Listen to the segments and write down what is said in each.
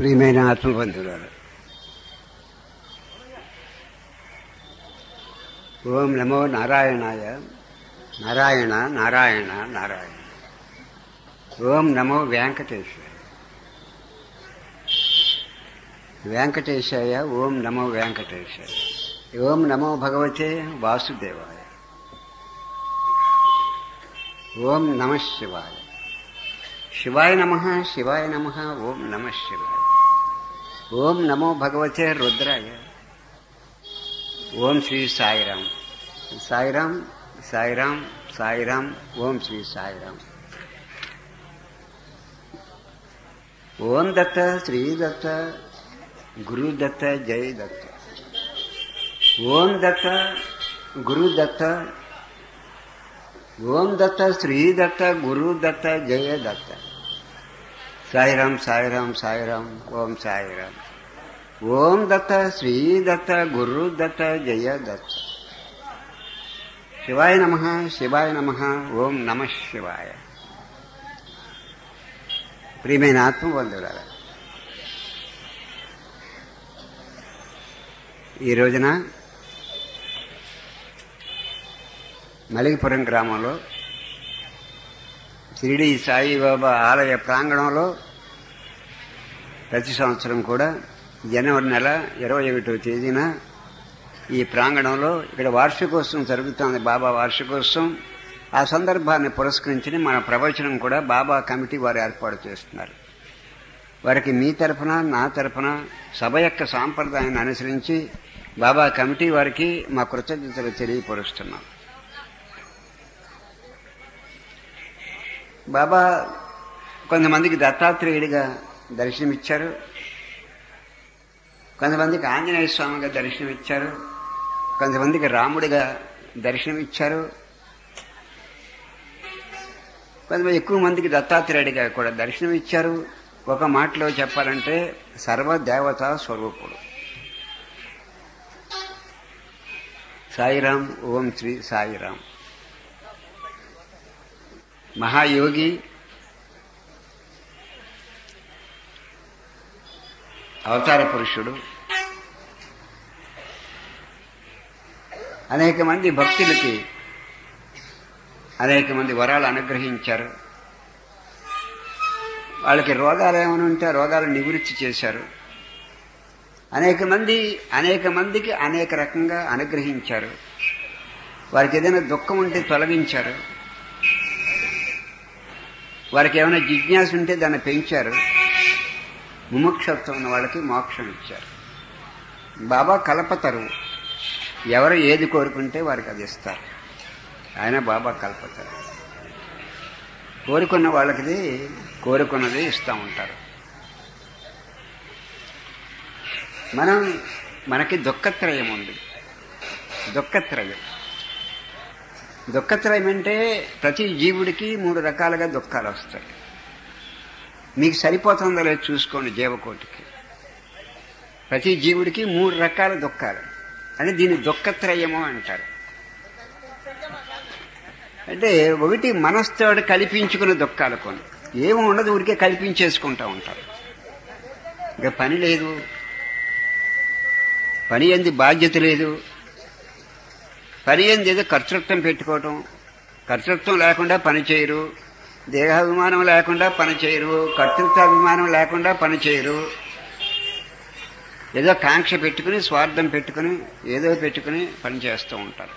ప్రియమైన ఆత్మబంధువులారు ఓం నమో నారాయణాయ నారాయణ నారాయణ నారాయణ ఓం నమో వెంకటేశాయ వెంకటేశాయ ఓం నమో వెంకటేశాయ ఓం నమో భగవతే వాసుదేవాయ ఓం నమ శివాయ శివాయ నమ శివాయ నమ ఓం నమ శివాయ ఓం నమో భగవతే రుద్రాయ ఓం శ్రీ సాయిరామ్ సాయిరామ్ సాయిరామ్ సాయిరామ్ ఓం శ్రీ సాయిరామ్ ఓం దత్త శ్రీ దత్త గురు దత్త జై దత్త ఓం దత్త గురు దత్త ఓం దత్త శ్రీ దత్త గురు దత్త జయ దత్త సాయిరామ్ సాయిరామ్ సాయిరామ్ ఓం సాయిరామ్ ఓం దత్త శ్రీ దత్త గురు దత్త జయ దత్త శివాయ నమ శివాయ నమ ఓం నమ శివాయ ప్రియమైన ఆత్మబంధువులారా ఈ రోజున మలిగిపురం గ్రామంలో షిరిడి సాయిబాబా ఆలయ ప్రాంగణంలో ప్రతి సంవత్సరం కూడా జనవరి నెల ఇరవై ఒకటో తేదీన ఈ ప్రాంగణంలో ఇక్కడ వార్షికోత్సవం జరుగుతుంది బాబా వార్షికోత్సవం ఆ సందర్భాన్ని పురస్కరించుని మన ప్రవచనం కూడా బాబా కమిటీ వారు ఏర్పాటు చేస్తున్నారు వారికి మీ తరఫున నా తరఫున సభ యొక్క సాంప్రదాయాన్ని అనుసరించి బాబా కమిటీ వారికి మా కృతజ్ఞతలు తెలియపరుస్తున్నాం బాబా కొంతమందికి దత్తాత్రేయుడిగా దర్శనమిచ్చారు కొంతమందికి ఆంజనేయ స్వామిగా దర్శనమిచ్చారు కొంతమందికి రాముడిగా దర్శనమిచ్చారు కొంతమంది ఎక్కువ మందికి దత్తాత్రేయుడిగా కూడా దర్శనమిచ్చారు ఒక మాటలో చెప్పాలంటే సర్వదేవతా స్వరూపుడు సాయిరాం ఓం శ్రీ సాయిరాం మహాయోగి అవతార పురుషుడు అనేక మంది భక్తులకి అనేక మంది వరాలు అనుగ్రహించారు వాళ్ళకి రోగాలు ఏమైనా ఉంటే ఆ రోగాలు నివృత్తి చేశారు అనేక మంది అనేక మందికి అనేక రకంగా అనుగ్రహించారు వారికి ఏదైనా దుఃఖం ఉంటే తొలగించారు వారికి ఏమైనా జిజ్ఞాస ఉంటే దాన్ని పెంచారు ముముక్షత్వం ఉన్న వాళ్ళకి మోక్షం ఇచ్చారు బాబా కలపతరు ఎవరు ఏది కోరుకుంటే వారికి అది ఇస్తారు ఆయన బాబా కల్పతరు కోరుకున్న వాళ్ళకి కోరుకున్నది ఇస్తూ ఉంటారు మనం మనకి దుఃఖత్రయం ఉంది దుఃఖత్రయం దుఃఖత్రయం అంటే ప్రతి జీవుడికి మూడు రకాలుగా దుఃఖాలు వస్తాయి మీకు సరిపోతుందో లేదో చూసుకోండి జీవకోటికి ప్రతి జీవుడికి మూడు రకాల దుఃఖాలు అంటే దీన్ని దుఃఖత్రయము అంటారు అంటే ఒకటి మనస్తోడు కల్పించుకున్న దుఃఖాలు కొన్ని ఏమో ఉండదు ఊరికే కల్పించేసుకుంటూ ఉంటారు ఇంకా పని లేదు పని ఎందు బాధ్యత లేదు పని ఎందు ఏదో కర్తృత్వం పెట్టుకోవటం కర్తృత్వం లేకుండా పని చేయరు దేహాభిమానం లేకుండా పని చేయరు కర్తృత్వాభిమానం లేకుండా పని చేయరు ఏదో కాంక్ష పెట్టుకుని స్వార్థం పెట్టుకుని ఏదో పెట్టుకుని పని చేస్తూ ఉంటారు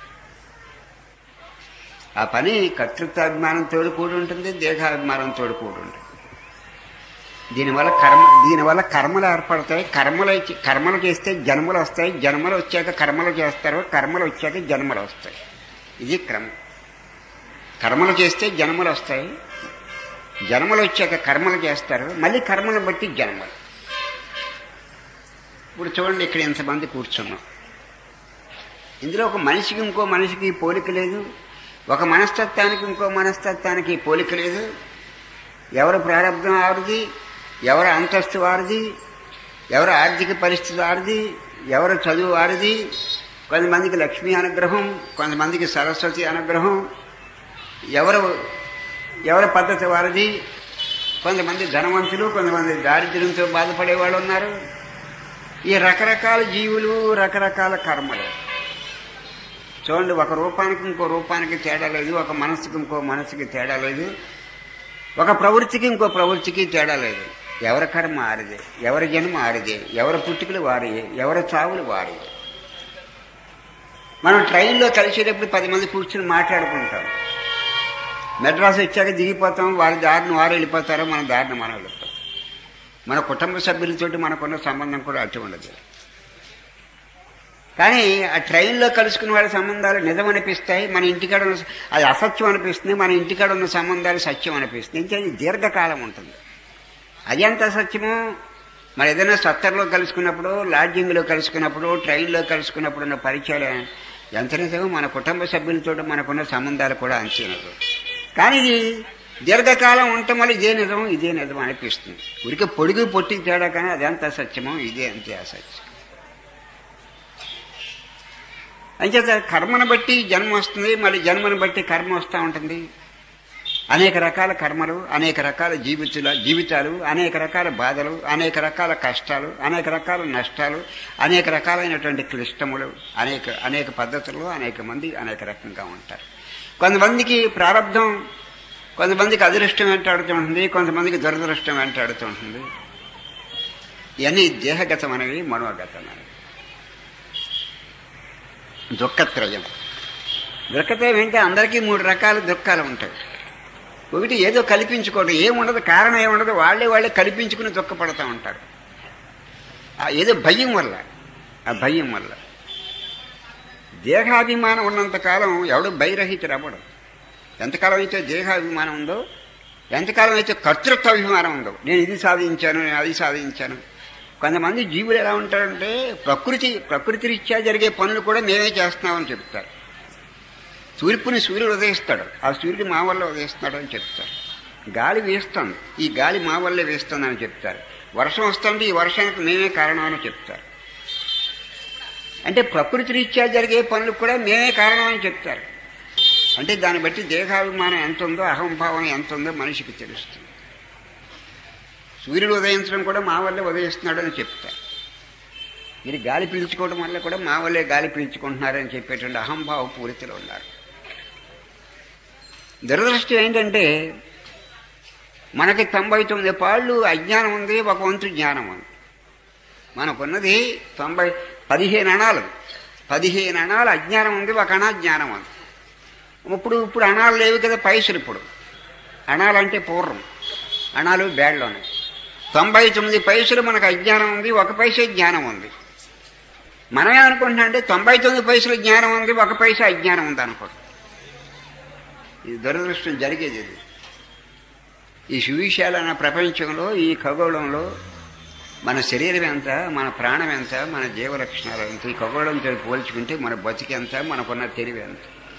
ఆ పని కర్తృత్వాభిమానంతో కూడి ఉంటుంది దేహాభిమానంతో కూడి ఉంటుంది దీనివల్ల కర్మ దీనివల్ల కర్మలు ఏర్పడతాయి కర్మలు కర్మలు చేస్తే జన్మలు వస్తాయి జన్మలు వచ్చాక కర్మలు చేస్తారు కర్మలు వచ్చాక జన్మలు వస్తాయి ఇది క్రమం కర్మలు చేస్తే జన్మలు వస్తాయి జన్మలు వచ్చాక కర్మలు చేస్తారు మళ్ళీ కర్మను బట్టి జన్మలు ఇప్పుడు చూడండి ఇక్కడ ఎంతమంది కూర్చున్నాం ఇందులో ఒక మనిషికి ఇంకో మనిషికి పోలిక లేదు ఒక మనస్తత్వానికి ఇంకో మనస్తత్వానికి పోలిక లేదు ఎవరు ప్రారంభం ఆడిది ఎవరు అంతస్తు వారిది ఎవరు ఆర్థిక పరిస్థితి వారిది ఎవరు చదువు వారిది కొంతమందికి లక్ష్మీ అనుగ్రహం కొంతమందికి సరస్వతి అనుగ్రహం ఎవరు ఎవరి పద్ధతి వారిది కొంతమంది ధనవంతులు కొంతమంది దారిద్ర్యంతో బాధపడే వాళ్ళు ఉన్నారు ఈ రకరకాల జీవులు రకరకాల కర్మలు చూడండి ఒక రూపానికి ఇంకో రూపానికి తేడా లేదు ఒక మనసుకి ఇంకో మనసుకి తేడా లేదు ఒక ప్రవృత్తికి ఇంకో ప్రవృత్తికి తేడా లేదు ఎవరి కర్మ ఆరిదే ఎవరి జన్మ ఆరిదే ఎవరి పుట్టుకలు వారియే ఎవరి చావులు వారియే మనం ట్రైన్లో కలిసేటప్పుడు పది మంది కూర్చుని మాట్లాడుకుంటాం మెడ్రాస్ వచ్చాక దిగిపోతాం వారి దారిని వారు వెళ్ళిపోతారో మన దారిని మనం వెళ్ళిపోతాం మన కుటుంబ సభ్యులతోటి మనకున్న సంబంధం కూడా అట్టి ఉండదు కానీ ఆ ట్రైన్లో కలుసుకున్న వాళ్ళ సంబంధాలు నిజం అనిపిస్తాయి మన ఇంటికాడ ఉన్న అది అసత్యం అనిపిస్తుంది మన ఇంటికాడ ఉన్న సంబంధాలు సత్యం అనిపిస్తుంది ఇంకా ఇది దీర్ఘకాలం ఉంటుంది అది ఎంత సత్యము మరి ఏదైనా సత్తర్లో కలుసుకున్నప్పుడు లాడ్జింగ్లో కలుసుకున్నప్పుడు ట్రైన్లో కలుసుకున్నప్పుడు ఉన్న పరిచయాలు ఎంత నిజమో మన కుటుంబ సభ్యులతో మనకున్న సంబంధాలు కూడా అంతే నిజం కానీ ఇది దీర్ఘకాలం ఉండటం వల్ల ఇదే నిజం ఇదే నిజం అనిపిస్తుంది ఉరికి పొడిగి పొట్టి తేడా కానీ అదెంత సత్యమో ఇదే అంతే అసత్యం అంచేత కర్మను బట్టి జన్మ వస్తుంది మళ్ళీ జన్మను బట్టి కర్మ వస్తూ ఉంటుంది అనేక రకాల కర్మలు అనేక రకాల జీవితాల జీవితాలు అనేక రకాల బాధలు అనేక రకాల కష్టాలు అనేక రకాల నష్టాలు అనేక రకాలైనటువంటి క్లిష్టములు అనేక అనేక పద్ధతుల్లో అనేక మంది అనేక రకంగా ఉంటారు కొంతమందికి ప్రారంధం కొంతమందికి అదృష్టం వెంటాడుతూ ఉంటుంది కొంతమందికి దురదృష్టం వెంటాడుతూ ఉంటుంది ఇవన్నీ దేహగతమైనవి మనోగతమైనవి దుఃఖత్రయం దుఃఖత్రయం ఏంటంటే అందరికీ మూడు రకాల దుఃఖాలు ఉంటాయి ఒకటి ఏదో కల్పించుకోవడం ఏముండదు కారణం ఏముండదు వాళ్ళే వాళ్ళే కల్పించుకుని దుఃఖపడుతూ ఉంటారు ఆ ఏదో భయం వల్ల ఆ భయం వల్ల దేహాభిమానం ఉన్నంతకాలం ఎవడు భయరహితుడు అవ్వడు ఎంతకాలం అయితే దేహాభిమానం ఉందో ఎంతకాలం అయితే కర్తృత్వ అభిమానం ఉందో నేను ఇది సాధించాను నేను అది సాధించాను కొంతమంది జీవులు ఎలా ఉంటారంటే ప్రకృతి ప్రకృతి రీత్యా జరిగే పనులు కూడా మేమే చేస్తున్నామని చెప్తారు తూర్పుని సూర్యుడు ఉదయిస్తాడు ఆ సూర్యుడు మా వల్ల ఉదయిస్తున్నాడు అని చెప్తారు గాలి వేస్తుంది ఈ గాలి మా వల్లే వేస్తుందని చెప్తారు వర్షం వస్తుంది ఈ వర్షానికి మేమే కారణం అని చెప్తారు అంటే ప్రకృతి రీత్యా జరిగే పనులకు కూడా మేమే కారణం అని చెప్తారు అంటే దాన్ని బట్టి దేహాభిమానం ఎంత ఉందో అహంభావం ఎంత ఉందో మనిషికి తెలుస్తుంది సూర్యుడు ఉదయించడం కూడా మా వల్లే ఉదయిస్తున్నాడు అని చెప్తారు మీరు గాలి పీల్చుకోవడం వల్ల కూడా మా వల్లే గాలి పీల్చుకుంటున్నారని చెప్పేటువంటి అహంభావ పూరితలో ఉన్నారు దురదృష్టం ఏంటంటే మనకి తొంభై తొమ్మిది పాళ్ళు అజ్ఞానం ఉంది ఒక వంతు జ్ఞానం ఉంది మనకున్నది తొంభై పదిహేను అణాలు పదిహేను అణాలు అజ్ఞానం ఉంది ఒక అణా జ్ఞానం ఉంది ఇప్పుడు ఇప్పుడు అణాలు లేవు కదా పైసలు ఇప్పుడు అణాలంటే పూర్వం అణాలు బ్యాడ్లోనే తొంభై తొమ్మిది పైసలు మనకు అజ్ఞానం ఉంది ఒక పైసే జ్ఞానం ఉంది మనమే అనుకుంటున్నా అంటే తొంభై తొమ్మిది పైసలు జ్ఞానం ఉంది ఒక పైసా అజ్ఞానం ఉంది అనుకోండి ఇది దురదృష్టం జరిగేది ఇది ఈ సువిశాలైన ప్రపంచంలో ఈ ఖగోళంలో మన శరీరం ఎంత మన ప్రాణం ఎంత మన జీవలక్షణాలు ఎంత ఈ ఖగోళంతో పోల్చుకుంటే మన బతికి ఎంత మనకున్న తెలివి ఎంత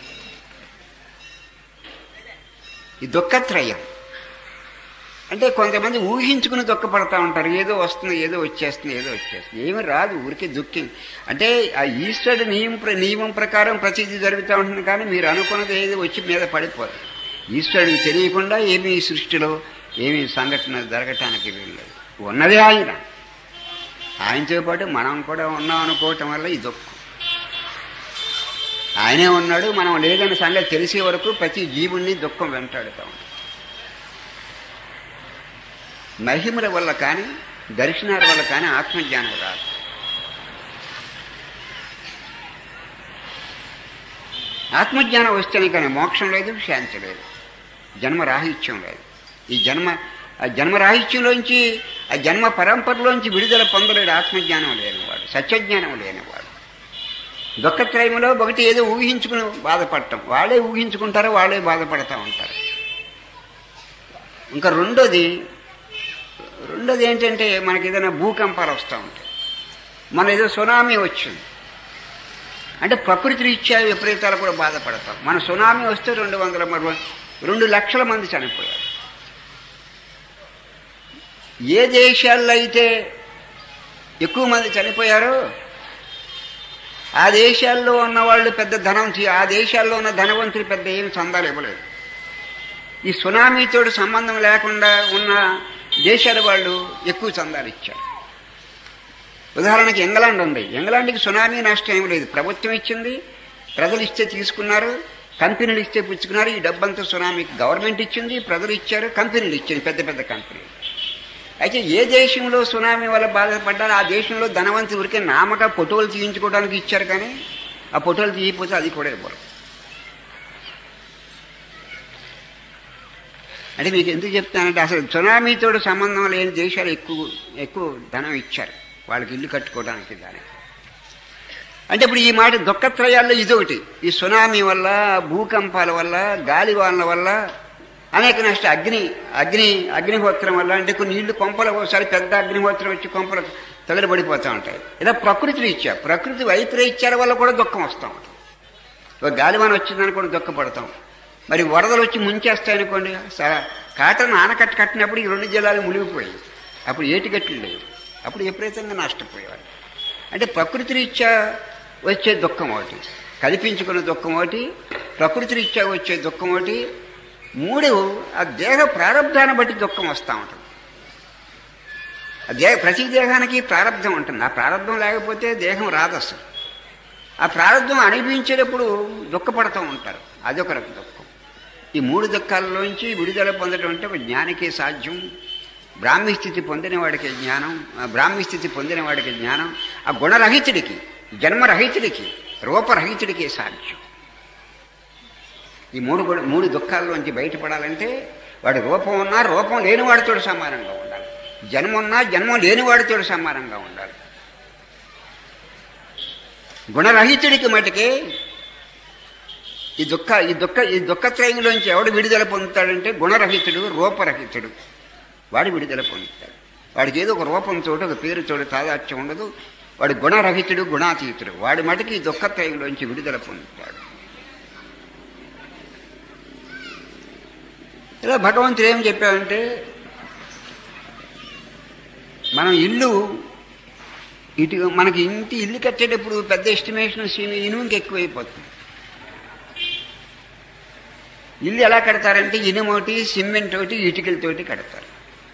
ఈ దుఃఖత్రయం అంటే కొంతమంది ఊహించుకుని దుఃఖపడతా ఉంటారు ఏదో వస్తుంది ఏదో వచ్చేస్తుంది ఏదో వచ్చేస్తుంది ఏమి రాదు ఊరికే దుఃఖి అంటే ఆ ఈశ్వరుడు నియమం ప్ర- నియమం ప్రకారం ప్రతిదీ జరుగుతూ ఉంటుంది కానీ మీరు అనుకున్నది ఏది వచ్చి మీద పడిపోదు ఈశ్వరుడికి తెలియకుండా ఏమీ ఈ సృష్టిలో ఏమీ సంఘటన జరగటానికి వీల్లేదు ఉన్నదే ఆయన ఆయనతో పాటు మనం కూడా ఉన్నాం అనుకోవటం వల్ల ఈ దుఃఖం ఆయనే ఉన్నాడు మనం లేదని సంగతి తెలిసే వరకు ప్రతి జీవుణ్ణి దుఃఖం వెంటాడుతూ ఉంటుంది మహిమల వల్ల కానీ దర్శనాల వల్ల కానీ ఆత్మజ్ఞానం రాదు ఆత్మజ్ఞానం వస్తేనే కానీ మోక్షం లేదు శాంతి లేదు జన్మ రాహిత్యం లేదు ఈ జన్మ ఆ జన్మ రాహిత్యంలోంచి ఆ జన్మ పరంపరలోంచి విడుదల పొందలేడు ఆత్మజ్ఞానం లేనివాడు సత్యజ్ఞానం లేనివాడు దుఃఖత్రయంలో ఒకటి ఏదో ఊహించుకుని బాధపడటం వాళ్ళే ఊహించుకుంటారో వాళ్ళే బాధపడతా ఉంటారు ఇంకా రెండోది రెండోది ఏంటంటే మనకి ఏదైనా భూకంపాలు వస్తూ ఉంటాయి మన ఏదో సునామీ వచ్చింది అంటే ప్రకృతి రీత్యా విపరీతాలు కూడా బాధపడతాం మన సునామీ వస్తే రెండు వందల మరి రెండు లక్షల మంది చనిపోయారు ఏ దేశాల్లో అయితే ఎక్కువ మంది చనిపోయారో ఆ దేశాల్లో ఉన్న వాళ్ళు పెద్ద ధనం చే- ఆ దేశాల్లో ఉన్న ధనవంతులు పెద్ద ఏమి చందాలు ఇవ్వలేదు ఈ సునామీతో సంబంధం లేకుండా ఉన్న దేశాల వాళ్ళు ఎక్కువ చందాలు ఇచ్చారు ఉదాహరణకి ఇంగ్లాండ్ ఉంది ఇంగ్లాండ్కి సునామీ నష్టం ఏం లేదు ప్రభుత్వం ఇచ్చింది ప్రజలు ఇస్తే తీసుకున్నారు కంపెనీలు ఇస్తే పుచ్చుకున్నారు ఈ డబ్బంతా సునామీకి గవర్నమెంట్ ఇచ్చింది ప్రజలు ఇచ్చారు కంపెనీలు ఇచ్చింది పెద్ద పెద్ద కంపెనీలు అయితే ఏ దేశంలో సునామీ వల్ల బాధపడ్డారో ఆ దేశంలో ధనవంతులు ఊరికే నామక ఫోటోలు తీయించుకోవడానికి ఇచ్చారు కానీ ఆ ఫోటోలు తీయకపోతే అది కూడా ఇవ్వరు అంటే మీకు ఎందుకు చెప్తానంటే అసలు సునామీతో సంబంధం లేని దేశాలు ఎక్కువ ఎక్కువ ధనం ఇచ్చారు వాళ్ళకి ఇల్లు కట్టుకోవడానికి దానికి అంటే ఇప్పుడు ఈ మాట దుఃఖత్రయాల్లో ఇదొకటి ఈ సునామీ వల్ల భూకంపాల వల్ల గాలివానల వల్ల అనేక నష్టం అగ్ని అగ్ని అగ్నిహోత్రం వల్ల అంటే కొన్ని నీళ్లు కొంపలు ఒకసారి పెద్ద అగ్నిహోత్రం వచ్చి కొంపలు తగలబడిపోతూ ఉంటాయి ఇలా ప్రకృతిని ఇచ్చా ప్రకృతి వైపరీత్యాల వల్ల కూడా దుఃఖం వస్తూ ఉంటుంది ఒక గాలివాన వచ్చిందని కూడా దుఃఖపడతాం మరి వరదలు వచ్చి ముంచేస్తాయనుకోండి సరే కాటన్ ఆనకట్ట కట్టినప్పుడు ఈ రెండు జిల్లాలు మునిగిపోయాయి అప్పుడు ఏటిగట్లు లేవు అప్పుడు విపరీతంగా నష్టపోయేవారు అంటే ప్రకృతి రీత్యా వచ్చే దుఃఖం ఒకటి కల్పించుకున్న దుఃఖం ఒకటి ప్రకృతి రీత్యా వచ్చే దుఃఖం ఒకటి మూడు ఆ దేహ ప్రారంధాన్ని బట్టి దుఃఖం వస్తూ ఉంటుంది ఆ దేహ ప్రతి దేహానికి ప్రారంధం ఉంటుంది ఆ ప్రారంధం లేకపోతే దేహం రాదు అసలు ఆ ప్రారంధం అనిపించేటప్పుడు దుఃఖపడుతూ ఉంటారు అదొక రకం దుఃఖం ఈ మూడు దుఃఖాలలోంచి విడుదల పొందడం అంటే ఒక జ్ఞానికే సాధ్యం బ్రాహ్మీ స్థితి పొందిన వాడికి జ్ఞానం ఆ బ్రాహ్మీ స్థితి పొందిన వాడికి జ్ఞానం ఆ గుణరహితుడికి జన్మరహితుడికి రూపరహితుడికి సాధ్యం ఈ మూడు గుణ మూడు దుఃఖాల్లోంచి బయటపడాలంటే వాడి రూపం ఉన్నా రూపం లేనివాడితో సమానంగా ఉండాలి జన్మ ఉన్నా జన్మం లేనివాడితో సమానంగా ఉండాలి గుణరహితుడికి మటుకే ఈ దుఃఖ ఈ దుఃఖ ఈ దుఃఖత్రయంలోంచి ఎవడు విడుదల పొందుతాడంటే గుణరహితుడు రూపరహితుడు వాడు విడుదల పొందుతాడు వాడికి ఏదో ఒక రూపంతో ఒక పేరుతో తాదాత్యం ఉండదు వాడు గుణరహితుడు గుణాతీతుడు వాడి మటుకి ఈ దుఃఖత్రయంలోంచి విడుదల పొందుతాడు ఇలా భగవంతుడు ఏం చెప్పాడంటే మనం ఇల్లు ఇటు మనకి ఇంటి ఇల్లు కట్టేటప్పుడు పెద్ద ఎస్టిమేషన్ సీని ఇనుముకి ఎక్కువైపోతుంది ఇల్లు ఎలా కడతారంటే ఇనుమోటి సిమెంట్ ఒకటి ఇటుకలతోటి కడతారు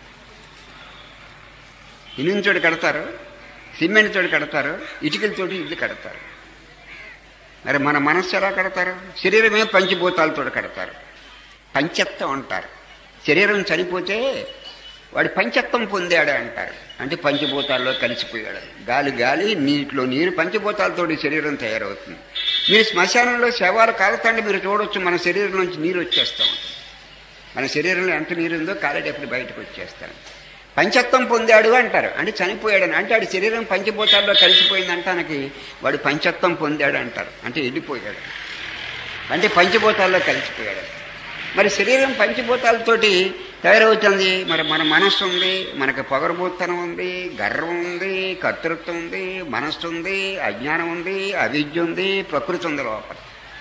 ఇనుముతోటి కడతారు సిమెంట్ తోటి కడతారు ఇటుకలతోటి ఇల్లు కడతారు మరి మన మనస్సు ఎలా కడతారు శరీరమే పంచభూతాలతో కడతారు పంచత్వం అంటారు శరీరం చనిపోతే వాడు పంచత్వం పొందాడు అంటారు అంటే పంచభూతాల్లో కలిసిపోయాడు గాలి గాలి నీటిలో నీరు పంచభూతాలతో శరీరం తయారవుతుంది మీరు శ్మశానంలో శవాలు కాలుతాంటే మీరు చూడొచ్చు మన శరీరం నుంచి నీరు వచ్చేస్తాం మన శరీరంలో ఎంత నీరు ఉందో కాలేటప్పుడు బయటకు వచ్చేస్తాను పంచత్వం పొందాడు అంటారు అంటే చనిపోయాడని అంటే వాడి శరీరం పంచభూతాల్లో కలిసిపోయింది అంటానికి వాడు పంచత్వం పొందాడు అంటారు అంటే వెళ్ళిపోయాడు అంటే పంచభూతాల్లో కలిసిపోయాడు మరి శరీరం పంచభూతాలతోటి తయారవుతుంది మరి మన మనస్సు ఉంది మనకు పొగరబోత్తనం ఉంది గర్వం ఉంది కర్తృత్వం ఉంది మనస్సు ఉంది అజ్ఞానం ఉంది అవిద్య ఉంది ప్రకృతి ఉంది లోపల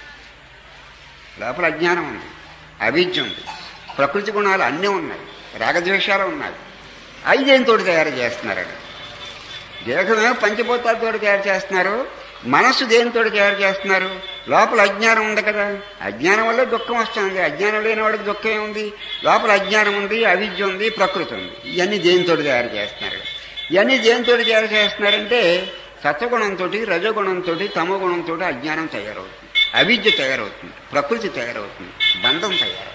లోపల అజ్ఞానం ఉంది అవిద్య ఉంది ప్రకృతి గుణాలు అన్నీ ఉన్నాయి రాగద్వేషాలు ఉన్నాయి ఐదేంతో తయారు చేస్తున్నారండి దేహమే పంచభూతాలతో తయారు చేస్తున్నారు మనస్సు దేనితో తయారు చేస్తున్నారు లోపల అజ్ఞానం ఉంది కదా అజ్ఞానం వల్ల దుఃఖం వస్తుంది అజ్ఞానం లేని వాడికి దుఃఖం ఏముంది లోపల అజ్ఞానం ఉంది అవిద్య ఉంది ప్రకృతి ఉంది ఇవన్నీ దేనితో తయారు చేస్తున్నారు ఇవన్నీ దేనితో తయారు చేస్తున్నారంటే సత్వగుణంతో రజగుణంతో తమో గుణంతో అజ్ఞానం తయారవుతుంది అవిద్య తయారవుతుంది ప్రకృతి తయారవుతుంది బంధం తయారవుతుంది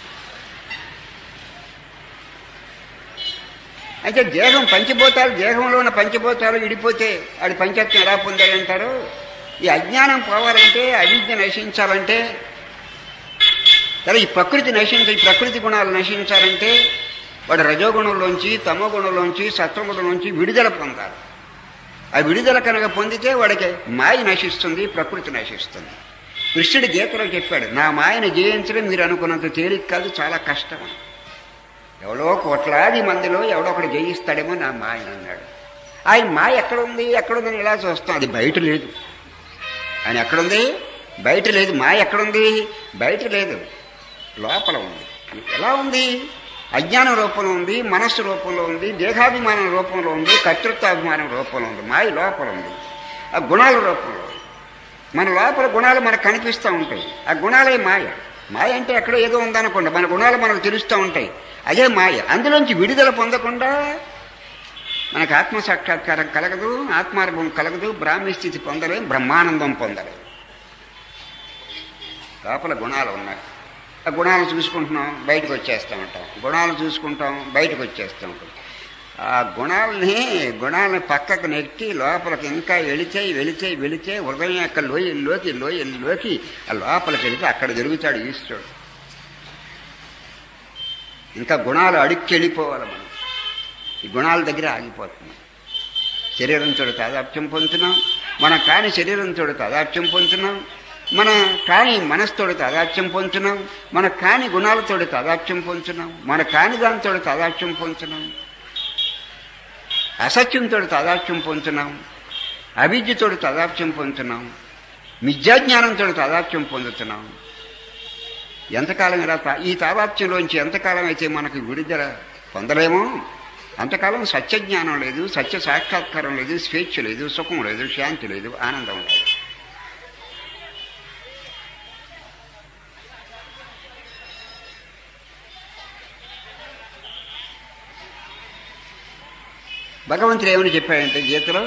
అయితే దేహం పంచభూతాలు దేహంలో ఉన్న పంచభూతాలు విడిపోతే వాడి పంచత్వం ఎలా పొందాడంటారు ఈ అజ్ఞానం పోవాలంటే అవిద్య నశించాలంటే సరే ఈ ప్రకృతి నశించ ఈ ప్రకృతి గుణాలు నశించాలంటే వాడు రజోగుణంలోంచి తమో గుణంలోంచి సత్వగుణంలోంచి విడుదల పొందాలి ఆ విడుదల కనుక పొందితే వాడికి మాయ నశిస్తుంది ప్రకృతి నశిస్తుంది కృష్ణుడు గీతలో చెప్పాడు నా మాయను జయించడం మీరు అనుకున్నంత తేలిక కాదు చాలా కష్టం ఎవడో కోట్లాది మందిలో ఎవడో ఒకడు జయిస్తాడేమో నా మాయన అన్నాడు ఆయన మాయ ఎక్కడుంది ఎక్కడుందని ఇలా చూస్తాం అది బయట లేదు ఆయన ఎక్కడుంది బయట లేదు మాయ ఎక్కడుంది బయట లేదు లోపల ఉంది ఎలా ఉంది అజ్ఞానం రూపంలో ఉంది మనస్సు రూపంలో ఉంది దేహాభిమానం రూపంలో ఉంది కర్తృత్వాభిమానం రూపంలో ఉంది మాయ లోపల ఉంది ఆ గుణాల రూపంలో ఉంది మన లోపల గుణాలు మనకు కనిపిస్తూ ఉంటాయి ఆ గుణాలే మాయ మాయ అంటే ఎక్కడో ఏదో ఉందనుకోండి మన గుణాలు మనకు తెలుస్తూ ఉంటాయి అదే మాయ అందులోంచి విడుదల పొందకుండా మనకు ఆత్మ సాక్షాత్కారం కలగదు ఆత్మానుభవం కలగదు బ్రాహ్మీ స్థితి పొందలేం బ్రహ్మానందం పొందలేం లోపల గుణాలు ఉన్నాయి ఆ గుణాలు చూసుకుంటున్నాం బయటకు వచ్చేస్తూ ఉంటాం గుణాలు చూసుకుంటాం బయటకు వచ్చేస్తూ ఉంటాం ఆ గుణాలని గుణాలని పక్కకు నెట్టి లోపలికి ఇంకా వెళితే వెళితే వెళితే హృదయం యొక్క లోయల్లోకి లోయల్లోకి ఆ లోపలికి వెళితే అక్కడ జరుగుతాడు ఈశ్వరుడు ఇంకా గుణాలు అడుక్కి వెళ్ళిపోవాలి మనం ఈ గుణాల దగ్గర ఆగిపోతున్నాం శరీరంతో తాదాప్యం పొందుతున్నాం మన కాని శరీరంతో తాదాప్యం పొందుతున్నాం మన కాని మనస్తోడు తాదాత్యం పొందుతున్నాం మన కాని గుణాలతో తాదాత్యం పొందుతున్నాం మన కాని దానితో తాదాత్యం పొందుతున్నాం అసత్యంతో తాదాత్యం పొందుతున్నాం అవిద్యతో తాదాత్యం పొందుతున్నాం మిథ్యాజ్ఞానంతో తాదాత్యం పొందుతున్నాం ఎంతకాలం ఇలా తా- ఈ తాదాత్యంలోంచి ఎంతకాలం అయితే మనకు విడుదల పొందలేమో అంతకాలం సత్యజ్ఞానం లేదు సత్య సాక్షాత్కారం లేదు స్వేచ్ఛ లేదు సుఖం లేదు శాంతి లేదు ఆనందం లేదు భగవంతుడు ఏమని చెప్పాడంటే గీతలో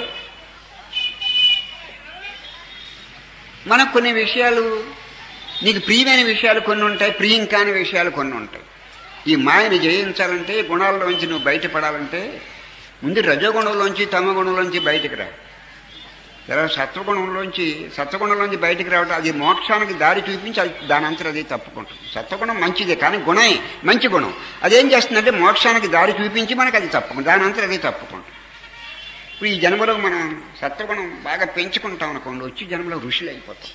మనకు కొన్ని విషయాలు నీకు ప్రియమైన విషయాలు కొన్ని ఉంటాయి ప్రియం కాని విషయాలు కొన్ని ఉంటాయి ఈ మాయని జయించాలంటే గుణాల్లోంచి నువ్వు బయటపడాలంటే ముందు రజోగుణంలోంచి తమ గుణంలోంచి బయటకు రా తర్వాత సత్వగుణంలోంచి సత్వగుణంలోంచి బయటకు రావడం అది మోక్షానికి దారి చూపించి అది దాని అంతా అది తప్పుకుంటుంది సత్వగుణం మంచిదే కానీ గుణమే మంచి గుణం అదేం చేస్తుందంటే మోక్షానికి దారి చూపించి మనకు అది తప్పుకుంటుంది దాని అంతా అది తప్పుకుంటుంది ఇప్పుడు ఈ జన్మలో మనం సత్వగుణం బాగా పెంచుకుంటాం అనుకోండి వచ్చి జన్మలో ఋషులు అయిపోతాం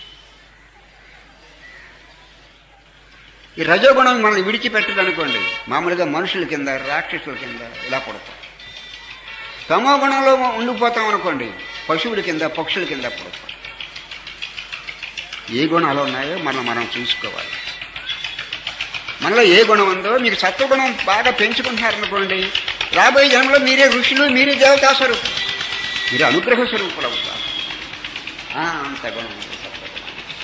ఈ రజోగుణం మనల్ని విడిచిపెట్టదు అనుకోండి మామూలుగా మనుషుల కింద రాక్షసుల కింద ఇలా పడతాం తమో గుణంలో ఉండిపోతాం అనుకోండి పశువుల కింద పక్షుల కింద పడతాం ఏ గుణాలు ఉన్నాయో మనం మనం చూసుకోవాలి మనలో ఏ గుణం ఉందో మీకు సత్వగుణం బాగా పెంచుకుంటున్నారనుకోండి రాబోయే జన్మలో మీరే ఋషులు మీరే దేవతా స్వరూపులు మీరు అనుగ్రహ స్వరూపులు అవుతారు ఆ, అంత గుణం ఉంది సత్వగుణం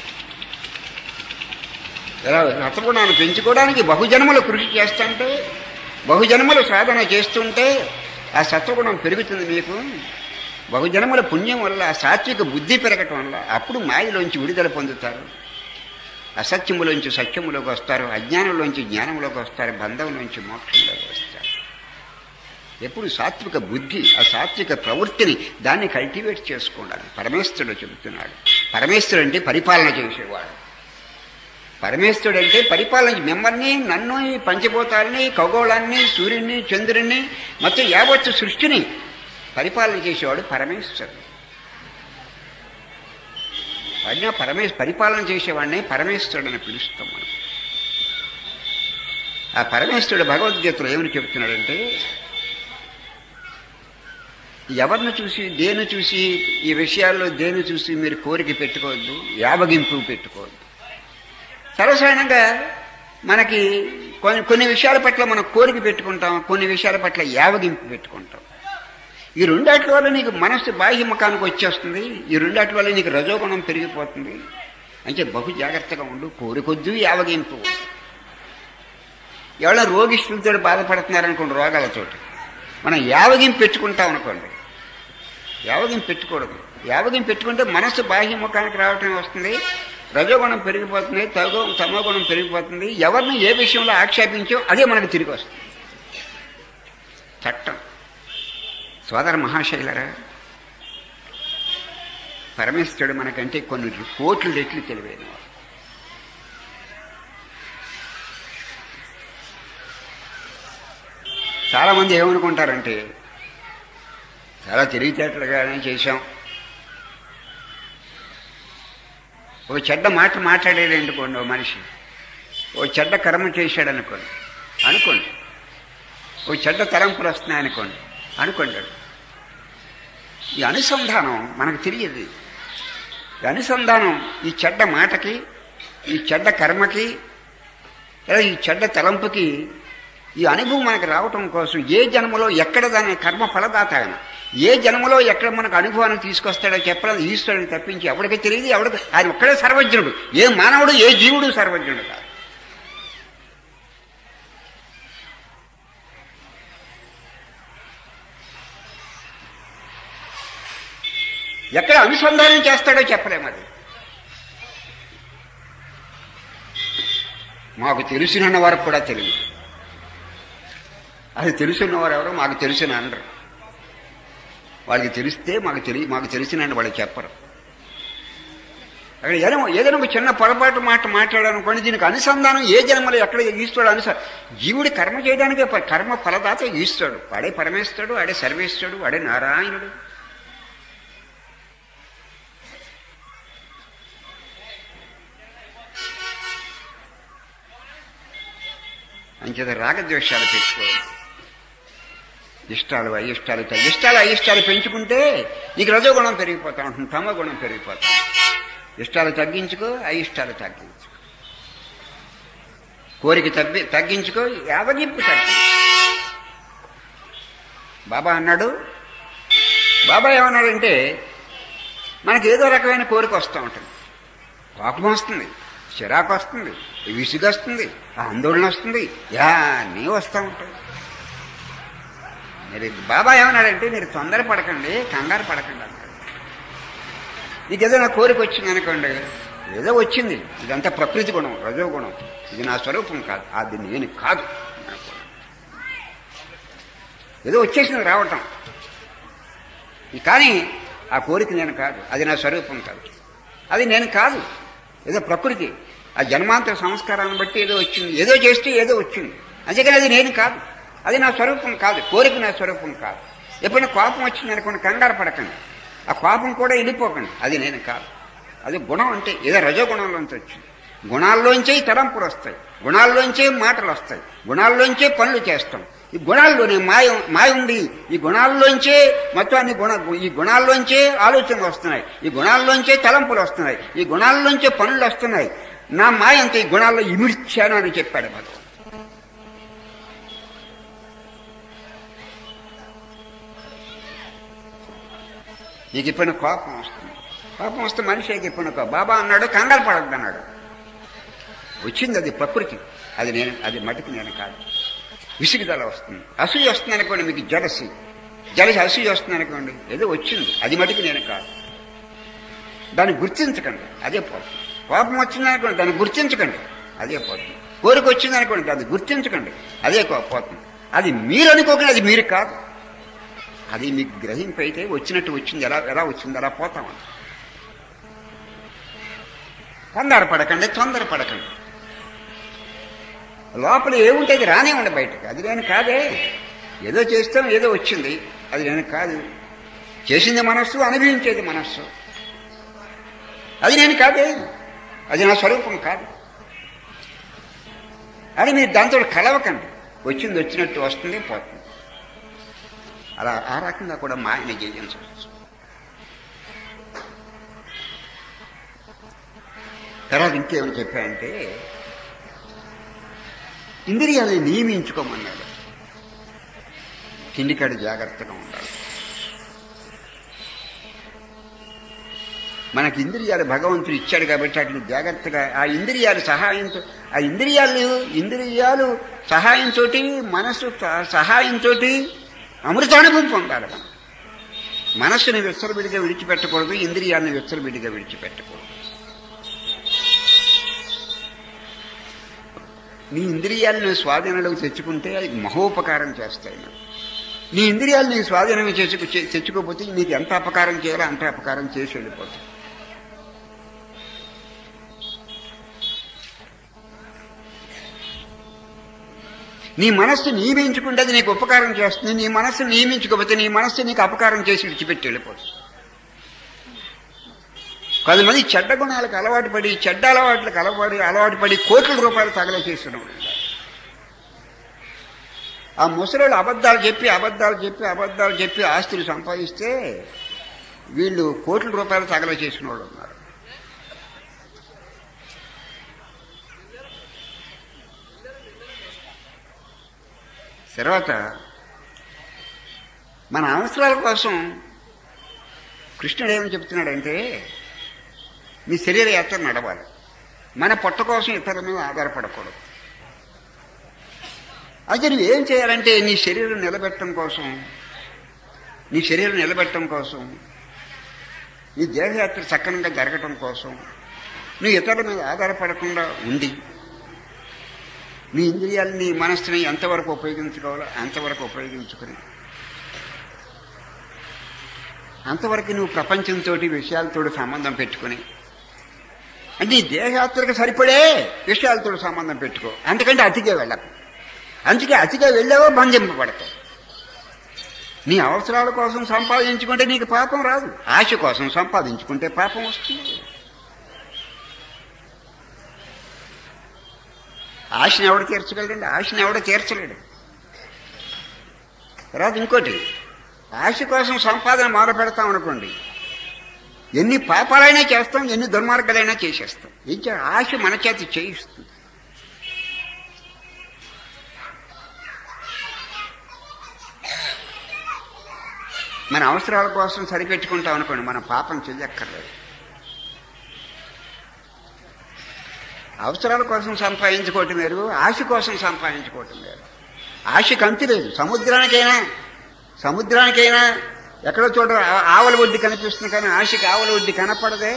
ఇలా సత్వగుణాన్ని పెంచుకోవడానికి బహుజన్మలు కృషి చేస్తుంటే బహుజన్మలు సాధన చేస్తుంటే ఆ సత్వగుణం పెరుగుతుంది మీకు బహుజన్మల పుణ్యం వల్ల ఆ సాత్విక బుద్ధి పెరగటం వల్ల అప్పుడు మాయలోంచి విడుదల పొందుతారు అసత్యములోంచి సత్యములోకి వస్తారు అజ్ఞానంలోంచి జ్ఞానంలోకి వస్తారు బంధంలోంచి మోక్షంలోకి వస్తారు ఎప్పుడు సాత్విక బుద్ధి ఆ సాత్విక ప్రవృత్తిని దాన్ని కల్టివేట్ చేసుకోండి పరమేశ్వరుడు చెబుతున్నాడు పరమేశ్వరుడు అంటే పరిపాలన చేసేవాడు పరమేశ్వరుడు అంటే పరిపాలన మిమ్మల్ని నన్ను ఈ పంచభూతాల్ని ఖగోళాన్ని సూర్యుడిని చంద్రుడిని మొత్తం యావత్తు సృష్టిని పరిపాలన చేసేవాడు పరమేశ్వరుడు అయినా పరమేశ్ పరిపాలన చేసేవాడిని పరమేశ్వరుడు అని పిలుస్తాం మనం ఆ పరమేశ్వరుడు భగవద్గీతలో ఏమని చెప్తున్నాడంటే ఎవరిని చూసి దేని చూసి ఈ విషయాల్లో దేని చూసి మీరు కోరిక పెట్టుకోవద్దు యావగింపు పెట్టుకోవద్దు సర్వసాధారణంగా మనకి కొన్ని కొన్ని విషయాల పట్ల మనం కోరిక పెట్టుకుంటాం కొన్ని విషయాల పట్ల యావగింపు పెట్టుకుంటాం ఈ రెండాటి వల్ల నీకు మనస్సు బాహ్యముఖానికి వచ్చేస్తుంది ఈ రెండాటి వల్ల నీకు రజోగుణం పెరిగిపోతుంది అంటే బహు జాగ్రత్తగా ఉండు కోరికొద్దు యావగింపు ఎవరైనా రోగిష్ఠులతో బాధపడుతున్నారనుకోండి రోగాలతోటి మనం యావగింపు పెట్టుకుంటాం అనుకోండి యావగింపు పెట్టుకూడదు యావగింపు పెట్టుకుంటే మనస్సు బాహ్యముఖానికి రావటం వస్తుంది రజోగుణం పెరిగిపోతుంది తగో తమోగుణం పెరిగిపోతుంది ఎవరిని ఏ విషయంలో ఆక్షేపించో అదే మనకు తిరిగి వస్తుంది చట్టం సోదర మహాశైలరా పరమేశ్వరుడు మనకంటే కొన్ని కోట్ల రెట్లు తెలివైన వాడు. చాలామంది ఏమనుకుంటారంటే చాలా తెలివితేటలుగానే చేశాం ఓ చెడ్డ మాట మాట్లాడేది అనుకోండి ఓ మనిషి ఓ చెడ్డ కర్మ చేశాడు అనుకోండి అనుకోండి ఓ చెడ్డ తలంపులు వస్తున్నాయి అనుకోండి అనుకుంటాడు ఈ అనుసంధానం మనకు తెలియదు ఈ అనుసంధానం ఈ చెడ్డ మాటకి ఈ చెడ్డ కర్మకి లేదా ఈ చెడ్డ తలంపుకి ఈ అనుభవం మనకు రావటం కోసం ఏ జన్మలో ఎక్కడ దాని కర్మ ఫలదాత ఆయన ఏ జన్మలో ఎక్కడ మనకు అనుభవాన్ని తీసుకొస్తాడో చెప్పలేదు ఈశ్వరుడిని తప్పించి ఎవరికి తెలియదు ఎవరికి ఆయన ఒక్కడే సర్వజ్ఞుడు ఏ మానవుడు ఏ జీవుడు సర్వజ్ఞుడు కాదు ఎక్కడ అనుసంధానం చేస్తాడో చెప్పలేము అది మాకు తెలిసిన వారికి కూడా తెలియదు అది తెలుసున్నవారు ఎవరో మాకు తెలిసిన అనరు వాళ్ళకి తెలిస్తే మాకు తెలియ మాకు తెలిసిన వాళ్ళు చెప్పరు అక్కడ ఏదైనా ఏదైనా ఒక చిన్న పొరపాటు మాట మాట్లాడాలనుకోండి దీనికి అనుసంధానం ఏ జన్మలో ఎక్కడ ఈస్తాడు అనుస జీవుడి కర్మ చేయడానికే ప- కర్మ ఫలదాత ఈస్తాడు వాడే పరమేస్తాడు వాడే సర్వేస్తాడు వాడే నారాయణుడు అంచేత రాగద్వేషాలు పెట్టుకోవాలి ఇష్టాలు అయిష్టాలు త- ఇష్టాలు అయిష్టాలు పెంచుకుంటే నీకు రజోగుణం పెరిగిపోతా ఉంటుంది తమ గుణం పెరిగిపోతా ఇష్టాలు తగ్గించుకో అయిష్టాలు తగ్గించుకో కోరిక తగ్గి తగ్గించుకో యావగింపు తగ్గి బాబా అన్నాడు బాబా ఏమన్నాడంటే మనకి ఏదో రకమైన కోరిక వస్తూ ఉంటుంది కోపం వస్తుంది చిరాకు వస్తుంది విసుగు వస్తుంది ఆందోళన వస్తుంది యా నీ వస్తూ ఉంటాయి మీరు బాబా ఏమన్నాడంటే మీరు తొందర పడకండి కంగారు పడకండి అన్నాడు నీకు ఏదైనా కోరిక వచ్చింది అనుకోండి ఏదో వచ్చింది ఇదంతా ప్రకృతి గుణం రజో గుణం ఇది నా స్వరూపం కాదు అది నేను కాదు అనుకోండి. ఏదో వచ్చేసింది రావటం ఈ కానీ ఆ కోరిక నేను కాదు అది నా స్వరూపం కాదు అది నేను కాదు ఏదో ప్రకృతి ఆ జన్మాంతర సంస్కారాన్ని బట్టి ఏదో వచ్చింది ఏదో చేస్తే ఏదో వచ్చింది అందుకని అది నేను కాదు అది నా స్వరూపం కాదు కోరిక నా స్వరూపం కాదు ఎప్పుడైనా కోపం వచ్చింది అనుకోండి కంగారు పడకండి ఆ కోపం కూడా వెళ్ళిపోకండి అది నేను కాదు అది గుణం అంటే ఏదో రజోగుణంలోంచి వచ్చింది గుణాల్లోంచే ఈ తలంపులు వస్తాయి గుణాల్లోంచే మాటలు వస్తాయి గుణాల్లోంచే పనులు చేస్తాం ఈ గుణాల్లోనే మాయ మాయ ఉంది ఈ గుణాల్లోంచే మొత్తం అన్ని గుణ ఈ గుణాల్లోంచే ఆలోచనలు వస్తున్నాయి ఈ గుణాల్లోంచే తలంపులు వస్తున్నాయి ఈ గుణాల్లోంచే పనులు వస్తున్నాయి నా మాయ అంత ఈ గుణాల్లో ఇమిడ్చాను అని చెప్పాడు భగవాన్ నీకు ఇప్పుడు కోపం వస్తుంది కోపం వస్తే మనిషికి ఇప్పుడు బాబా అన్నాడు కంగారు పడద్దు అన్నాడు వచ్చింది అది ప్రకృతి అది నేను అది మటుకు నేను కాదు విసిగిదల వస్తుంది అసూయ వస్తుంది అనుకోండి మీకు జలసి జలసి అసూయ వస్తుంది అనుకోండి ఏదో వచ్చింది అది మటుకు నేను కాదు దాన్ని గుర్తించకండి అదే పోతుంది కోపం వచ్చింది అనుకోండి దాన్ని గుర్తించకండి అదే పోతుంది కోరిక వచ్చింది అనుకోండి దాన్ని గుర్తించకండి అదే కో- పోతుంది అది మీరు అనుకోకండి అది మీరు కాదు అది మీకు గ్రహింపు అయితే వచ్చినట్టు వచ్చింది ఎలా ఎలా వచ్చింది అలా పోతామని తొందర పడకండి తొందర పడకండి లోపల ఏముంటే అది రానే ఉండే బయటకు అది నేను కాదే ఏదో చేస్తాం ఏదో వచ్చింది అది నేను కాదు చేసింది మనస్సు అనుభవించేది మనస్సు అది నేను కాదే అది నా స్వరూపం కాదు అది మీరు దాంతో కలవకండి వచ్చింది వచ్చినట్టు వస్తుంది పోతుంది అలా ఆ రకంగా కూడా మాయని జయించవచ్చు తర్వాత ఇంకేమని చెప్పాయంటే ఇంద్రియాలని నియమించుకోమన్నాడు తిండికాడు జాగ్రత్తగా ఉండాలి మనకి ఇంద్రియాలు భగవంతుడు ఇచ్చాడు కాబట్టి వాటిని జాగ్రత్తగా ఆ ఇంద్రియాలు సహాయంతో ఆ ఇంద్రియాలు ఇంద్రియాలు సహాయంతో మనసు స- సహాయంతో అమృతానుభవం పొందాలి మనం మనస్సుని విచ్చలవిడిగా విడిచిపెట్టకూడదు ఇంద్రియాలను విచ్చలవిడిగా విడిచిపెట్టకూడదు నీ ఇంద్రియాలను స్వాధీనంలోకి తెచ్చుకుంటే అవి మహోపకారం చేస్తాయి నాకు నీ ఇంద్రియాలు నీ స్వాధీనం చేసుకు చే- తెచ్చుకోకపోతే నీకు ఎంత అపకారం చేయాలో అంత అపకారం చేసి వెళ్ళిపోతుంది నీ మనస్సు నియమించుకుంటే అది నీకు ఉపకారం చేస్తుంది నీ మనస్సు నియమించుకోకపోతే నీ మనస్సు నీకు అపకారం చేసి విడిచిపెట్టి వెళ్ళిపోతుంది కొంతమంది చెడ్డ గుణాలకు అలవాటు పడి చెడ్డ అలవాట్లకు అలవాటు అలవాటు పడి కోట్ల రూపాయలు తగలచేస్తున్నాం ఆ ముసలోళ్ళు అబద్ధాలు చెప్పి అబద్ధాలు చెప్పి అబద్ధాలు చెప్పి ఆస్తులు సంపాదిస్తే వీళ్ళు కోట్ల రూపాయలు తగల చేసిన వాళ్ళు ఉన్నారు తర్వాత మన అవసరాల కోసం కృష్ణుడు ఏమని చెప్తున్నాడంటే మీ శరీర యాత్ర నడవాలి మన పొట్ట కోసం ఇతరుల మీద ఆధారపడకూడదు అయితే నువ్వు ఏం చేయాలంటే నీ శరీరం నిలబెట్టడం కోసం నీ శరీరం నిలబెట్టడం కోసం నీ దేహయాత్ర సక్రమంగా జరగటం కోసం నువ్వు ఇతరుల మీద ఆధారపడకుండా ఉండి నీ ఇంద్రియాలు నీ మనస్సుని ఎంతవరకు ఉపయోగించుకోవాలో అంతవరకు ఉపయోగించుకుని అంతవరకు నువ్వు ప్రపంచంతో విషయాలతో సంబంధం పెట్టుకుని అంటే ఈ దేహయాత్రకు సరిపడే విషయాలతో సంబంధం పెట్టుకో అంతకంటే అతిగా వెళ్ళకు అందుకే అతిగా వెళ్ళావో బంధింపబడతావు నీ అవసరాల కోసం సంపాదించుకుంటే నీకు పాపం రాదు ఆశ కోసం సంపాదించుకుంటే పాపం వస్తుంది ఆశని ఎవడు తీర్చగలడండి ఆశని ఎవడు తీర్చలేడు తర్వాత ఇంకోటి ఆశ కోసం సంపాదన మొదలు పెడతాం అనుకోండి ఎన్ని పాపాలైనా చేస్తాం ఎన్ని దుర్మార్గాలైనా చేసేస్తాం ఏం చే- ఆశ మన చేత చేయిస్తుంది మన అవసరాల కోసం సరిపెట్టుకుంటాం అనుకోండి మన పాపం చెయ్యక్కర్లేదు అవసరాల కోసం సంపాదించుకోవటం వేరు ఆశ కోసం సంపాదించుకోవటం వేరు ఆశకు అంతి లేదు సముద్రానికైనా సముద్రానికైనా ఎక్కడో చోట ఆ- ఆవల ఒడ్డి కనిపిస్తుంది కానీ ఆశకి ఆవల ఒడ్డి కనపడదే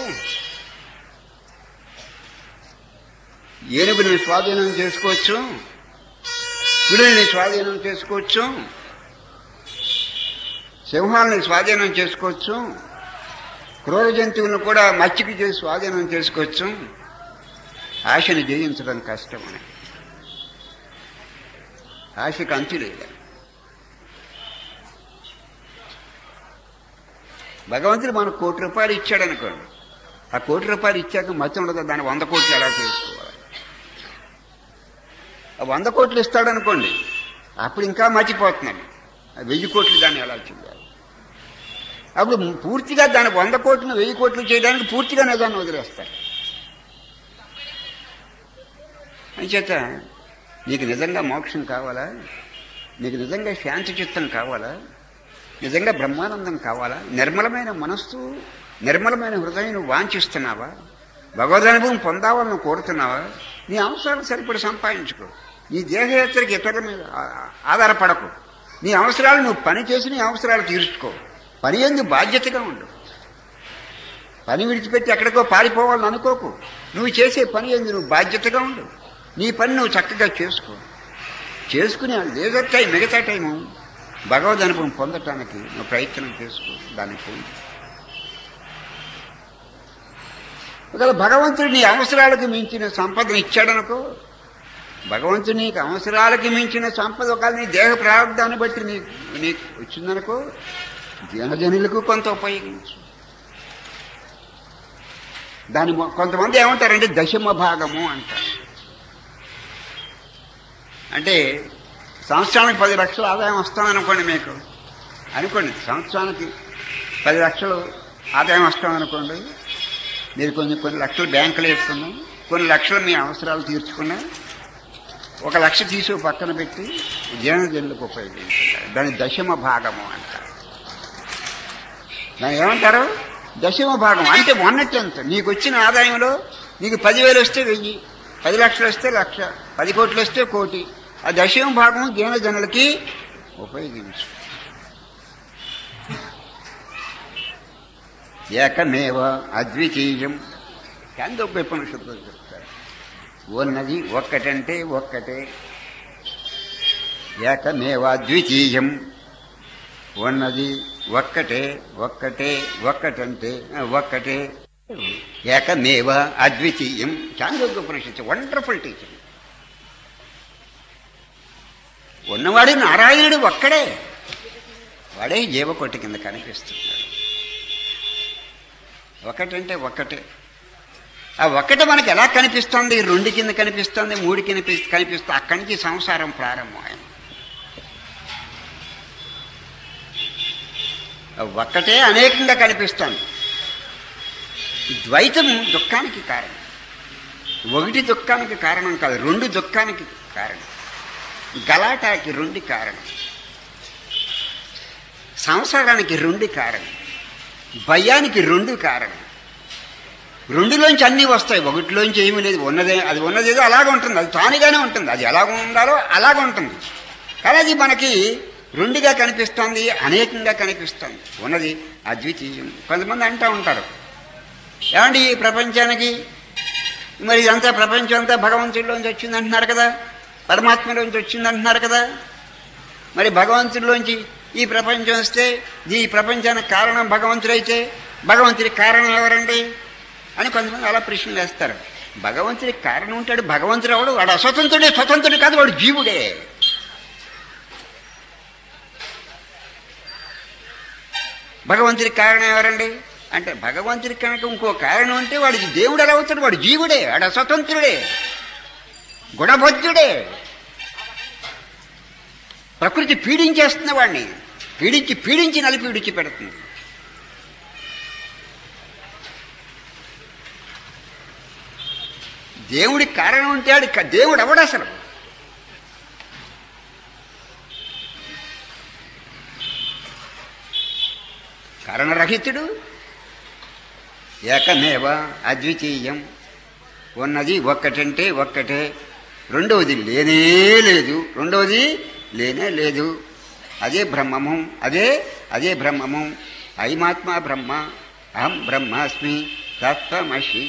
ఏనుగుని స్వాధీనం చేసుకోవచ్చు గుడిని స్వాధీనం చేసుకోవచ్చు సింహాలని స్వాధీనం చేసుకోవచ్చు క్రూర జంతువులను కూడా మచ్చికి చేసి స్వాధీనం చేసుకోవచ్చు ఆశని జయించడం కష్టం అని ఆశకు అంతు లేదు భగవంతుడు మనకు కోటి రూపాయలు ఇచ్చాడు అనుకోండి ఆ కోటి రూపాయలు ఇచ్చాక మతి ఉండదు దాన్ని వంద కోట్లు ఎలా చేసుకోవాలి ఆ వంద కోట్లు ఇస్తాడు అనుకోండి అప్పుడు ఇంకా మర్చిపోతున్నాడు ఆ వెయ్యి కోట్లు దాన్ని ఎలా చేయాలి అప్పుడు పూర్తిగా దాని వంద కోట్లు వెయ్యి కోట్లు చేయడానికి పూర్తిగా నిజాన్ని వదిలేస్తారు అంచేత నీకు నిజంగా మోక్షం కావాలా నీకు నిజంగా శాంతి చిత్తం కావాలా నిజంగా బ్రహ్మానందం కావాలా నిర్మలమైన మనస్సు నిర్మలమైన హృదయం నువ్వు వాంఛిస్తున్నావా భగవదనుభవం పొందాలని నువ్వు కోరుతున్నావా నీ అవసరాలకు సరిపడి సంపాదించుకో నీ దేహయాత్రకి ఇతరుల మీద ఆ- ఆధారపడకు నీ అవసరాలు నువ్వు పని చేసి నీ అవసరాలు తీర్చుకో పని ఎందు బాధ్యతగా ఉండు పని విడిచిపెట్టి ఎక్కడికో పారిపోవాలని అనుకోకు నువ్వు చేసే పని ఎందు నువ్వు బాధ్యతగా ఉండు నీ పని నువ్వు చక్కగా చేసుకో చేసుకుని ఆ లేజర్ టైం మిగతా టైము భగవద్ అనుభవం పొందటానికి నువ్వు ప్రయత్నం చేసుకో దానికి పోయి ఒకవేళ భగవంతుడు నీ అవసరాలకు మించిన సంపదను ఇచ్చాడనుకో భగవంతుడు నీకు అవసరాలకి మించిన సంపద ఒకవేళ నీ దేహ ప్రారంభాన్ని బట్టి నీకు నీకు వచ్చిందనుకో జనజనులకు కొంత ఉపయోగించు దాని మొ- కొంతమంది ఏమంటారంటే దశమ భాగము అంటారు అంటే సంవత్సరానికి పది లక్షల ఆదాయం వస్తుందనుకోండి మీకు అనుకోండి సంవత్సరానికి పది లక్షలు ఆదాయం వస్తుందనుకోండి మీరు కొన్ని కొన్ని లక్షలు బ్యాంకులో వేసుకున్నాం కొన్ని లక్షలు మీ అవసరాలు తీర్చుకున్నా ఒక లక్ష తీసి పక్కన పెట్టి జీవనజనులకు ఉపయోగించారు దాని దశమ భాగము అంటారు దాన్ని ఏమంటారు దశమ భాగం అంటే మొన్నటి ఎంత నీకు వచ్చిన ఆదాయంలో నీకు పదివేలు వస్తే వెయ్యి పది లక్షలు వస్తే లక్ష పది కోట్లు వస్తే కోటి ఆ దశమ భాగం జీవనజనులకి ఉపయోగించు ఏకమేవ అద్వితీయం చాందోపనిషత్తులు చెప్తారు ఉన్నది ఒక్కటంటే ఒక్కటే ఏకమేవ అద్వితీయం ఉన్నది ఒక్కటే ఒక్కటే ఒక్కటంటే ఒక్కటే ఏకమేవ అద్వితీయం చాందోపనిషత్తు వండర్ఫుల్ టీచింగ్ ఉన్నవాడు నారాయణుడు ఒక్కడే వాడే జీవకొట్టి కింద కనిపిస్తున్నాడు ఒకటంటే ఒక్కటే ఆ ఒక్కటే మనకి ఎలా కనిపిస్తుంది రెండు కింద కనిపిస్తుంది మూడు కింద కనిపిస్తుంది అక్కడి నుంచి సంసారం ప్రారంభమైంది ఆ ఒక్కటే అనేకంగా కనిపిస్తుంది ద్వైతం దుఃఖానికి కారణం ఒకటి దుఃఖానికి కారణం కాదు రెండు దుఃఖానికి కారణం గలాటాకి రెండు కారణం సంసారానికి రెండు కారణం భయానికి రెండు కారణం రెండులోంచి అన్నీ వస్తాయి ఒకటిలోంచి ఏమీ లేదు ఉన్నదే అది ఉన్నదేదో అలాగ ఉంటుంది అది తానుగానే ఉంటుంది అది ఎలాగ ఉండాలో అలాగ ఉంటుంది కానీ అది మనకి రెండుగా కనిపిస్తుంది అనేకంగా కనిపిస్తుంది ఉన్నది అద్వితీయం కొంతమంది అంటూ ఉంటారు ఏమండి ఈ ప్రపంచానికి మరి ఇదంతా ప్రపంచం అంతా భగవంతుడిలోంచి వచ్చింది అంటున్నారు కదా పరమాత్మలోంచి వచ్చింది అంటున్నారు కదా మరి భగవంతుడిలోంచి ఈ ప్రపంచం వస్తే ఈ ప్రపంచానికి కారణం భగవంతుడైతే భగవంతుడికి కారణం ఎవరండి అని కొంతమంది అలా ప్రశ్నలు వేస్తారు భగవంతుడికి కారణం ఉంటాడు భగవంతుడు ఎవడు వాడు అస్వతంత్రుడే స్వతంత్రుడు కాదు వాడు జీవుడే భగవంతుడికి కారణం ఎవరండి అంటే భగవంతుడికి కనుక ఇంకో కారణం ఉంటే వాడికి దేవుడు ఎలా అవుతాడు వాడు జీవుడే వాడు అస్వతంత్రుడే గుణబద్ధుడే ప్రకృతి పీడించేస్తుంది వాడిని పీడించి పీడించి నలిపి విడిచి పెడుతుంది దేవుడికి కారణం ఉంటే ఆడి దేవుడు ఎవడు అసలు కారణరహితుడు ఏకమేవ అద్వితీయం ఉన్నది ఒక్కటంటే ఒక్కటే రెండవది లేనే లేదు రెండవది లేనే లేదు అదే బ్రహ్మము అదే అదే బ్రహ్మము ఐమాత్మ బ్రహ్మ అహం బ్రహ్మాస్మి తత్వమసి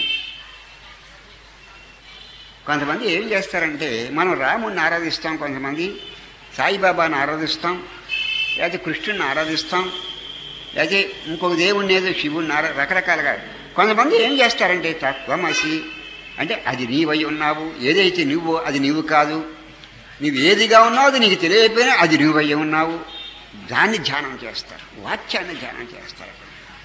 కొంతమంది ఏం చేస్తారంటే మనం రాముడిని ఆరాధిస్తాం కొంతమంది సాయిబాబాని ఆరాధిస్తాం లేకపోతే కృష్ణుని ఆరాధిస్తాం లేకపోతే ఇంకొక దేవుణ్ణి ఏదో శివుణ్ణి ఆరా రకరకాలుగా కొంతమంది ఏం చేస్తారంటే తత్వమసి అంటే అది నీవై ఉన్నావు ఏదైతే నువ్వో అది నీవు కాదు నువ్వు ఏదిగా ఉన్నావు అది నీకు తెలియకపోయినా అది నువ్వై ఉన్నావు దాన్ని ధ్యానం చేస్తారు వాక్యాన్ని ధ్యానం చేస్తారు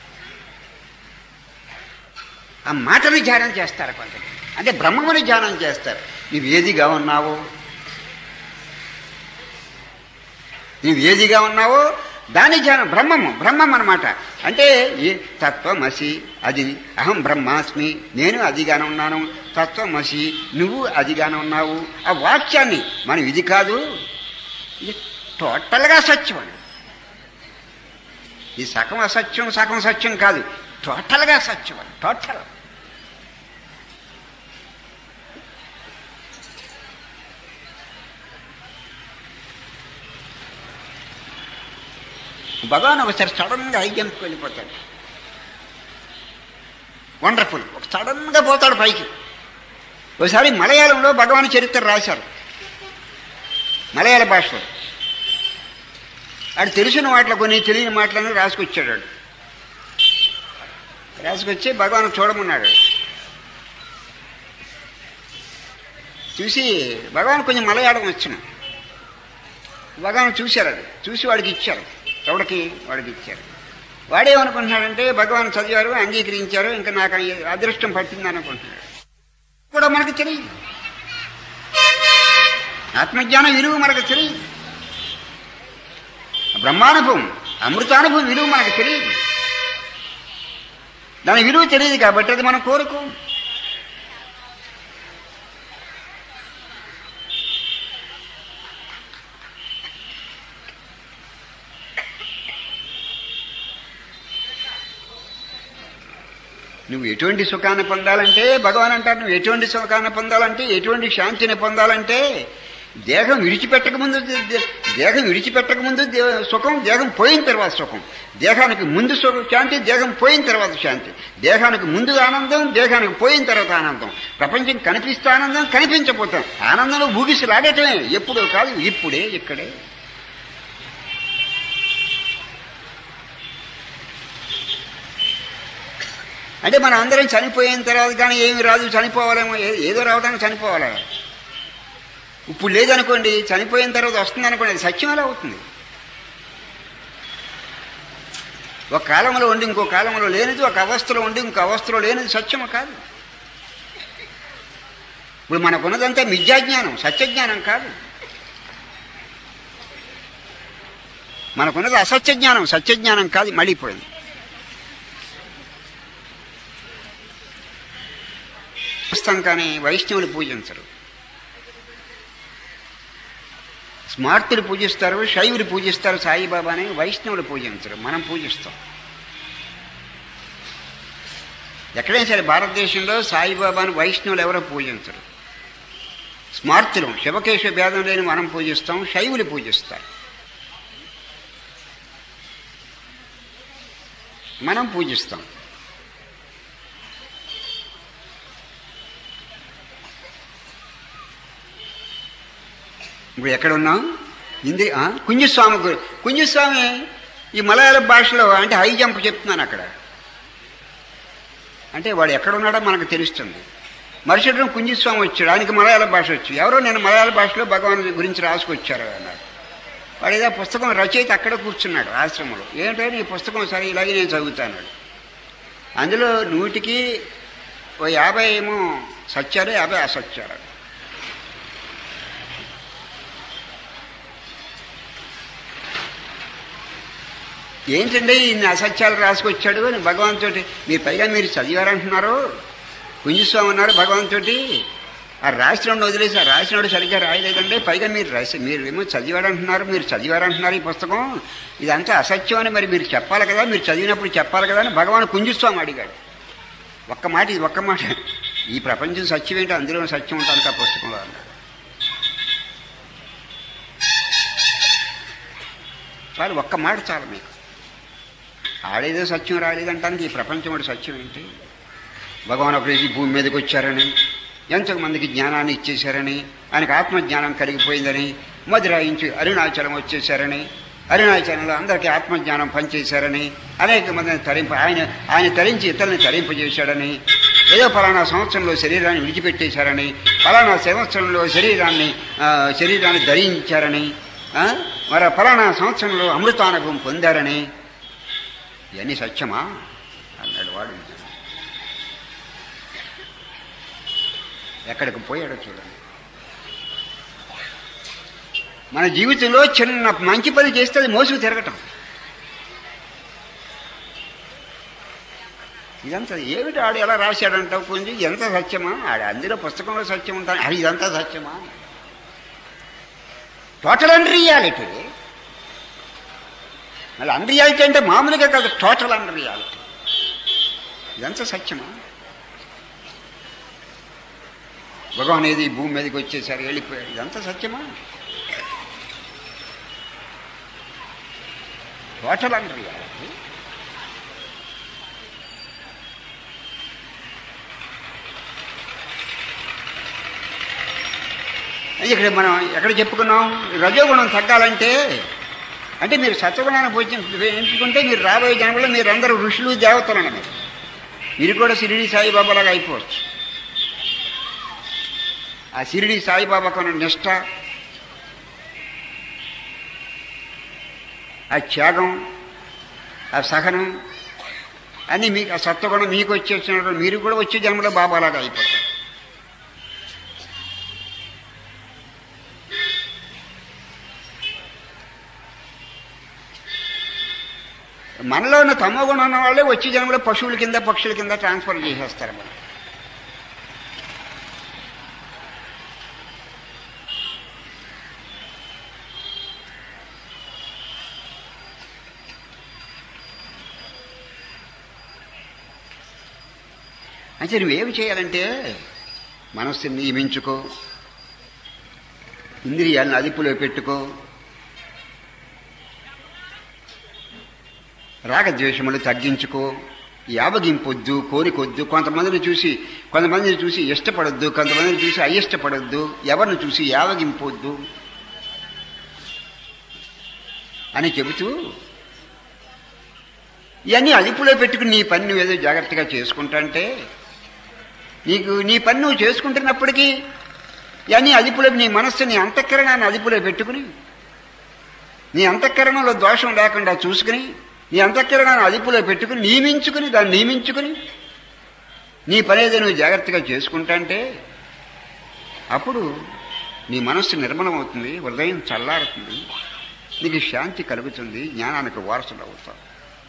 ఆ మాటని ధ్యానం చేస్తారు కొంతమంది అంటే బ్రహ్మముని ధ్యానం చేస్తారు నువ్వు ఏదిగా ఉన్నావో నువ్వు ఏదిగా ఉన్నావో దాని ధ్యానం బ్రహ్మము బ్రహ్మం అనమాట అంటే ఏ తత్వమసి అది అహం బ్రహ్మాస్మి నేను అదిగానే ఉన్నాను తత్వమసి నువ్వు అదిగానే ఉన్నావు ఆ వాక్యాన్ని మనం ఇది కాదు ఇది టోటల్గా సత్యం అని ఈ సగం అసత్యం సగం సత్యం కాదు టోటల్గా సత్యం అని టోటల్ భగవాన్ ఒకసారి సడన్గా ఐక్యంకి వెళ్ళిపోతాడు వండర్ఫుల్ ఒక సడన్గా పోతాడు పైకి ఒకసారి మలయాళంలో భగవాన్ చరిత్ర రాశారు మలయాళ భాషలో ఆడు తెలిసిన మాటలు కొన్ని తెలియని మాటలను రాసుకొచ్చాడు వాడు రాసుకొచ్చి భగవాన్ చూడమన్నాడు చూసి భగవాన్ కొంచెం మలయాళం వచ్చిన భగవాన్ చూశారు అది చూసి వాడికి ఇచ్చారు ఎవడికి వాడికి ఇచ్చారు వాడేమనుకుంటున్నాడంటే భగవాన్ చదివారు అంగీకరించారు ఇంకా నాకు అదృష్టం పట్టింది అనుకుంటున్నాడు కూడా మనకు తెలియదు ఆత్మజ్ఞానం విలువ మనకు తెలియదు బ్రహ్మానుభవం అమృతానుభవం విలువ మనకు తెలియదు దాని విలువ తెలియదు కాబట్టి అది మనం కోరుకో నువ్వు ఎటువంటి సుఖాన్ని పొందాలంటే భగవాన్ అంటారు నువ్వు ఎటువంటి సుఖాన్ని పొందాలంటే ఎటువంటి శాంతిని పొందాలంటే దేహం విడిచిపెట్టక ముందు దేహం విడిచిపెట్టక ముందు సుఖం దేహం పోయిన తర్వాత సుఖం దేహానికి ముందు సుఖం శాంతి దేహం పోయిన తర్వాత శాంతి దేహానికి ముందు ఆనందం దేహానికి పోయిన తర్వాత ఆనందం ప్రపంచం కనిపిస్తే ఆనందం కనిపించపోతాం ఆనందంలో ఊగిసి లాగటమే ఎప్పుడు కాదు ఇప్పుడే ఇక్కడే అంటే మనం అందరం చనిపోయిన తర్వాత కానీ ఏమి రాదు చనిపోవాలేమో ఏదో రావడానికి చనిపోవాలి ఇప్పుడు లేదనుకోండి చనిపోయిన తర్వాత వస్తుంది అనుకోండి అది సత్యం ఎలా అవుతుంది ఒక కాలంలో ఉండి ఇంకో కాలంలో లేనిది ఒక అవస్థలో ఉండి ఇంకో అవస్థలో లేనిది సత్యం కాదు ఇప్పుడు మనకున్నదంతా మిథ్యాజ్ఞానం సత్యజ్ఞానం కాదు మనకున్నది అసత్య జ్ఞానం సత్యజ్ఞానం కాదు మళ్ళీ పోయింది చూస్తాం కానీ వైష్ణవులు పూజించరు స్మార్తులు పూజిస్తారు శైవులు పూజిస్తారు సాయిబాబాని వైష్ణవులు పూజించరు మనం పూజిస్తాం ఎక్కడైనా సరే భారతదేశంలో సాయిబాబాని వైష్ణవులు ఎవరో పూజించరు స్మార్తులు శివకేశ భేదం లేని మనం పూజిస్తాం శైవులు పూజిస్తారు మనం పూజిస్తాం ఇప్పుడు ఎక్కడ ఉన్నాం ఇంది ఆ? కుంజస్వామి గు- కుంజస్వామి ఈ మలయాళ భాషలో అంటే హై జంప్ చెప్తున్నాను అక్కడ అంటే వాడు ఎక్కడ ఉన్నాడో మనకు తెలుస్తుంది మరుసటి రోజు కుంజస్వామి వచ్చాడు ఆయనకి మలయాళ భాష వచ్చు ఎవరో నేను మలయాళ భాషలో భగవాన్ గురించి రాసుకొచ్చారు అన్నాడు వాడు ఏదో పుస్తకం రచయిత అక్కడ కూర్చున్నాడు ఆశ్రమంలో ఏంటంటే ఈ పుస్తకం సరే ఇలాగే నేను చదువుతాను అందులో నూటికి ఓ యాభై ఏమో సత్యాలు యాభై అసత్యాలు ఏంటండి ఇన్ని అసత్యాలు రాసుకొచ్చాడు అని భగవంతుడి మీరు పైగా మీరు చదివారంటున్నారు కుంజస్వామి అన్నారు భగవంతుడి ఆ రాసినోడిని వదిలేసి ఆ రాసినోడు సరిగ్గా రాయలేదండి పైగా మీరు రాసి మీరు ఏమో చదివారంటున్నారు మీరు చదివారంటున్నారు ఈ పుస్తకం ఇదంతా అసత్యం అని మరి మీరు చెప్పాలి కదా మీరు చదివినప్పుడు చెప్పాలి కదా అని భగవాన్ కుంజస్వామి అడిగాడు ఒక్క మాట ఇది ఒక్క మాట ఈ ప్రపంచం సత్యం ఏంటో అందులో సత్యం ఉంటాను ఆ పుస్తకంలో అన్నాడు చాలు ఒక్క మాట చాలు మీకు ఆడేదో సత్యం రాలేదంటానికి ఈ ప్రపంచం వాడు సత్యం ఏంటి భగవాన్ ఒకరు ఈ భూమి మీదకి వచ్చారని ఎంతో మందికి జ్ఞానాన్ని ఇచ్చేశారని ఆయనకు ఆత్మజ్ఞానం కలిగిపోయిందని మధురాయించి అరుణాచలం వచ్చేశారని అరుణాచలంలో అందరికీ ఆత్మజ్ఞానం పనిచేశారని అనేక మందిని తరింప ఆయన ఆయన తరించి ఇతరులను తరింపజేశాడని ఏదో ఫలానా సంవత్సరంలో శరీరాన్ని విడిచిపెట్టేశారని ఫలానా సంవత్సరంలో శరీరాన్ని ఆ, శరీరాన్ని ధరించారని ఆ, మరి ఫలానా సంవత్సరంలో అమృతానుభవం పొందారని ఇవన్నీ సత్యమా అన్నాడు వాడు ఎక్కడికి పోయాడో చూడండి మన జీవితంలో చిన్న మంచి పని చేస్తే అది మోసుకు తిరగటం ఇదంతా ఏమిటి ఆడు ఎలా రాశాడంటావు కొంచెం ఎంత సత్యమా ఆడు అందులో పుస్తకంలో సత్యం ఉంటాను అది ఇదంతా సత్యమా టోటల్ అండ్ రియాలిటీ మళ్ళీ అన్ రియాలిటీ అంటే మామూలుగా కాదు టోటల్ అండ్ రియాలిటీ ఇదంతా సత్యమా భగవాన్ ఏది ఈ భూమి మీదకి వచ్చేసారు వెళ్ళిపోయాడు ఇదంతా సత్యమా టోటల్ అండ్ రియాలిటీ ఇక్కడ మనం ఎక్కడ చెప్పుకున్నాం రజోగుణం తగ్గాలంటే అంటే మీరు సత్వగుణాన్ని పోయి ఎంచుకుంటే మీరు రాబోయే జనంలో మీరు అందరూ ఋషులు దేవతలు అన్నమాట మీరు కూడా షిరిడి సాయిబాబాలాగా అయిపోవచ్చు ఆ షిరిడి సాయిబాబాకు ఉన్న నిష్ట ఆ త్యాగం ఆ సహనం అన్నీ మీకు ఆ సత్వగుణం మీకు వచ్చేసినప్పుడు మీరు కూడా వచ్చే జన్మలో బాబాలాగా అయిపోతారు మనలో ఉన్న తమో గుణం ఉన్న వాళ్ళే వచ్చే జన్మలో పశువుల కింద పక్షుల కింద ట్రాన్స్ఫర్ చేసేస్తారు మనం అయితే నువ్వేమి చేయాలంటే మనస్సుని నియమించుకో ఇంద్రియాలను అదుపులో పెట్టుకో రాగద్వేషములు తగ్గించుకో యావగింపొద్దు కోరికొద్దు కొంతమందిని చూసి కొంతమందిని చూసి ఇష్టపడొద్దు కొంతమందిని చూసి అయిష్టపడొద్దు ఎవరిని చూసి యావగింపొద్దు అని చెబుతూ ఇవన్నీ అదుపులో పెట్టుకుని నీ పని నువ్వు ఏదో జాగ్రత్తగా చేసుకుంటాంటే నీకు నీ పని నువ్వు చేసుకుంటున్నప్పటికీ ఇవన్నీ అదుపులో నీ మనస్సు నీ అంతఃకరణాన్ని అదుపులో పెట్టుకుని నీ అంతఃకరణలో దోషం లేకుండా చూసుకుని నీ అంతఃకరణాన్ని అదుపులో పెట్టుకుని నియమించుకుని దాన్ని నియమించుకుని నీ పని ఏదో నువ్వు జాగ్రత్తగా చేసుకుంటాంటే అప్పుడు నీ మనస్సు నిర్మలం అవుతుంది హృదయం చల్లారుతుంది నీకు శాంతి కలుగుతుంది జ్ఞానానికి వారసులు అవుతావు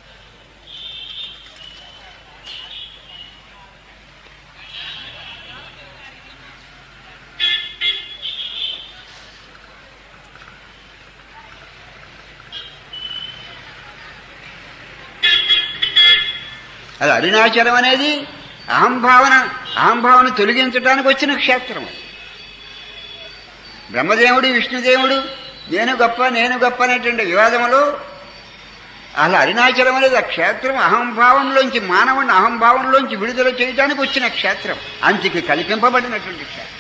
అది అరుణాచలం అనేది అహంభావన అహంభావన తొలగించడానికి వచ్చిన క్షేత్రం అది. బ్రహ్మదేవుడు విష్ణుదేవుడు నేను గొప్ప నేను గొప్ప అనేటువంటి వివాదములు అసలు అరుణాచలం అనేది ఆ క్షేత్రం అహంభావంలోంచి మానవుని అహంభావంలోంచి విడుదల చేయడానికి వచ్చిన క్షేత్రం అంచుకి కల్పింపబడినటువంటి క్షేత్రం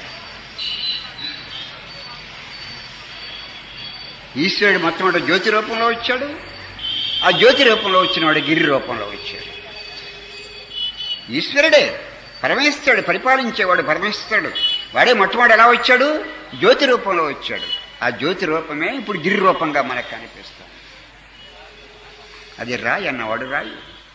ఈశ్వరుడు మొట్టమొదటి జ్యోతి రూపంలో వచ్చాడు ఆ జ్యోతి రూపంలో వచ్చినవాడు గిరి రూపంలో వచ్చాడు ఈశ్వరుడే పరమేశ్వరుడు పరిపాలించేవాడు పరమేశ్వరుడు వాడే మొట్టమొదటి ఎలా వచ్చాడు జ్యోతి రూపంలో వచ్చాడు ఆ జ్యోతి రూపమే ఇప్పుడు గిరి రూపంగా మనకు కనిపిస్తుంది అది రాయి అన్నవాడు రాయి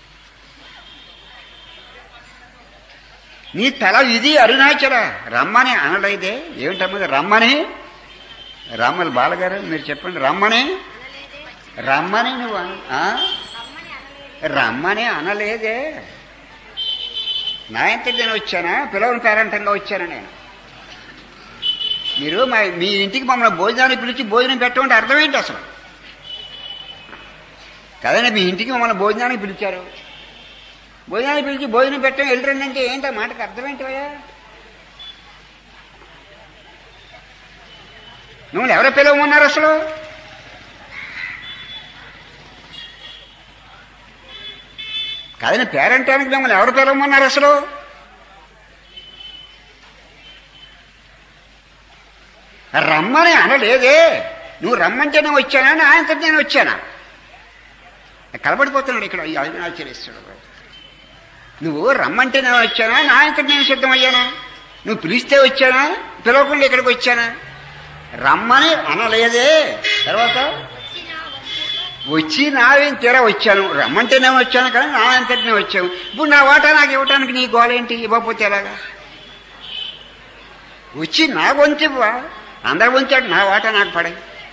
నీ తల ఇది అరుణాచల రమ్మని అనలేదే ఏమిటమ్మది రమ్మని రామ్మల బాలగారు మీరు చెప్పండి రమ్మని రమ్మని నువ్వు అన- ఆ? రమ్మని అనలేదే నా ఎంత నేను వచ్చానా పిలవని పేరంటంగా వచ్చాను నేను మీరు మా మీ ఇంటికి మమ్మల్ని భోజనానికి పిలిచి భోజనం పెట్టమంటే అర్థం ఏంటి అసలు కదండి మీ ఇంటికి మమ్మల్ని భోజనానికి పిలిచారు భోజనానికి పిలిచి భోజనం పెట్టడం వెళ్ళరండి అంటే ఏంటి ఆ మాటకు అర్థం ఏంటివయ్యా మిమ్మల్ని ఎవరు పిలవమన్నారు అసలు కాదని పేరంటానికి మిమ్మల్ని ఎవరు పిలవమన్నారు అసలు రమ్మని అనలేదే నువ్వు రమ్మంటేనే వచ్చానా నా అంతటి నేను వచ్చానా కలబడిపోతున్నాడు ఇక్కడ ఈ అవినాచరిస్తాడు నువ్వు రమ్మంటే నేను వచ్చానా నా అంతటి నేను సిద్ధమయ్యానా నువ్వు పిలిస్తే వచ్చానా పిలవకుండా ఇక్కడికి వచ్చానా రమ్మని అనలేదే తర్వాత వచ్చి నావేం తీరా వచ్చాను రమ్మంటేనే వచ్చాను కానీ నా అంతటి నేను వచ్చాను ఇప్పుడు నా వాటా నాకు ఇవ్వటానికి నీ గోలేంటి ఇవ్వకపోతే ఎలాగా వచ్చి నా వంతు ఇవ్వా అందరు వంచాడు నా వాటా నాకు పడే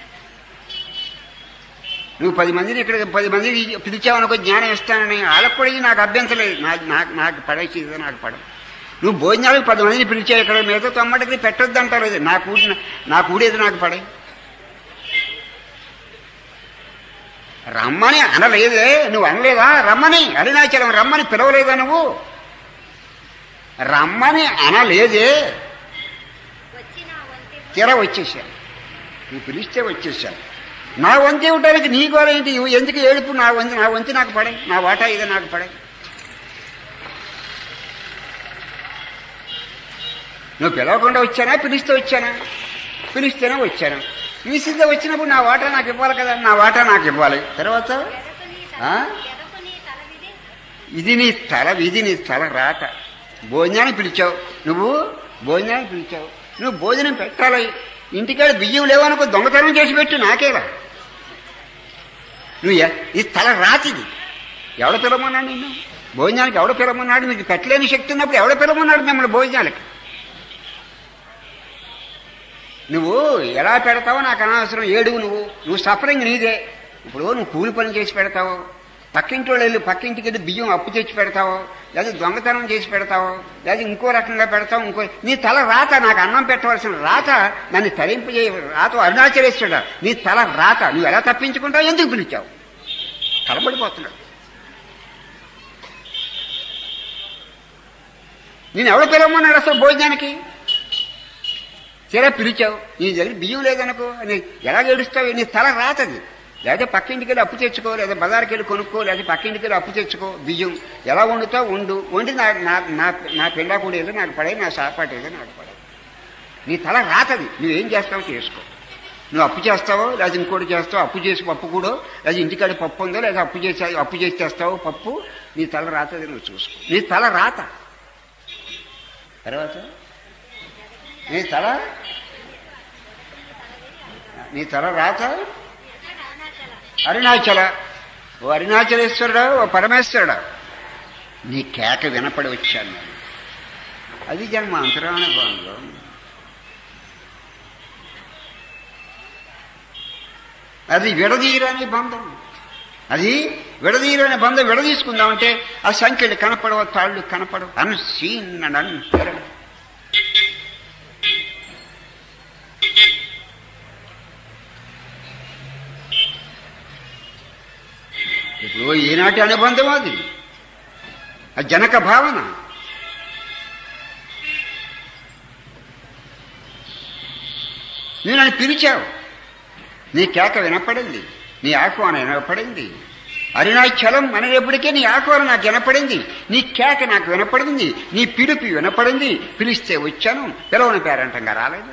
నువ్వు పది మందిని ఇక్కడ పది మందిని పిలిచావనుకో జ్ఞానం ఇస్తానని వాళ్ళకు కూడా ఇది నాకు అభ్యంతరం లేదు నాకు నాకు నాకు పడేసి ఇదో నాకు పడ నువ్వు భోజనాలకు పది మందిని పిలిచావు ఇక్కడ మిగతా తొమ్మటికి పెట్టొద్దు అంటారు ఇది నా కూడి నా కూడేది నాకు పడే రమ్మని అనలేదే నువ్వు అనలేదా రమ్మని అరుణాచలం రమ్మని పిలవలేదా నువ్వు రమ్మని అనలేదే తీరా వచ్చేసాను నువ్వు పిలిస్తే వచ్చేసాను నా వంతు ఇవ్వటానికి నీ గోరేంటి ఇవ్వు ఎందుకు ఏడుపు నా వంతు నా వంతు నాకు పడే నా వాటా ఇది నాకు పడే నువ్వు పిలవకుండా వచ్చానా పిలిస్తే వచ్చానా పిలిస్తేనే వచ్చాను పిలిస్తే వచ్చినప్పుడు నా వాటా నాకు ఇవ్వాలి కదా నా వాటా నాకు ఇవ్వాలి తర్వాత ఆ? ఇది నీ తల ఇది నీ తల రాత భోజనానికి పిలిచావు నువ్వు భోజనానికి పిలిచావు నువ్వు భోజనం పెట్టాలి ఇంటికాడ బియ్యం లేవనుకో దొంగతనం చేసి పెట్టు నాకేలా నువ్వు ఎ- ఇది తల రాతిది ఎవడ పిలవమన్నాడు నిన్ను భోజనానికి ఎవడ పిలవమన్నాడు నీకు పెట్టలేని శక్తి ఉన్నప్పుడు ఎవడ పిలవమన్నాడు మిమ్మల్ని భోజనాలకి నువ్వు ఎలా పెడతావో నాకు అనవసరం ఏడుగు నువ్వు నువ్వు సఫరింగ్ నీదే ఇప్పుడు నువ్వు కూలి పని చేసి పెడతావు పక్కింటి వాళ్ళు వెళ్ళి పక్కింటికి వెళ్ళి బియ్యం అప్పు తెచ్చి పెడతావు లేదా దొంగతనం చేసి పెడతావు లేదా ఇంకో రకంగా పెడతావు ఇంకో నీ తల రాత నాకు అన్నం పెట్టవలసిన రాత నన్ను తరింపు చేయ రాత అరుణాచలేశ్వరుడా నీ తల రాత నువ్వు ఎలా తప్పించుకుంటావు ఎందుకు పిలిచావు కలబడిపోతున్నావు నేను ఎవరు పిలవమన్నాడు అసలు భోజనానికి తీరా పిలిచావు నీ దగ్గర బియ్యం లేదనుకో అని ఎలా ఏడుస్తావు నీ తల రాతది లేదా పక్కింటికి వెళ్ళి అప్పు తెచ్చుకో లేదా బజార్కి వెళ్ళి కొనుక్కో లేదా పక్కింటికి వెళ్ళి అప్పు తెచ్చుకో బియ్యం ఎలా వండుతావు వండు వండి నా నా నా నా పిల్ల కూడా ఏదో నాకు పడే నా సాపాటు ఏదో నాకు పడే నీ తల రాతది నువ్వేం చేస్తావో చేసుకో నువ్వు అప్పు చేస్తావో లేదా ఇంకోటి చేస్తావు అప్పు చేసి పప్పు కూడా లేదా ఇంటికాడ పప్పు ఉందో లేదా అప్పు చేసి అప్పు చేసి చేస్తావు పప్పు నీ తల రాతది నువ్వు చూసుకో నీ తల రాత తర్వాత నీ తల నీ తల రాత అరుణాచల ఓ అరుణాచలేశ్వరుడా ఓ పరమేశ్వరుడా నీ కేక వినపడి వచ్చాను నేను అది జన్మ అంతరానుభవంలో అది విడదీయరాని బంధం అది విడదీయరాని బంధం విడదీసుకుందామంటే ఆ సంఖ్యలు కనపడవు తాళ్ళు కనపడవు అన్సీన్ అండ్ అన్ఫెరడ్ ఇప్పుడు ఈనాటి అనుబంధం అది ఆ జనక భావన నేను అని పిలిచావు నీ కేక వినపడింది నీ ఆహ్వానం వినపడింది అరుణాచలం అనేటప్పటికే నీ ఆహ్వానం నాకు వినపడింది నీ కేక నాకు వినపడింది నీ పిలుపు వినపడింది పిలిస్తే వచ్చాను పిలవని పేరంటంగా రాలేదు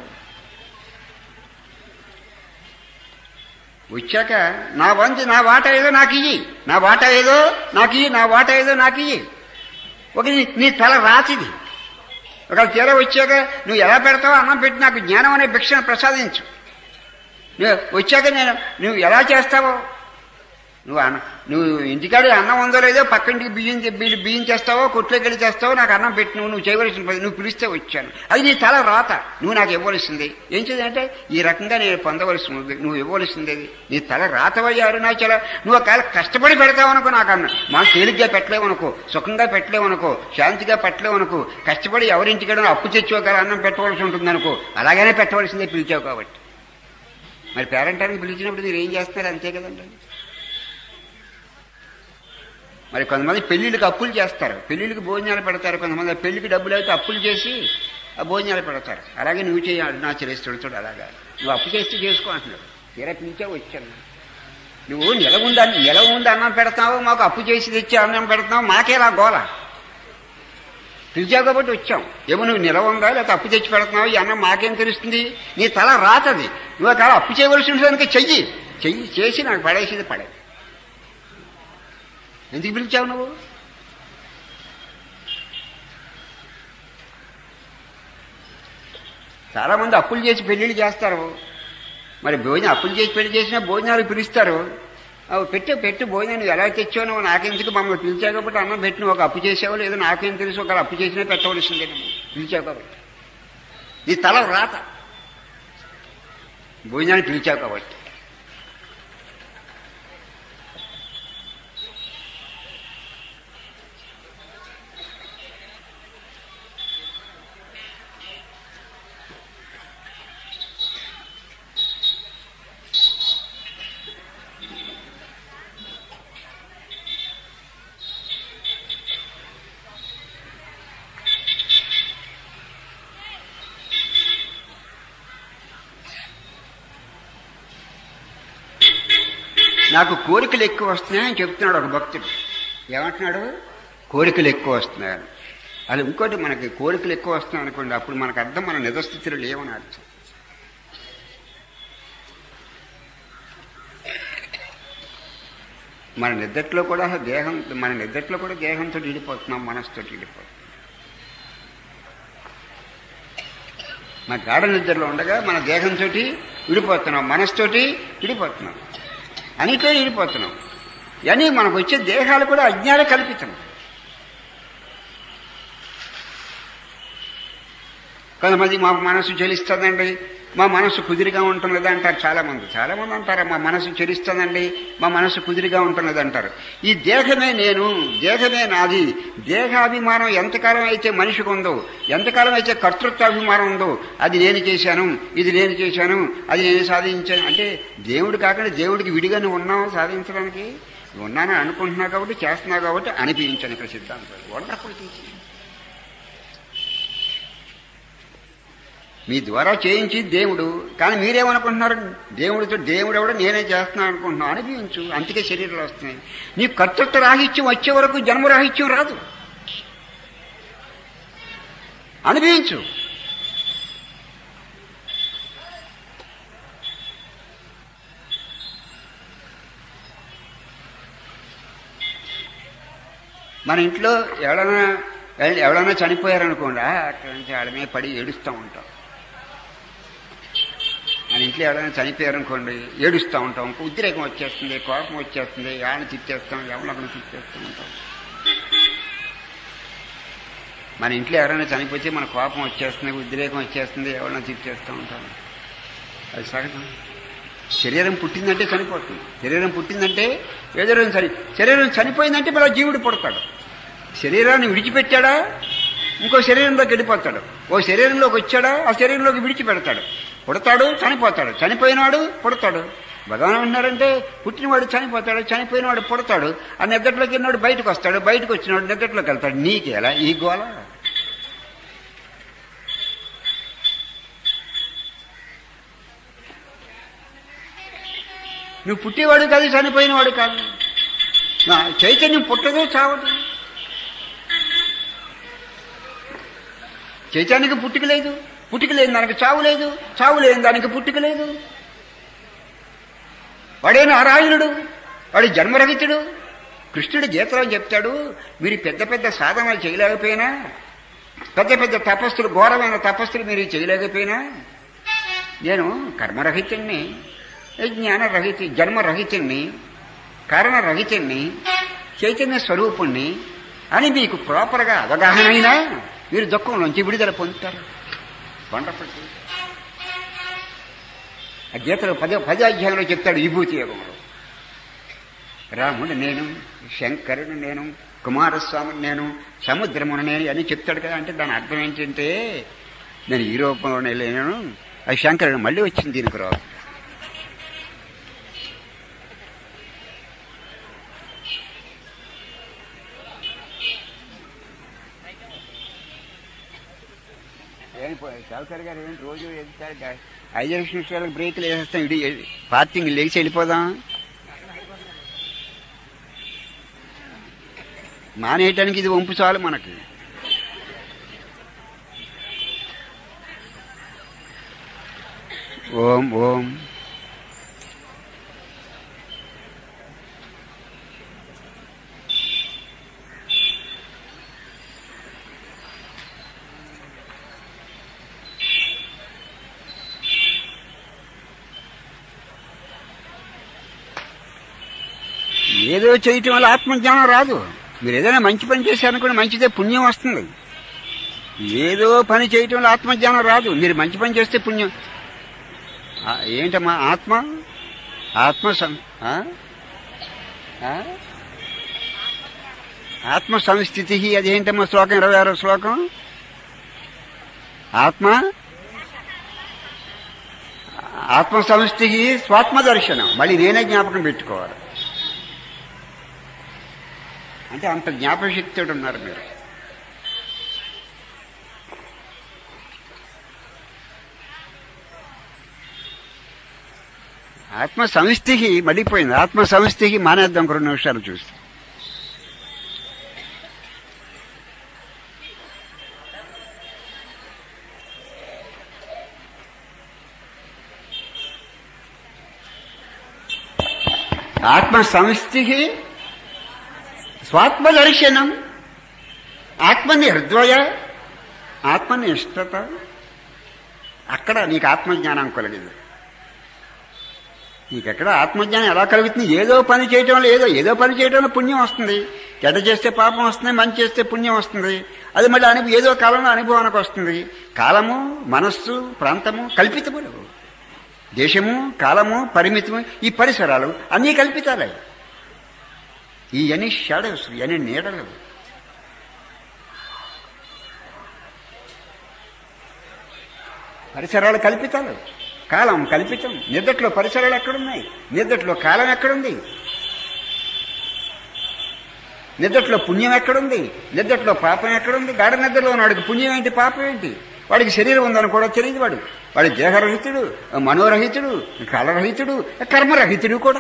వచ్చాక నా వంతు నా వాటా ఏదో నాకు ఇయ్యి నా వాటా ఏదో నాకు ఇయ్యి నా వాటా ఏదో నాకు ఇయ్యి ఒక నీ- నీ తల రాతిది ఒక తీర వచ్చాక నువ్వు ఎలా పెడతావో అన్నం పెట్టి నాకు జ్ఞానం అనే భిక్షను ప్రసాదించు నువ్వు వచ్చాక నేను నువ్వు ఎలా చేస్తావో నువ్వు అన్న నువ్వు ఇంటికాడ అన్నం ఉందో లేదో పక్కింటికి బియ్యం తె- బియ్యం బియ్యం చేస్తావో కొట్లోకి వెళ్ళి చేస్తావో నాకు అన్నం పెట్టి నువ్వు నువ్వు చేయవలసిన పని నువ్వు పిలిస్తే వచ్చాను అది నీ తల రాత నువ్వు నాకు ఇవ్వవలసింది ఏం చేయాలంటే ఈ రకంగా నేను పొందవలసింది నువ్వు ఇవ్వవలసింది అది. నీ తల రాతవయ్యారు నా చల నువ్వు ఒకవేళ కష్టపడి పెడతావనుకో నాకు అన్న మా తేలిగ్గా పెట్టలేవనుకో సుఖంగా పెట్టలేవనుకో శాంతిగా పెట్టలేవనుకో కష్టపడి ఎవరింటికైనా అప్పు తెచ్చి ఒక అన్నం పెట్టవలసి ఉంటుంది అనుకో అలాగనే పెట్టవలసిందే పిలిచావు కాబట్టి మరి పేరెంటానికి పిలిచినప్పుడు మీరు ఏం చేస్తారు అంతే కదండి మరి కొంతమంది పెళ్లిళ్ళకి అప్పులు చేస్తారు పెళ్లిళ్ళకి భోజనాలు పెడతారు కొంతమంది ఆ పెళ్లికి డబ్బులు అయితే అప్పులు చేసి ఆ భోజనాలు పెడతారు అలాగే నువ్వు చేయాలి నా చెల్లిస్తుడుతాడు అలాగా నువ్వు అప్పు చేస్తే చేసుకో అంటున్నాడు తీరా పిలిచా వచ్చాను నువ్వు నిల ఉండి నిల ఉండి అన్నం పెడతావు మాకు అప్పు చేసి తెచ్చి అన్నం పెడతావు మాకేలా గోల పిలిచావు కాబట్టి వచ్చాం ఏమో నువ్వు నిల ఉందా లేకపోతే అప్పు తెచ్చి పెడుతున్నావు ఈ అన్నం మాకేం తెలుస్తుంది నీ తల రాతది నువ్వు తల అప్పు చేయవలసి ఉంటుంది చెయ్యి చెయ్యి చేసి నాకు పడేసేది పడే ఎందుకు పిలిచావు నువ్వు చాలా మంది అప్పులు చేసి పెళ్లిళ్ళు చేస్తారు మరి భోజనం అప్పులు చేసి పెళ్లి చేసినా భోజనాలు పిలుస్తారు అవి పెట్టు పెట్టు భోజనం నువ్వు ఎలా తెచ్చావు నువ్వు నాకెందుకు మమ్మల్ని పిలిచావు కాబట్టి అన్నం పెట్టి నువ్వు ఒక అప్పు చేసావో లేదో నాకేం తెలుసు ఒక అప్పు చేసినా పెట్టవలసిందే నువ్వు పిలిచావు కాబట్టి నీ తల రాత భోజనాన్ని పిలిచావు కాబట్టి నాకు కోరికలు ఎక్కువ వస్తున్నాయని చెప్తున్నాడు ఒక భక్తుడు ఏమంటున్నాడు కోరికలు ఎక్కువ వస్తున్నాయని అది ఇంకోటి మనకి కోరికలు ఎక్కువ వస్తున్నాయి అనుకోండి అప్పుడు మనకు అర్థం మన నిజస్థితిలో లేవని అర్థం మన నిద్రలో కూడా దేహం మన నిద్రలో కూడా దేహంతో విడిపోతున్నాం మనసుతో విడిపోతున్నాం మన గాఢ నిద్రలో ఉండగా మన దేహంతో విడిపోతున్నాం మనసుతోటి విడిపోతున్నాం అనితో విడిపోతున్నాం అని మనకు వచ్చే దేహాలు కూడా అజ్ఞాన కల్పితం కొంతమంది మా మనసు చెలిస్తుందండి మా మనసు కుదిరిగా ఉంటున్నది అంటారు చాలా మంది చాలా మంది అంటారు మా మనసు చెలిస్తుందండి మా మనసు కుదిరిగా ఉంటున్నది అంటారు ఈ దేహమే నేను దేహమే నాది దేహాభిమానం ఎంతకాలం అయితే మనిషికి ఉందో ఎంతకాలం అయితే కర్తృత్వాభిమానం ఉందో అది నేను చేశాను ఇది నేను చేశాను అది నేను సాధించాను అంటే దేవుడు కాకుండా దేవుడికి విడిగా నువ్వు ఉన్నావు సాధించడానికి ఉన్నానని అనుకుంటున్నావు కాబట్టి చేస్తున్నావు కాబట్టి అనిపించాను ఇక్కడ సిద్ధాంతం వండర్ఫుల్ టీచింగ్ మీ ద్వారా చేయించి దేవుడు కానీ మీరేమనుకుంటున్నారు దేవుడితో దేవుడు ఎవడో నేనే చేస్తున్నాను అనుకుంటున్నాను అనిపించు అందుకే శరీరాలు వస్తున్నాయి నీ కర్తృత్వ రాహిత్యం వచ్చే వరకు జన్మరాహిత్యం రాదు అనిపించు మన ఇంట్లో ఎవడైనా ఎవడైనా చనిపోయారనుకోండి ఆ, అక్కడి నుంచి వాళ్ళ మీద పడి ఏడుస్తూ ఉంటాం మన ఇంట్లో ఎవరైనా చనిపోయారనుకోండి ఏడుస్తూ ఉంటాం ఉద్రేకం వచ్చేస్తుంది కోపం వచ్చేస్తుంది వాళ్ళని తిట్టేస్తాం ఎవరిని తిట్టేస్తూ ఉంటాం మన ఇంట్లో ఎవరైనా చనిపోతే మన కోపం వచ్చేస్తుంది ఉద్రేకం వచ్చేస్తుంది ఎవరైనా తిట్టేస్తూ ఉంటాం అది సహజం శరీరం పుట్టిందంటే చనిపోతుంది శరీరం పుట్టిందంటే ఏదో రోజు చని శరీరం చనిపోయిందంటే మళ్ళీ జీవుడు పుడతాడు శరీరాన్ని విడిచిపెట్టాడా ఇంకో శరీరంలోకి వెళ్ళిపోతాడు ఓ శరీరంలోకి వచ్చాడా ఆ శరీరంలోకి విడిచిపెడతాడు పుడతాడు చనిపోతాడు చనిపోయినవాడు పుడతాడు భగవాన్ ఉన్నారంటే పుట్టినవాడు చనిపోతాడు చనిపోయినవాడు పుడతాడు ఆ నిద్రలోకి వెళ్ళినాడు బయటకు వస్తాడు బయటకు వచ్చినవాడు నిద్రలోకి వెళ్తాడు నీకు ఎలా ఈ గోల నువ్వు పుట్టేవాడు కాదు చనిపోయినవాడు కాదు నా చైతన్యం పుట్టదు చావదు చైతన్యానికి పుట్టుక లేదు పుట్టుక లేని దానికి చావు లేదు చావు లేని దానికి పుట్టుక లేదు వాడే నారాయణుడు వాడు జన్మరహితుడు కృష్ణుడు గీతలో చెప్తాడు మీరు పెద్ద పెద్ద సాధనలు చేయలేకపోయినా పెద్ద పెద్ద తపస్సులు ఘోరమైన తపస్సులు మీరు చేయలేకపోయినా నేను కర్మరహితుణ్ణి జ్ఞానరహిత జన్మరహితుణ్ణి కారణరహితుణ్ణి చైతన్య స్వరూపుణ్ణి అని మీకు ప్రాపర్గా అవగాహన అయినా మీరు దుఃఖంలోంచి విడుదల పొందుతారు వండర్ఫుల్ ఆ గీతలో పదో పదో అధ్యాయంలో చెప్తాడు విభూతి యోగంలో రాముడు నేను శంకరుడు నేను కుమారస్వామిని నేను సముద్రమును నేను అని చెప్తాడు కదా అంటే దాని అర్థం ఏంటంటే నేను ఈ రూపంలోనే లేను అది శంకరుడు మళ్ళీ వచ్చింది దీనికి రావు చౌకర్ గారు ఏంటి రోజు వెళ్తారు ఐదు నిమిషాలకు బ్రేక్లు వేసేస్తాం ఇది పార్కింగ్ లేచి వెళ్ళిపోదాం మానేయటానికి ఇది వంపు చాలు మనకి ఓం ఓం ఏదో చేయటం వల్ల ఆత్మజ్ఞానం రాదు మీరు ఏదైనా మంచి పని చేశారనుకోండి మంచిదే పుణ్యం వస్తుంది ఏదో పని చేయటం వల్ల ఆత్మజ్ఞానం రాదు మీరు మంచి పని చేస్తే పుణ్యం ఆ, ఏంటమ్మా ఆత్మ ఆత్మ సం- ఆ? ఆ? ఆత్మ సంస్థితి అదేంటమ్మా శ్లోకం ఇరవై ఆరో శ్లోకం ఆత్మ ఆత్మ సంస్థితి స్వాత్మ దర్శనం మళ్ళీ నేనే జ్ఞాపకం పెట్టుకోవాలి అంటే అంత జ్ఞాపశక్తుడు ఉన్నారు మీరు ఆత్మ సమిష్టికి మడిపోయింది ఆత్మ సమిష్టికి మానేద్దాం ఒక రెండు నిమిషాలు చూసి ఆత్మ సమిష్టికి స్వాత్మ దర్శనం ఆత్మనిర్ద్వయ ఆత్మనిష్టత అక్కడ నీకు ఆత్మజ్ఞానం కలిగింది నీకెక్కడ ఆత్మజ్ఞానం ఎలా కలుగుతుంది ఏదో పని చేయటం వల్ల ఏదో ఏదో పని చేయటం వల్ల పుణ్యం వస్తుంది చెడ్డ చేస్తే పాపం వస్తుంది మంచి చేస్తే పుణ్యం వస్తుంది అది మళ్ళీ అనుభవం ఏదో కాలంలో అనుభవానికి వస్తుంది కాలము మనస్సు ప్రాంతము కల్పితములు దేశము కాలము పరిమితము ఈ పరిసరాలు అన్నీ కల్పితాలే ఇవన్నీ షాడోస్ ఇవన్నీ నీడలు పరిసరాలు కల్పితాలు కాలం కల్పితం నిద్దట్లో పరిసరాలు ఎక్కడున్నాయి నిద్దట్లో కాలం ఎక్కడుంది నిద్దట్లో పుణ్యం ఎక్కడుంది నిద్దట్లో పాపం ఎక్కడుంది గాఢ నిద్రలో వాడికి పుణ్యం ఏంటి పాపం ఏంటి వాడికి శరీరం ఉందని కూడా తెలియదు వాడు వాడి దేహరహితుడు మనోరహితుడు కళరహితుడు కర్మరహితుడు కూడా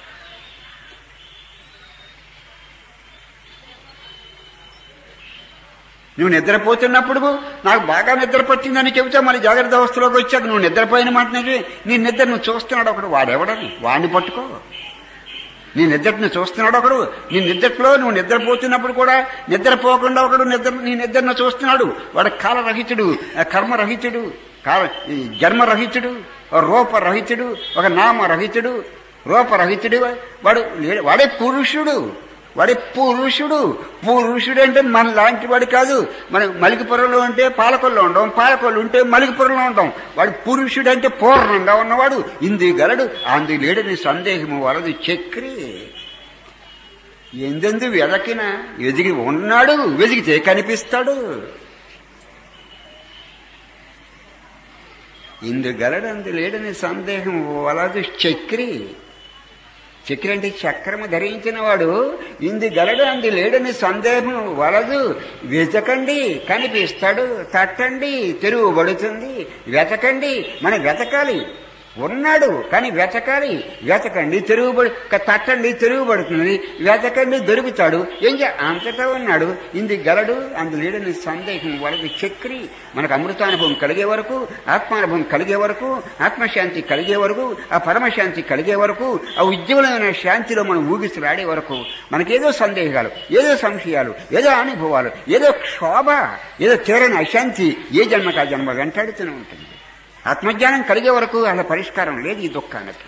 నువ్వు నిద్రపోతున్నప్పుడు నాకు బాగా నిద్ర పట్టిందని చెబితే మళ్ళీ జాగ్రత్త అవస్థలోకి వచ్చాక నువ్వు నిద్రపోయిన మాట నిజమే. నీ నిద్ర నువ్వు చూస్తున్నాడు ఒకడు వాడెవడని వాడిని పట్టుకో నీ నిద్రను చూస్తున్నాడు ఒకడు నీ నిద్రలో నువ్వు నిద్రపోతున్నప్పుడు కూడా నిద్రపోకుండా ఒకడు నిద్ర నీ నిద్రను చూస్తున్నాడు వాడు కాలరహితుడు ఆ కర్మరహితుడు కాల ఈ జన్మరహితుడు ఒక రూపరహితుడు ఒక నామరహితుడు రూపరహితుడు వాడు లే- వాడే పురుషుడు వాడే పురుషుడు పురుషుడు అంటే మన లాంటి వాడు కాదు మన మలికిపురంలో ఉంటే పాలకొల్లో ఉండం పాలకొల్లు ఉంటే మలికిపురంలో ఉంటాం వాడు పురుషుడు అంటే పూర్ణంగా ఉన్నవాడు ఇంది గలడు అందు లేడని సందేహము వలదు చక్రి ఎందెందు వెదకిన వెదిగి ఉన్నాడు వెదిగితే కనిపిస్తాడు ఇందు గలడు అందు లేడని సందేహం వలదు చక్రి చక్రి అంటే చక్రము ధరించిన వాడు ఇంది గలడు అంది లేడని సందేహం వలదు వెతకండి కనిపిస్తాడు తట్టండి తెరువబడుతుంది వెతకండి మనం వెతకాలి ఉన్నాడు కానీ వెతకాలి వెతకండి తిరుగుబడి తట్టండి తిరుగుబడుతుంది వెతకండి దొరుకుతాడు ఏం చే అంతటా ఉన్నాడు ఇంది గలడు అందు లేడని సందేహం వాళ్ళకి చక్రి మనకు అమృతానుభవం కలిగే వరకు ఆత్మానుభవం కలిగే వరకు ఆత్మశాంతి కలిగే వరకు ఆ పరమశాంతి కలిగే వరకు ఆ ఉజ్వలమైన శాంతిలో మనం ఊగిసలాడే వరకు మనకేదో సందేహాలు ఏదో సంశయాలు ఏదో అనుభవాలు ఏదో క్షోభ ఏదో తీరని అశాంతి ఏ జన్మకు ఆ జన్మ వెంటాడుతూనే ఉంటుంది ఆత్మజ్ఞానం కలిగే వరకు అలా పరిష్కారం లేదు ఈ దుఃఖానికి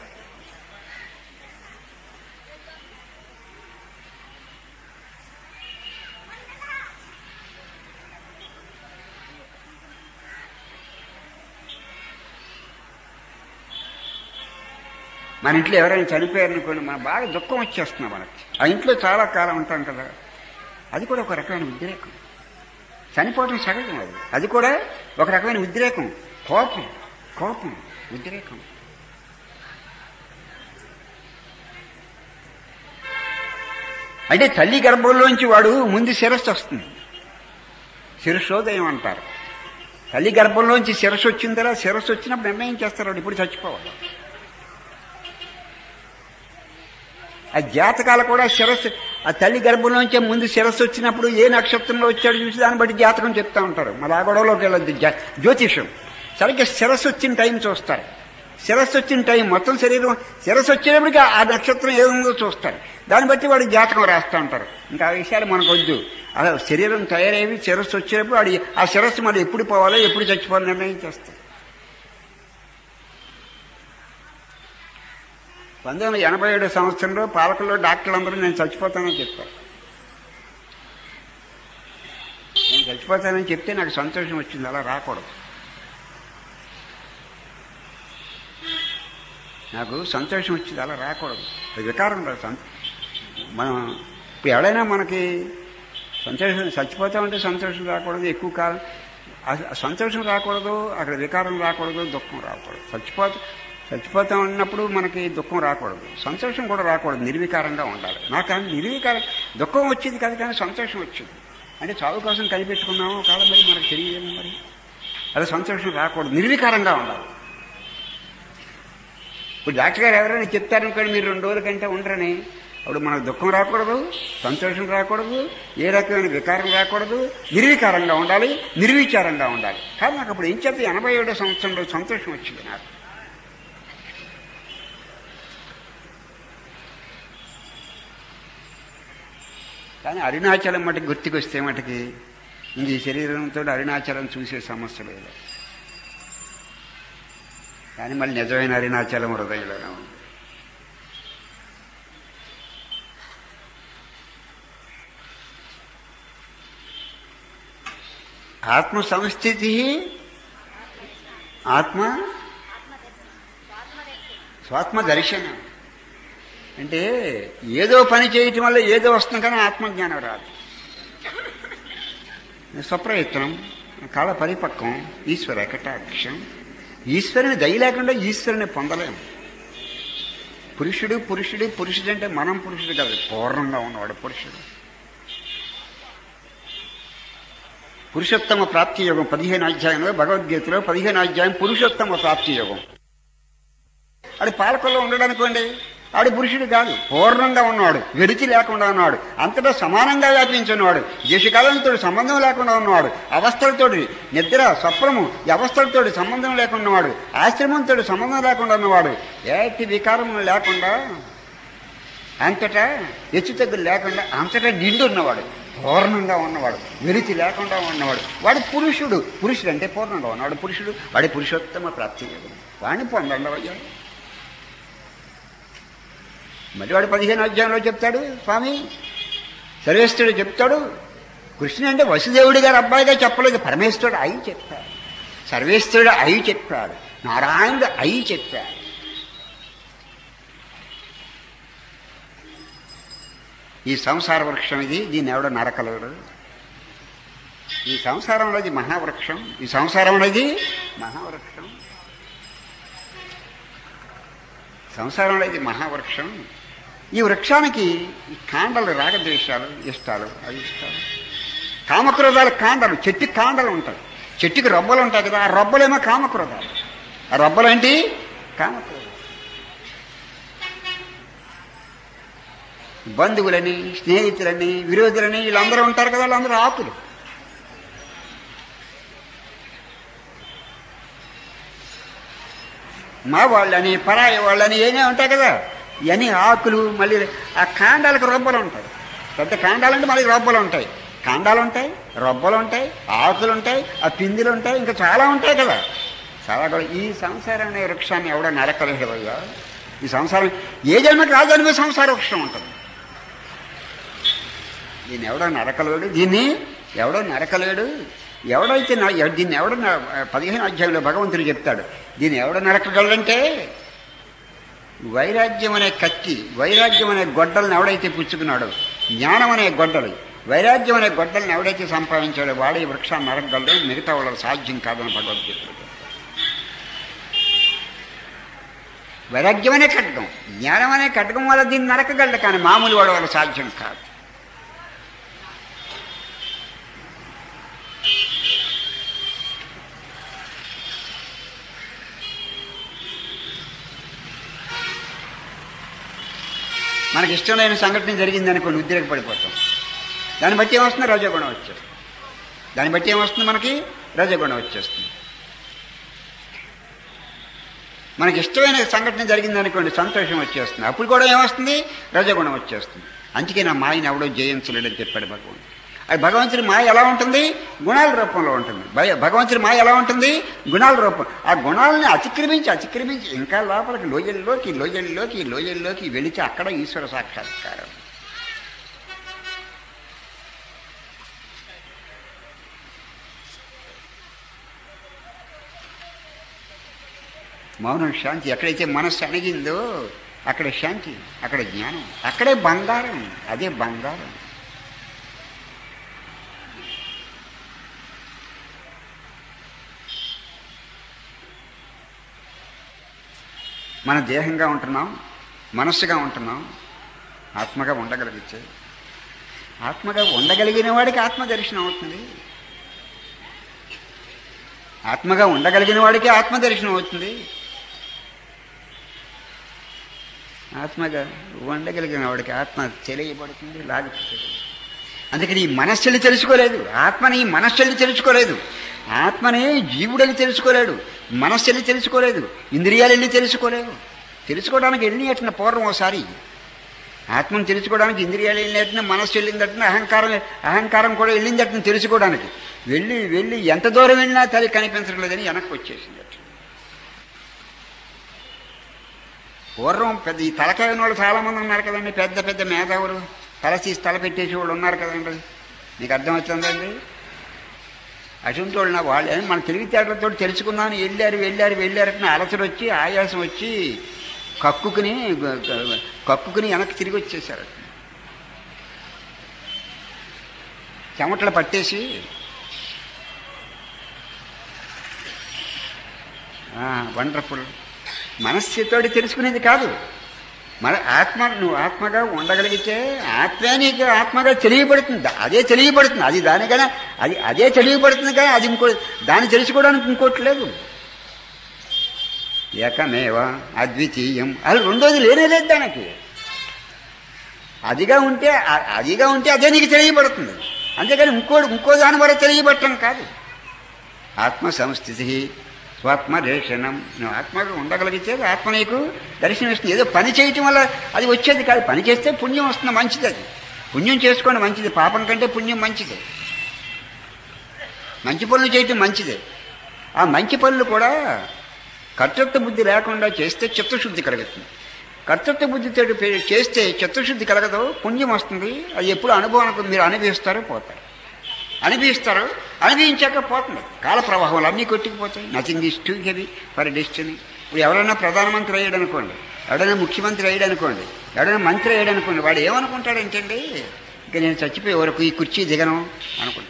మన ఇంట్లో ఎవరైనా చనిపోయారనుకోండి మన బాగా దుఃఖం వచ్చేస్తుంది మనకి ఆ ఇంట్లో చాలా కాలం ఉంటాం కదా అది కూడా ఒక రకమైన ఉద్రేకం చనిపోవటం సహజం అది అది కూడా ఒక రకమైన ఉద్రేకం కోపం కోపం ఉద్రేకం అంటే తల్లి గర్భంలోంచి వాడు ముందు శిరస్సు వస్తుంది శిరస్సోదయం అంటారు తల్లి గర్భంలోంచి శిరస్సు వచ్చిందరా శిరస్సు వచ్చినప్పుడు నిర్ణయం చేస్తారు వాడు ఇప్పుడు చచ్చిపోవాలి ఆ జాతకాలు కూడా శిరస్సు ఆ తల్లి గర్భంలోంచే ముందు శిరస్సు వచ్చినప్పుడు ఏ నక్షత్రంలో వచ్చాడు చూసి దాన్ని బట్టి జాతకం చెప్తా ఉంటారు మళ్ళీ ఆ గొడవలోకి వెళ్ళొద్దు జా- జ్యోతిషం సరిగ్గా శిరస్సు వచ్చిన టైం చూస్తారు శిరస్సు వచ్చిన టైం మొత్తం శరీరం శిరస్సు వచ్చేటప్పటికి ఆ నక్షత్రం ఏముందో చూస్తారు దాన్ని బట్టి వాడు జాతకం రాస్తూ ఉంటారు ఇంకా ఆ విషయాలు మనకు వద్దు అలా శరీరం తయారయ్యి శిరస్సు వచ్చేటప్పుడు వాడి ఆ శిరస్సు మరి ఎప్పుడు పోవాలో ఎప్పుడు చచ్చిపోవాలో నిర్ణయం చేస్తారు పంతొమ్మిది వందల ఎనభై ఏడు సంవత్సరంలో పాలకుల్లో డాక్టర్లందరూ నేను చచ్చిపోతానని చెప్పారు నేను చచ్చిపోతానని చెప్తే నాకు సంతోషం వచ్చింది అలా రాకూడదు నాకు సంతోషం వచ్చింది అలా రాకూడదు అది వికారం రాదు సంత మనం ఇప్పుడు ఎవడైనా మనకి సంతోషం చచ్చిపోతామంటే సంతోషం రాకూడదు ఎక్కువ కాలం ఆ- ఆ సంతోషం రాకూడదు అక్కడ వికారం రాకూడదు దుఃఖం రాకూడదు చచ్చిపోతా చచ్చిపోతాం అన్నప్పుడు మనకి దుఃఖం రాకూడదు సంతోషం కూడా రాకూడదు నిర్వికారంగా ఉండాలి నాకు కానీ నిర్వికారం దుఃఖం వచ్చింది కదా కానీ సంతోషం వచ్చింది అంటే చావు కోసం కనిపెట్టుకున్నాము కాదు మరి మనకు తెలియదు మరి అదే సంతోషం రాకూడదు నిర్వికారంగా ఉండాలి ఇప్పుడు డాక్టర్ గారు ఎవరైనా చెప్తారనుకోండి మీరు రెండు రోజుల కంటే ఉండరని అప్పుడు మనకు దుఃఖం రాకూడదు సంతోషం రాకూడదు ఏ రకమైన వికారం రాకూడదు నిర్వికారంగా ఉండాలి నిర్విచారంగా ఉండాలి కానీ నాకు అప్పుడు ఏం చేస్తే ఎనభై ఏడో సంవత్సరంలో సంతోషం వచ్చింది నాకు కానీ అరుణాచలం మటుకు గుర్తుకొస్తే మటుకి ఇంక ఈ శరీరంతో అరుణాచలం చూసే సమస్య లేదు కానీ మళ్ళీ నిజమైన అరుణాచలం హృదయంలోనే ఉంది ఆత్మ సంస్థితి ఆత్మ స్వాత్మ దర్శనం అంటే ఏదో పని చేయటం వల్ల ఏదో వస్తుంది కానీ ఆత్మజ్ఞానం రాదు స్వప్రయత్నం కాల పరిపక్వం ఈశ్వర కటాక్షం ఈశ్వరుని దయ లేకుండా ఈశ్వరుని పొందలేము పురుషుడు పురుషుడు పురుషుడు అంటే మనం పురుషుడు కాదు పూర్ణంగా ఉన్నవాడు పురుషుడు పురుషోత్తమ ప్రాప్తి యోగం పదిహేను అధ్యాయంలో భగవద్గీతలో పదిహేను అధ్యాయం పురుషోత్తమ ప్రాప్తి యోగం ఆడు పాలకుల్లో ఉండడానికోండి ఆడు పురుషుడు కాదు పూర్ణంగా ఉన్నవాడు వెరిచి లేకుండా ఉన్నాడు అంతటా సమానంగా వ్యాపించున్నవాడు దేశకాలంతో సంబంధం లేకుండా ఉన్నవాడు అవస్థలతోటి నిద్ర స్వప్నము ఈ అవస్థలతోటి సంబంధం లేకుండా ఉన్నవాడు ఆశ్రమంతో సంబంధం లేకుండా ఉన్నవాడు ఏటి వికారం లేకుండా అంతటా హెచ్చుతగ్గులు లేకుండా అంతటా నిండు ఉన్నవాడు పూర్ణంగా ఉన్నవాడు వెలితి లేకుండా ఉన్నవాడు వాడు పురుషుడు పురుషుడు అంటే పూర్ణంగా ఉన్నవాడు పురుషుడు వాడి పురుషోత్తమ ప్రాప్తి వాడిని పొందండి అయ్యా మరి వాడు పదిహేను అధ్యాయంలో చెప్తాడు స్వామి సర్వేశ్వరుడు చెప్తాడు కృష్ణుడు అంటే వసుదేవుడి గారు అబ్బాయిగా చెప్పలేదు పరమేశ్వరుడు అయి చెప్పాడు సర్వేశ్వరుడు అయి చెప్పాడు నారాయణుడు అయి చెప్పాడు ఈ సంసార వృక్షం ఇది దీన్ని ఎవడో నరకలేడు ఈ సంసారంలో ఇది మహావృక్షం ఈ సంసారంలో ఇది మహావృక్షం సంసారంలో ఇది మహావృక్షం ఈ వృక్షానికి ఈ కాండలు రాగద్వేషాలు ఇష్టాలు అయిష్టాలు కామక్రోధాలు కాండలు చెట్టు కాండలు ఉంటాయి చెట్టుకి రొబ్బలు ఉంటాయి కదా ఆ రొబ్బలేమో కామక్రోధాలు ఆ రొబ్బలు ఏంటి కామక్రోధం బంధువులని స్నేహితులని విరోధులని వీళ్ళందరూ ఉంటారు కదా వాళ్ళందరూ ఆకులు మా వాళ్ళని పరాయి వాళ్ళని ఏమే ఉంటాయి కదా ఇవన్నీ ఆకులు మళ్ళీ ఆ కాండాలకు రొబ్బలు ఉంటాయి పెద్ద కాండాలంటే మళ్ళీ రొబ్బలు ఉంటాయి కాండాలు ఉంటాయి రొబ్బలు ఉంటాయి ఆకులు ఉంటాయి ఆ పిందులు ఉంటాయి ఇంకా చాలా ఉంటాయి కదా చాలా కూడా ఈ సంసారం అనే వృక్షాన్ని ఎవడో నరకలేడు అయ్యా ఈ సంసారం ఏ జన్మకి ఆ జన్మ సంసార వృక్షం ఉంటుంది దీన్ని ఎవడో నరకలేడు దీన్ని ఎవడో నరకలేడు ఎవడైతే న- ఎవ- దీన్ని ఎవడ పదిహేను అధ్యాయంలో భగవంతుడు చెప్తాడు దీన్ని ఎవడ నరకగలడంటే వైరాగ్యం అనే కత్తి వైరాగ్యం అనే గొడ్డలను ఎవడైతే పుచ్చుకున్నాడో జ్ఞానం అనే గొడ్డలు వైరాగ్యం అనే గొడ్డలను ఎవడైతే సంపాదించాడో వాడే ఈ వృక్షాన్ని నరకగలడు మిగతా వాళ్ళకి సాధ్యం కాదని భగవద్గీతలో చెప్తాడు. వైరాగ్యం అనే ఖడ్గం జ్ఞానం అనే ఖడ్గం వల్ల దీన్ని నరకగలడు కానీ మామూలు వాడు వల్ల సాధ్యం కాదు మనకి ఇష్టం లేని సంఘటన జరిగింది అనుకోండి ఉద్రేక పడిపోతాం దాన్ని బట్టి ఏమొస్తుంది రజోగుణం వచ్చేస్తుంది దాన్ని బట్టి ఏమొస్తుంది మనకి రజోగుణం వచ్చేస్తుంది మనకి ఇష్టమైన సంఘటన జరిగింది అనుకోండి సంతోషం వచ్చేస్తుంది అప్పుడు కూడా ఏమొస్తుంది రజగుణం వచ్చేస్తుంది అందుకే నా మాయని ఎవడో జయించలేడని చెప్పాడు భగవంతుడు అది భగవంతుడి మాయ ఎలా ఉంటుంది గుణాల రూపంలో ఉంటుంది భయ- భగవంతుడి మాయ ఎలా ఉంటుంది గుణాల రూపం ఆ గుణాలని అతిక్రమించి అతిక్రమించి ఇంకా లోపలికి లోయల్లోకి లోయల్లోకి లోయల్లోకి వెళితే అక్కడ ఈశ్వర సాక్షాత్కారం మౌనం శాంతి ఎక్కడైతే మనస్సు అణిగిందో అక్కడ శాంతి అక్కడ జ్ఞానం అక్కడే బంగారం అదే బంగారం మన దేహంగా ఉంటున్నాం మనస్సుగా ఉంటున్నాం ఆత్మగా ఉండగలిగించే ఆత్మగా ఉండగలిగిన వాడికి ఆత్మ దర్శనం అవుతుంది ఆత్మగా ఉండగలిగిన వాడికి ఆత్మ దర్శనం అవుతుంది ఆత్మగా ఉండగలిగిన వాడికి ఆత్మ తెలియబడుతుంది లాగుతుంది అందుకని ఈ మనస్సుని తెలుసుకోలేదు ఆత్మని ఈ మనస్సుని తెలుసుకోలేదు ఆత్మని జీవుడని తెలుసుకోలేడు మనస్సుని తెలుసుకోలేదు ఇంద్రియాలని తెలుసుకోలేవు తెలుసుకోవడానికి వెళ్ళి అట్టిన పూర్వం ఒకసారి ఆత్మను తెలుసుకోవడానికి ఇంద్రియాలు వెళ్ళినట్టున మనస్సు వెళ్ళిందట్టున అహంకారం అహంకారం కూడా వెళ్ళిందట్టున తెలుసుకోవడానికి వెళ్ళి వెళ్ళి ఎంత దూరం వెళ్ళినా తల్లి కనిపించడం లేదని వెనక్కి వచ్చేసింది అట్లా పూర్వం పెద్ద ఈ తలకాయ ఉన్న వాళ్ళు చాలామంది ఉన్నారు కదండి పెద్ద పెద్ద మేధావులు తల తీసి తల పెట్టేసి వాళ్ళు ఉన్నారు కదండి మీకు అర్థం వచ్చిందండి అటువంటి వాళ్ళు నా వాళ్ళు మన తెలివితేటలతో తెలుసుకున్నాను వెళ్ళారు వెళ్ళారు వెళ్ళారు అంటే అలసలు వచ్చి ఆయాసం వచ్చి కక్కుకుని గ- గ- కక్కుకుని వెనక్కి తిరిగి వచ్చేసారు చెమటలు పట్టేసి వండర్ఫుల్ మనస్సుతోటి తెలుసుకునేది కాదు మన ఆత్మ నువ్వు ఆత్మగా ఉండగలిగితే ఆత్మే నీకు ఆత్మగా తెలియబడుతుంది అదే తెలియబడుతుంది అది దానికన్నా అది అదే తెలియబడుతుంది కానీ అది ఇంకో దాన్ని తెలుసుకోవడానికి ఇంకోటి లేదు ఏకమేవ అద్వితీయం అది రెండోది లేనే లేదు దానికి అదిగా ఉంటే అ- అదిగా ఉంటే అదే నీకు తెలియబడుతుంది అంతేగాని ఇంకో ఇంకో దాని వల్ల తెలియబట్టం కాదు ఆత్మ సంస్థితి స్వాత్మ రేషణం నువ్వు ఆత్మగా ఉండగలిగితే ఆత్మ నీకు దర్శనమిస్తుంది ఏదో పని చేయటం వల్ల అది వచ్చేది కాదు పని చేస్తే పుణ్యం వస్తుంది మంచిది అది పుణ్యం చేసుకోండి మంచిది పాపం కంటే పుణ్యం మంచిది మంచి పనులు చేయటం మంచిదే ఆ మంచి పనులు కూడా కర్తృత్వ బుద్ధి లేకుండా చేస్తే చిత్తశుద్ధి కలుగుతుంది కర్తృత్వ బుద్ధితో పే- చేస్తే చిత్తశుద్ధి కలగదు పుణ్యం వస్తుంది అది ఎప్పుడు అనుభవానికి మీరు అనుభవిస్తారో పోతారు అనుభవిస్తారు అనుభవించాక పోతుంది కాల ప్రవాహంలో అన్నీ కొట్టుకుపోతాయి nothing is too heavy for destiny ఇప్పుడు ఎవరైనా ప్రధానమంత్రి అయ్యాడు అనుకోండి ఎవడైనా ముఖ్యమంత్రి అయ్యాడు అనుకోండి ఎవడైనా మంత్రి అయ్యాడు అనుకోండి వాడు ఏమనుకుంటాడంటండి ఇంకా నేను చచ్చిపోయే వరకు ఈ కుర్చీ దిగను అనుకుంటాడు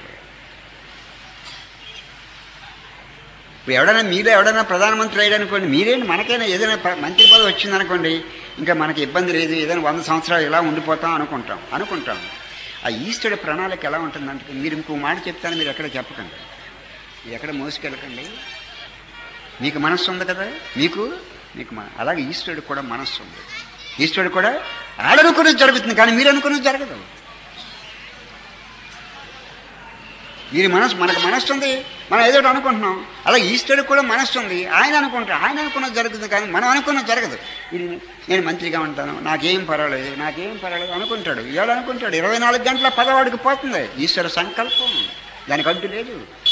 ఇప్పుడు ఎవడైనా మీలో ఎవడైనా ప్రధానమంత్రి అయ్యాడు అనుకోండి మీరేంటి మనకైనా ఏదైనా ప- మంత్రి పదవి వచ్చిందనుకోండి ఇంకా మనకి ఇబ్బంది లేదు ఏదైనా వంద సంవత్సరాలు ఇలా ఉండిపోతాం అనుకుంటాం అనుకుంటాం ఆ ఈశ్వరుడి ప్రణాళిక ఎలా ఉంటుందంటే మీరు ఇంకో మాట చెప్తాను మీరు ఎక్కడ చెప్పకండి మీరు ఎక్కడ మోసుకెళ్ళకండి మీకు మనస్సు ఉంది కదా మీకు మీకు మ- అలాగే ఈశ్వరుడికి కూడా మనస్సు ఉంది ఈశ్వరుడు కూడా ఆడనుకున్నది జరుగుతుంది కానీ మీరు అనుకున్నది జరగదు వీరి మనసు మనకు మనస్సు ఉంది మనం ఏదో ఒకటి అనుకుంటున్నాం అలా ఈశ్వరుడికి కూడా మనస్సు ఉంది ఆయన అనుకుంటాడు ఆయన అనుకున్నది జరుగుతుంది కానీ మనం అనుకున్నది జరగదు ఇది నేను మంత్రిగా ఉంటాను నాకేం పర్వాలేదు నాకేం పర్వాలేదు అనుకుంటాడు ఇవాళ అనుకుంటాడు ఇరవై నాలుగు గంటల పదవాడికి పోతుంది ఈశ్వర సంకల్పం దానికి అడ్డు లేదు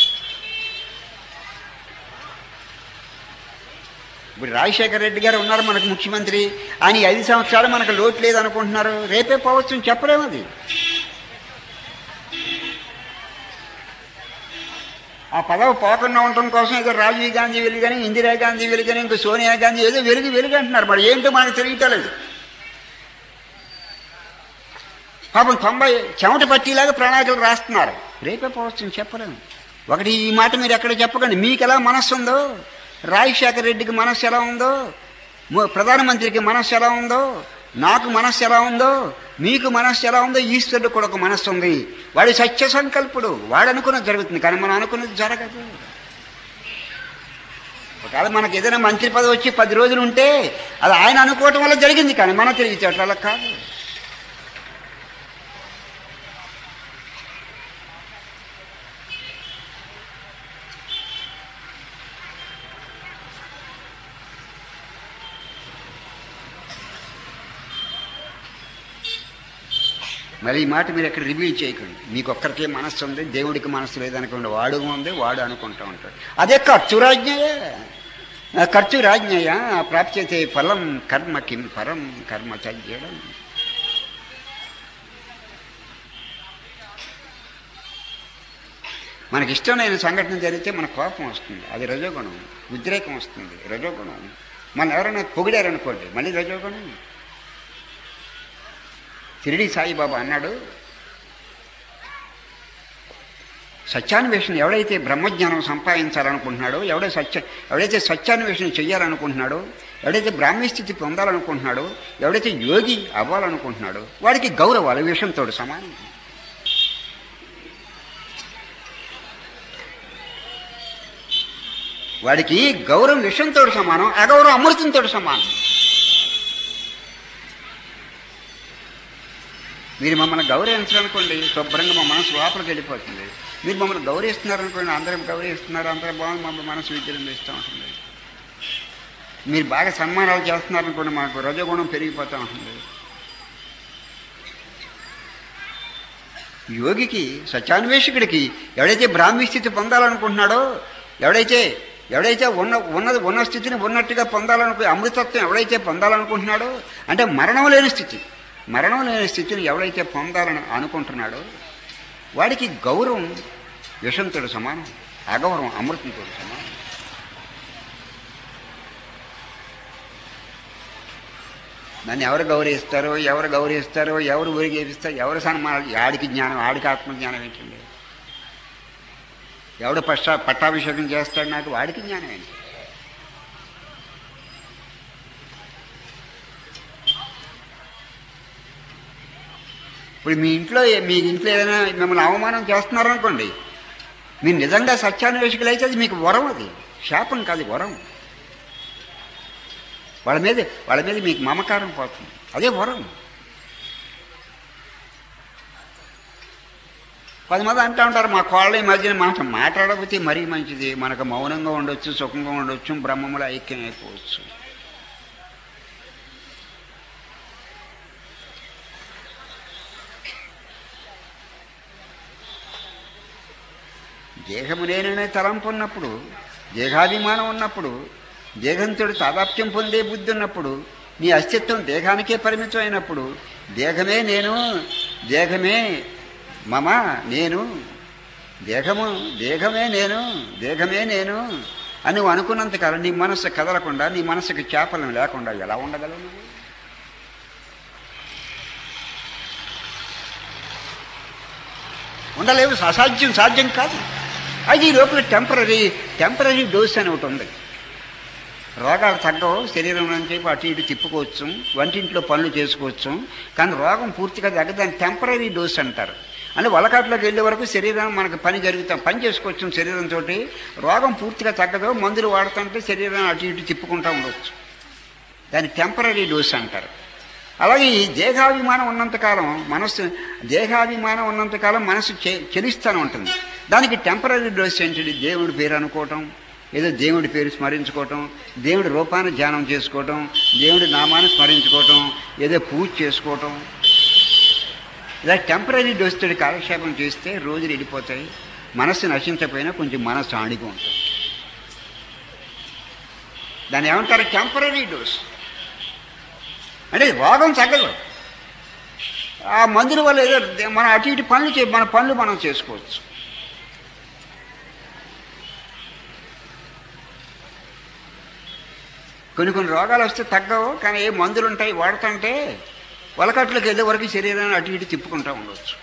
ఇప్పుడు రాజశేఖర రెడ్డి గారు ఉన్నారు మనకు ముఖ్యమంత్రి ఆయన ఈ ఐదు సంవత్సరాలు మనకు లోటు లేదు అనుకుంటున్నారు రేపే పోవచ్చు చెప్పలేము అది ఆ పదవి పోకుండా ఉండటం కోసం ఏదో రాజీవ్ గాంధీ వెలుగని ఇందిరాగాంధీ వెలుగని ఇంకో సోనియా గాంధీ ఏదో వెలుగు వెలుగు అంటున్నారు మరి ఏంటో మనకు తెలియటలేదు పాపం తొంభై చెమట పట్టిలాగా ప్రణాళికలు రాస్తున్నారు రేపే పోవచ్చు చెప్పలేము ఒకటి ఈ మాట మీరు ఎక్కడ చెప్పకండి మీకు ఎలా మనస్సు ఉందో రాజశేఖర రెడ్డికి మనస్సు ఎలా ఉందో ము- ప్రధానమంత్రికి మనస్సు ఎలా ఉందో నాకు మనస్సు ఎలా ఉందో మీకు మనస్సు ఎలా ఉందో ఈశ్వరుడు కూడా ఒక మనస్సు ఉంది వాడి సత్య సంకల్పుడు వాడు అనుకున్నది జరుగుతుంది కానీ మనం అనుకున్నది జరగదు ఒకవేళ మనకి ఏదైనా మంత్రి పదవి వచ్చి పది రోజులు ఉంటే అది ఆయన అనుకోవటం వల్ల జరిగింది కానీ మన తెలివితేటల కాదు మరి ఈ మాట మీరు ఎక్కడ రివీల్ చేయకండి మీకు ఒక్కరికే మనస్సు ఉంది దేవుడికి మనస్సు లేదనుకోండి వాడు ఉంది వాడు అనుకుంటూ ఉంటాడు అదే ఖర్చు రాజ్ఞయ ఆ ఖర్చు రాజ్ఞయ ప్రాప్యతే ఫలం కర్మ కిం పరం కర్మ చేయడం మనకి ఇష్టమైన సంఘటన జరిగితే మన కోపం వస్తుంది అది రజోగుణం ఉద్రేకం వస్తుంది రజోగుణం మన ఎవరైనా పొగిడారనుకోండి మళ్ళీ రజోగుణం షిరిడి సాయిబాబా అన్నాడు సత్యాన్వేషణ ఎవడైతే బ్రహ్మజ్ఞానం సంపాదించాలనుకుంటున్నాడో ఎవడై సత్య ఎవడైతే సత్యాన్వేషణ చెయ్యాలనుకుంటున్నాడో ఎవడైతే బ్రాహ్మీ స్థితి పొందాలనుకుంటున్నాడో ఎవడైతే యోగి అవ్వాలనుకుంటున్నాడో వాడికి గౌరవాలు విషయంతో సమానం వాడికి గౌరవం విషంతో సమానం అగౌరవం అమృతంతో సమానం మీరు మమ్మల్ని గౌరవించాలనుకోండి శుభ్రంగా మా మనసు లోపలికి వెళ్ళిపోతుంది మీరు మమ్మల్ని గౌరవిస్తున్నారనుకోండి అందరం గౌరవిస్తున్నారు అందరం బాగుంది మమ్మల్ని మనసు విజృంభిస్తూ ఉంటుంది మీరు బాగా సన్మానాలు చేస్తున్నారనుకోండి మాకు రజగుణం పెరిగిపోతూ ఉంటుంది యోగికి సత్యాన్వేషకుడికి ఎవడైతే బ్రాహ్మీ స్థితి పొందాలనుకుంటున్నాడో ఎవడైతే ఎవడైతే ఉన్న ఉన్నది ఉన్న స్థితిని ఉన్నట్టుగా పొందాలనుకు అమృతత్వం ఎవడైతే పొందాలనుకుంటున్నాడో అంటే మరణం లేని స్థితి మరణం లేని స్థితిని ఎవడైతే పొందాలని అనుకుంటున్నాడో వాడికి గౌరవం విషంతుడు సమానం అగౌరవం అమృతంతో సమానం నన్ను ఎవరు గౌరవిస్తారో ఎవరు గౌరవిస్తారో ఎవరు ఊరిగేపిస్తారో ఎవరు సన్మానాలు ఆడికి జ్ఞానం ఆడికి ఆత్మజ్ఞానం ఏంటండి ఎవడు పట్టా పట్టాభిషేకం చేస్తాడు నాకు వాడికి జ్ఞానం ఏంటి ఇప్పుడు మీ ఇంట్లో మీ ఇంట్లో ఏదైనా మిమ్మల్ని అవమానం చేస్తున్నారనుకోండి మీరు నిజంగా సత్యాన్వేషకులు అయితే అది మీకు వరం అది శాపం కాదు వరం వాళ్ళ మీద వాళ్ళ మీద మీకు మమకారం పోతుంది అదే వరం పది మంది అంటూ ఉంటారు మా కోళ్ళ ఈ మధ్యన మాట మాట్లాడకపోతే మరీ మంచిది మనకు మౌనంగా ఉండొచ్చు సుఖంగా ఉండొచ్చు బ్రహ్మములో ఐక్యం అయిపోవచ్చు దేహము నేననే తలంపు ఉన్నప్పుడు దేహాభిమానం ఉన్నప్పుడు దేహంతో తాదాప్యం పొందే బుద్ధి ఉన్నప్పుడు నీ అస్తిత్వం దేహానికే పరిమితం అయినప్పుడు దేహమే నేను దేహమే మమ నేను దేహము దేహమే నేను దేహమే నేను అని నువ్వు అనుకున్నంతకాలం నీ మనస్సు కదలకుండా నీ మనస్సుకి చేపలం లేకుండా ఎలా ఉండగలవు నువ్వు ఉండలేవు అసాధ్యం సాధ్యం కాదు అది ఈ లోపల టెంపరీ టెంపరీ డోస్ అని ఒకటి ఉంది రోగాలు తగ్గవు శరీరం నుంచి అటు ఇటు తిప్పుకోవచ్చు వంటింట్లో పనులు చేసుకోవచ్చు కానీ రోగం పూర్తిగా తగ్గదు దాన్ని టెంపరీ డోస్ అంటారు అంటే వలకాట్లోకి వెళ్ళే వరకు శరీరం మనకు పని జరుగుతాం పని చేసుకోవచ్చు శరీరంతో రోగం పూర్తిగా తగ్గదు మందులు వాడుతుంటే శరీరం అటు ఇటు తిప్పుకుంటూ ఉండవచ్చు దాన్ని టెంపరీ డోస్ అంటారు అలాగే ఈ దేహాభిమానం ఉన్నంతకాలం మనస్సు దేహాభిమానం ఉన్నంతకాలం మనసు చె- చెలిస్తూనే ఉంటుంది దానికి టెంపరీ డోస్ ఏంటి దేవుడి పేరు అనుకోవటం ఏదో దేవుడి పేరు స్మరించుకోవటం దేవుడి రూపాన్ని ధ్యానం చేసుకోవటం దేవుడి నామాన్ని స్మరించుకోవటం ఏదో పూజ చేసుకోవటం ఇలా టెంపరీ డోస్తో కాలక్షేపం చేస్తే రోజులు వెళ్ళిపోతాయి మనస్సు నశించకపోయినా కొంచెం మనస్సు ఆడిగా ఉంటుంది దాన్ని ఏమంటారు టెంపరీ డోస్ అంటే రోగం తగ్గదు ఆ మందుల వల్ల ఏదో మనం అటు ఇటు పనులు చే మన పనులు మనం చేసుకోవచ్చు కొన్ని కొన్ని రోగాలు వస్తే తగ్గవు కానీ ఏ మందులు ఉంటాయి వాడుతుంటే వలకట్లోకి వెళ్ళే వరకు శరీరాన్ని అటు ఇటు తిప్పుకుంటూ ఉండవచ్చు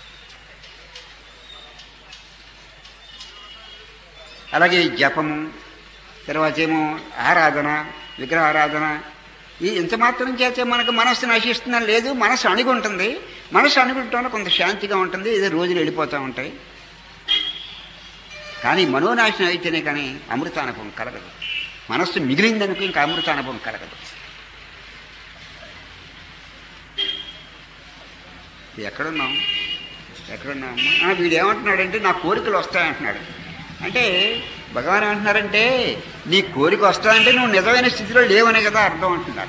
అలాగే ఈ జపము తర్వాత ఏమో ఆరాధన విగ్రహ ఆరాధన ఈ ఇంత మాత్రం చేస్తే మనకు మనస్సు నశిస్తుందని లేదు మనస్సు అణిగి ఉంటుంది మనస్సు అణుగుంటూ కొంత శాంతిగా ఉంటుంది ఏదో రోజులు వెళ్ళిపోతూ ఉంటాయి కానీ మనోనాశనం అయితేనే కానీ అమృతానుభవం కలగదు మనస్సు మిగిలిందనుకో ఇంకా అమృతానుభవం కలగదు ఎక్కడున్నాం ఎక్కడున్నాం ఆ, వీడు ఏమంటున్నాడంటే నా కోరికలు వస్తాయంటున్నాడు అంటే భగవాన్ ఏమంటున్నారంటే నీ కోరిక వస్తాయంటే నువ్వు నిజమైన స్థితిలో లేవనే కదా అర్థం అంటున్నాడు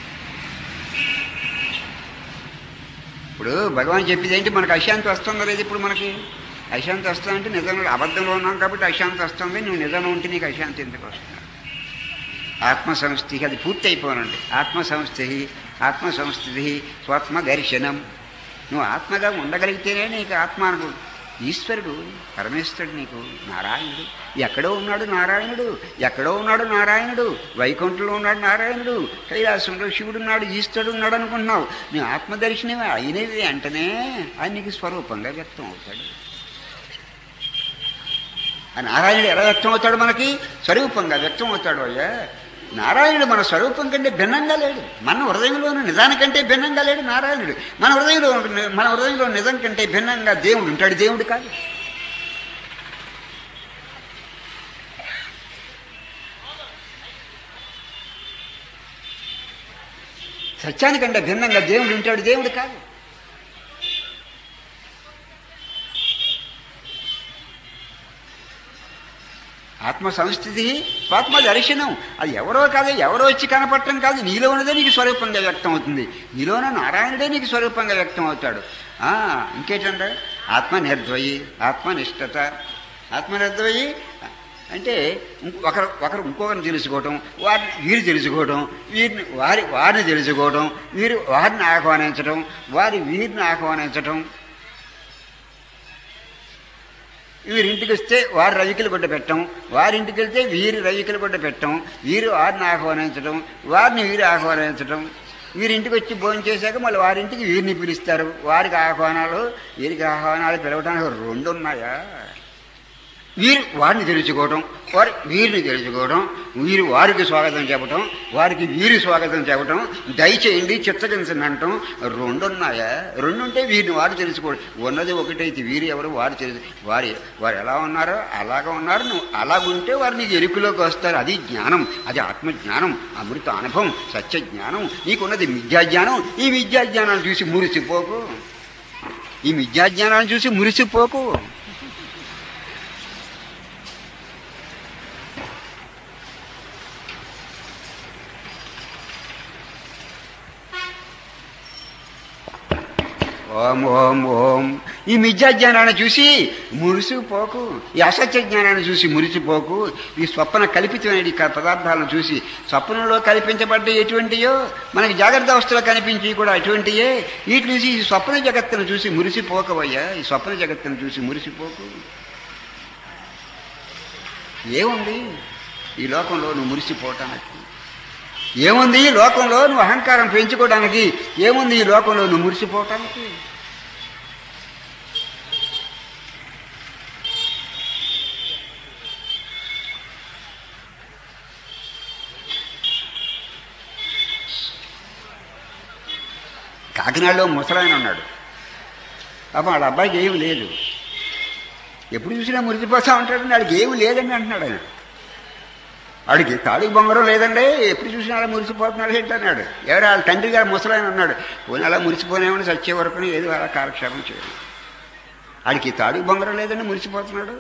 ఇప్పుడు భగవాన్ చెప్పేది ఏంటి మనకు అశాంతి వస్తుందో లేదు ఇప్పుడు మనకి అశాంతి వస్తుందంటే నిజంలో అబద్ధంలో ఉన్నాం కాబట్టి అశాంతి వస్తుంది నువ్వు నిజంలో ఉంటే నీకు అశాంతి ఎందుకు వస్తుంది ఆత్మ సంస్థి అది పూర్తి అయిపోనండి ఆత్మ సంస్థి ఆత్మ సంస్థితి స్వాత్మ దర్శనం నువ్వు ఆత్మగా ఉండగలిగితేనే నీకు ఆత్మ అనుభవం ఈశ్వరుడు పరమేశ్వరుడు నీకు నారాయణుడు ఎక్కడో ఉన్నాడు నారాయణుడు ఎక్కడో ఉన్నాడు నారాయణుడు వైకుంఠంలో ఉన్నాడు నారాయణుడు కైలాసంలో శివుడు ఉన్నాడు ఈశ్వరుడు ఉన్నాడు అనుకుంటున్నావు నీ ఆత్మదర్శనమే అయినది అంటనే ఆయన నీకు స్వరూపంగా వ్యక్తం అవుతాడు ఆ నారాయణుడు ఎలా వ్యక్తం అవుతాడు మనకి స్వరూపంగా వ్యక్తం అవుతాడు అయ్యా నారాయణుడు మన స్వరూపం కంటే భిన్నంగా లేడు మన హృదయంలోని నిజానికంటే భిన్నంగా లేడు నారాయణుడు మన హృదయంలో మన హృదయంలో నిజం కంటే భిన్నంగా దేవుడు ఉంటాడు దేవుడు కాదు సత్యానికంటే భిన్నంగా దేవుడు ఉంటాడు దేవుడు కాదు ఆత్మ సంస్థితి ఆత్మ దర్శనం అది ఎవరో కాదు ఎవరో వచ్చి కనపడటం కాదు నీలో ఉన్నదే నీకు స్వరూపంగా వ్యక్తం అవుతుంది నీలోన నారాయణుడే నీకు స్వరూపంగా వ్యక్తం అవుతాడు ఆ, ఇంకేంటంటే ఆత్మ నిర్ద్వయి ఆత్మనిష్టత ఆత్మ నిర్ద్వయి అంటే ఇంకో- ఒకరు ఒకరు ఇంకొకరిని తెలుసుకోవటం వారిని వీరు తెలుసుకోవటం వీరిని వారి వారిని తెలుసుకోవటం వీరు వారిని ఆహ్వానించడం వారి వీరిని ఆహ్వానించటం వీరి ఇంటికి వస్తే వారి రవికలు గుడ్డ పెట్టడం వారి ఇంటికి వెళ్తే వీరి రవికలు గుడ్డ పెట్టడం వీరు వారిని ఆహ్వానించడం వారిని వీరు ఆహ్వానించడం వీరి ఇంటికి వచ్చి భోజనం చేశాక మళ్ళీ వారి ఇంటికి వీరిని పిలుస్తారు వారికి ఆహ్వానాలు వీరికి ఆహ్వానాలు పిలవడానికి రెండు ఉన్నాయా వీరు వారిని తెలుసుకోవడం వారి వీరిని తెలుసుకోవడం వీరు వారికి స్వాగతం చెప్పడం వారికి వీరి స్వాగతం చెప్పడం దయచేయండి చిత్తగించండి అంటాం రెండు ఉన్నాయా రెండు ఉంటే వీరిని వారు తెలుసుకోవడం ఉన్నది ఒకటైతే వీరు ఎవరు వారు తెలుసు వారి వారు ఎలా ఉన్నారో అలాగా ఉన్నారు నువ్వు అలాగుంటే వారు నీకు ఎరుకులోకి వస్తారు అది జ్ఞానం అది ఆత్మజ్ఞానం అమృత అనుభవం సత్య జ్ఞానం నీకున్నది మిథ్యాజ్ఞానం ఈ మిథ్యాజ్ఞానాన్ని చూసి మురిసిపోకు ఈ మిథ్యాజ్ఞానాన్ని చూసి మురిసిపోకు ఓం ఓం ఓం ఈ మిథ్యా జ్ఞానాన్ని చూసి మురిసిపోకు ఈ అసత్య జ్ఞానాన్ని చూసి మురిసిపోకు ఈ స్వప్న కల్పితమైన ఈ క- పదార్థాలను చూసి స్వప్నంలో కల్పించబడ్డ ఎటువంటియో మనకి జాగ్రత్త అవస్థలో కనిపించి కూడా అటువంటియే వీటి చూసి ఈ స్వప్న జగత్తును చూసి మురిసిపోకవయ్యా ఈ స్వప్న జగత్తును చూసి మురిసిపోకు ఏముంది ఈ లోకంలో నువ్వు మురిసిపోవటానికి ఏముంది ఈ లోకంలో నువ్వు అహంకారం పెంచుకోవడానికి ఏముంది ఈ లోకంలో నువ్వు మురిసిపోవటానికి కాకినాడలో ముసలాయన ఉన్నాడు పాపం వాళ్ళ అబ్బాయికి ఏమి లేదు ఎప్పుడు చూసినా మురిసిపోతా ఉంటాడు వాడికి ఏమి లేదని అంటున్నాడు ఆయన ఆడికి తాడికి బొంగరం లేదండి ఎప్పుడు చూసినా అలా మురిసిపోతున్నాడు ఏంటన్నాడు ఎవరు వాళ్ళ తండ్రి గారు ముసలాయన అన్నాడు పోనీ అలా మురిసిపోనేమని సచ్చే వరకు ఏదో అలా కాలక్షేపం చేయడు ఆడికి తాడికి బొంగరం లేదండి మురిసిపోతున్నాడు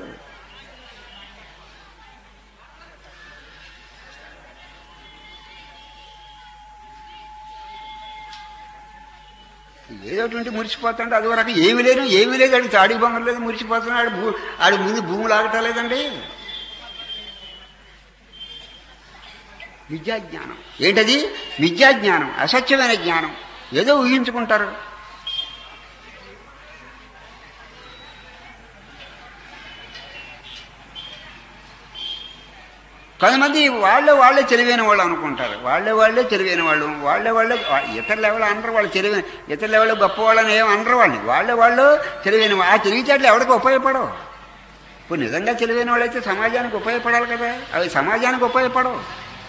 ఏదో ఒకటి మురిసిపోతాడు అది వరకు ఏమి లేదు ఏమీ లేదు ఆడికి తాడికి బొంగరం లేదు మురిసిపోతున్నాడు భూ ఆడి ముందు భూమి లాగటం లేదండి విద్యాజ్ఞానం ఏంటది విద్యాజ్ఞానం అసత్యమైన జ్ఞానం ఏదో ఊహించుకుంటారు కొంతమంది వాళ్ళే వాళ్ళే తెలివైన వాళ్ళు అనుకుంటారు వాళ్ళే వాళ్ళే తెలివైన వాళ్ళు వాళ్ళే వాళ్ళే వా- ఇతర లెవెల్ అనరు వాళ్ళు తెలివైన ఇతర లెవెల్ గొప్ప వాళ్ళని ఏం అనరు వాళ్ళని వాళ్ళే వాళ్ళు తెలివైన వా- ఆ తెలివితేటలు ఎవరికి ఉపయోగపడవు ఇప్పుడు నిజంగా తెలివైన వాళ్ళైతే సమాజానికి ఉపయోగపడాలి కదా అవి సమాజానికి ఉపయోగపడవు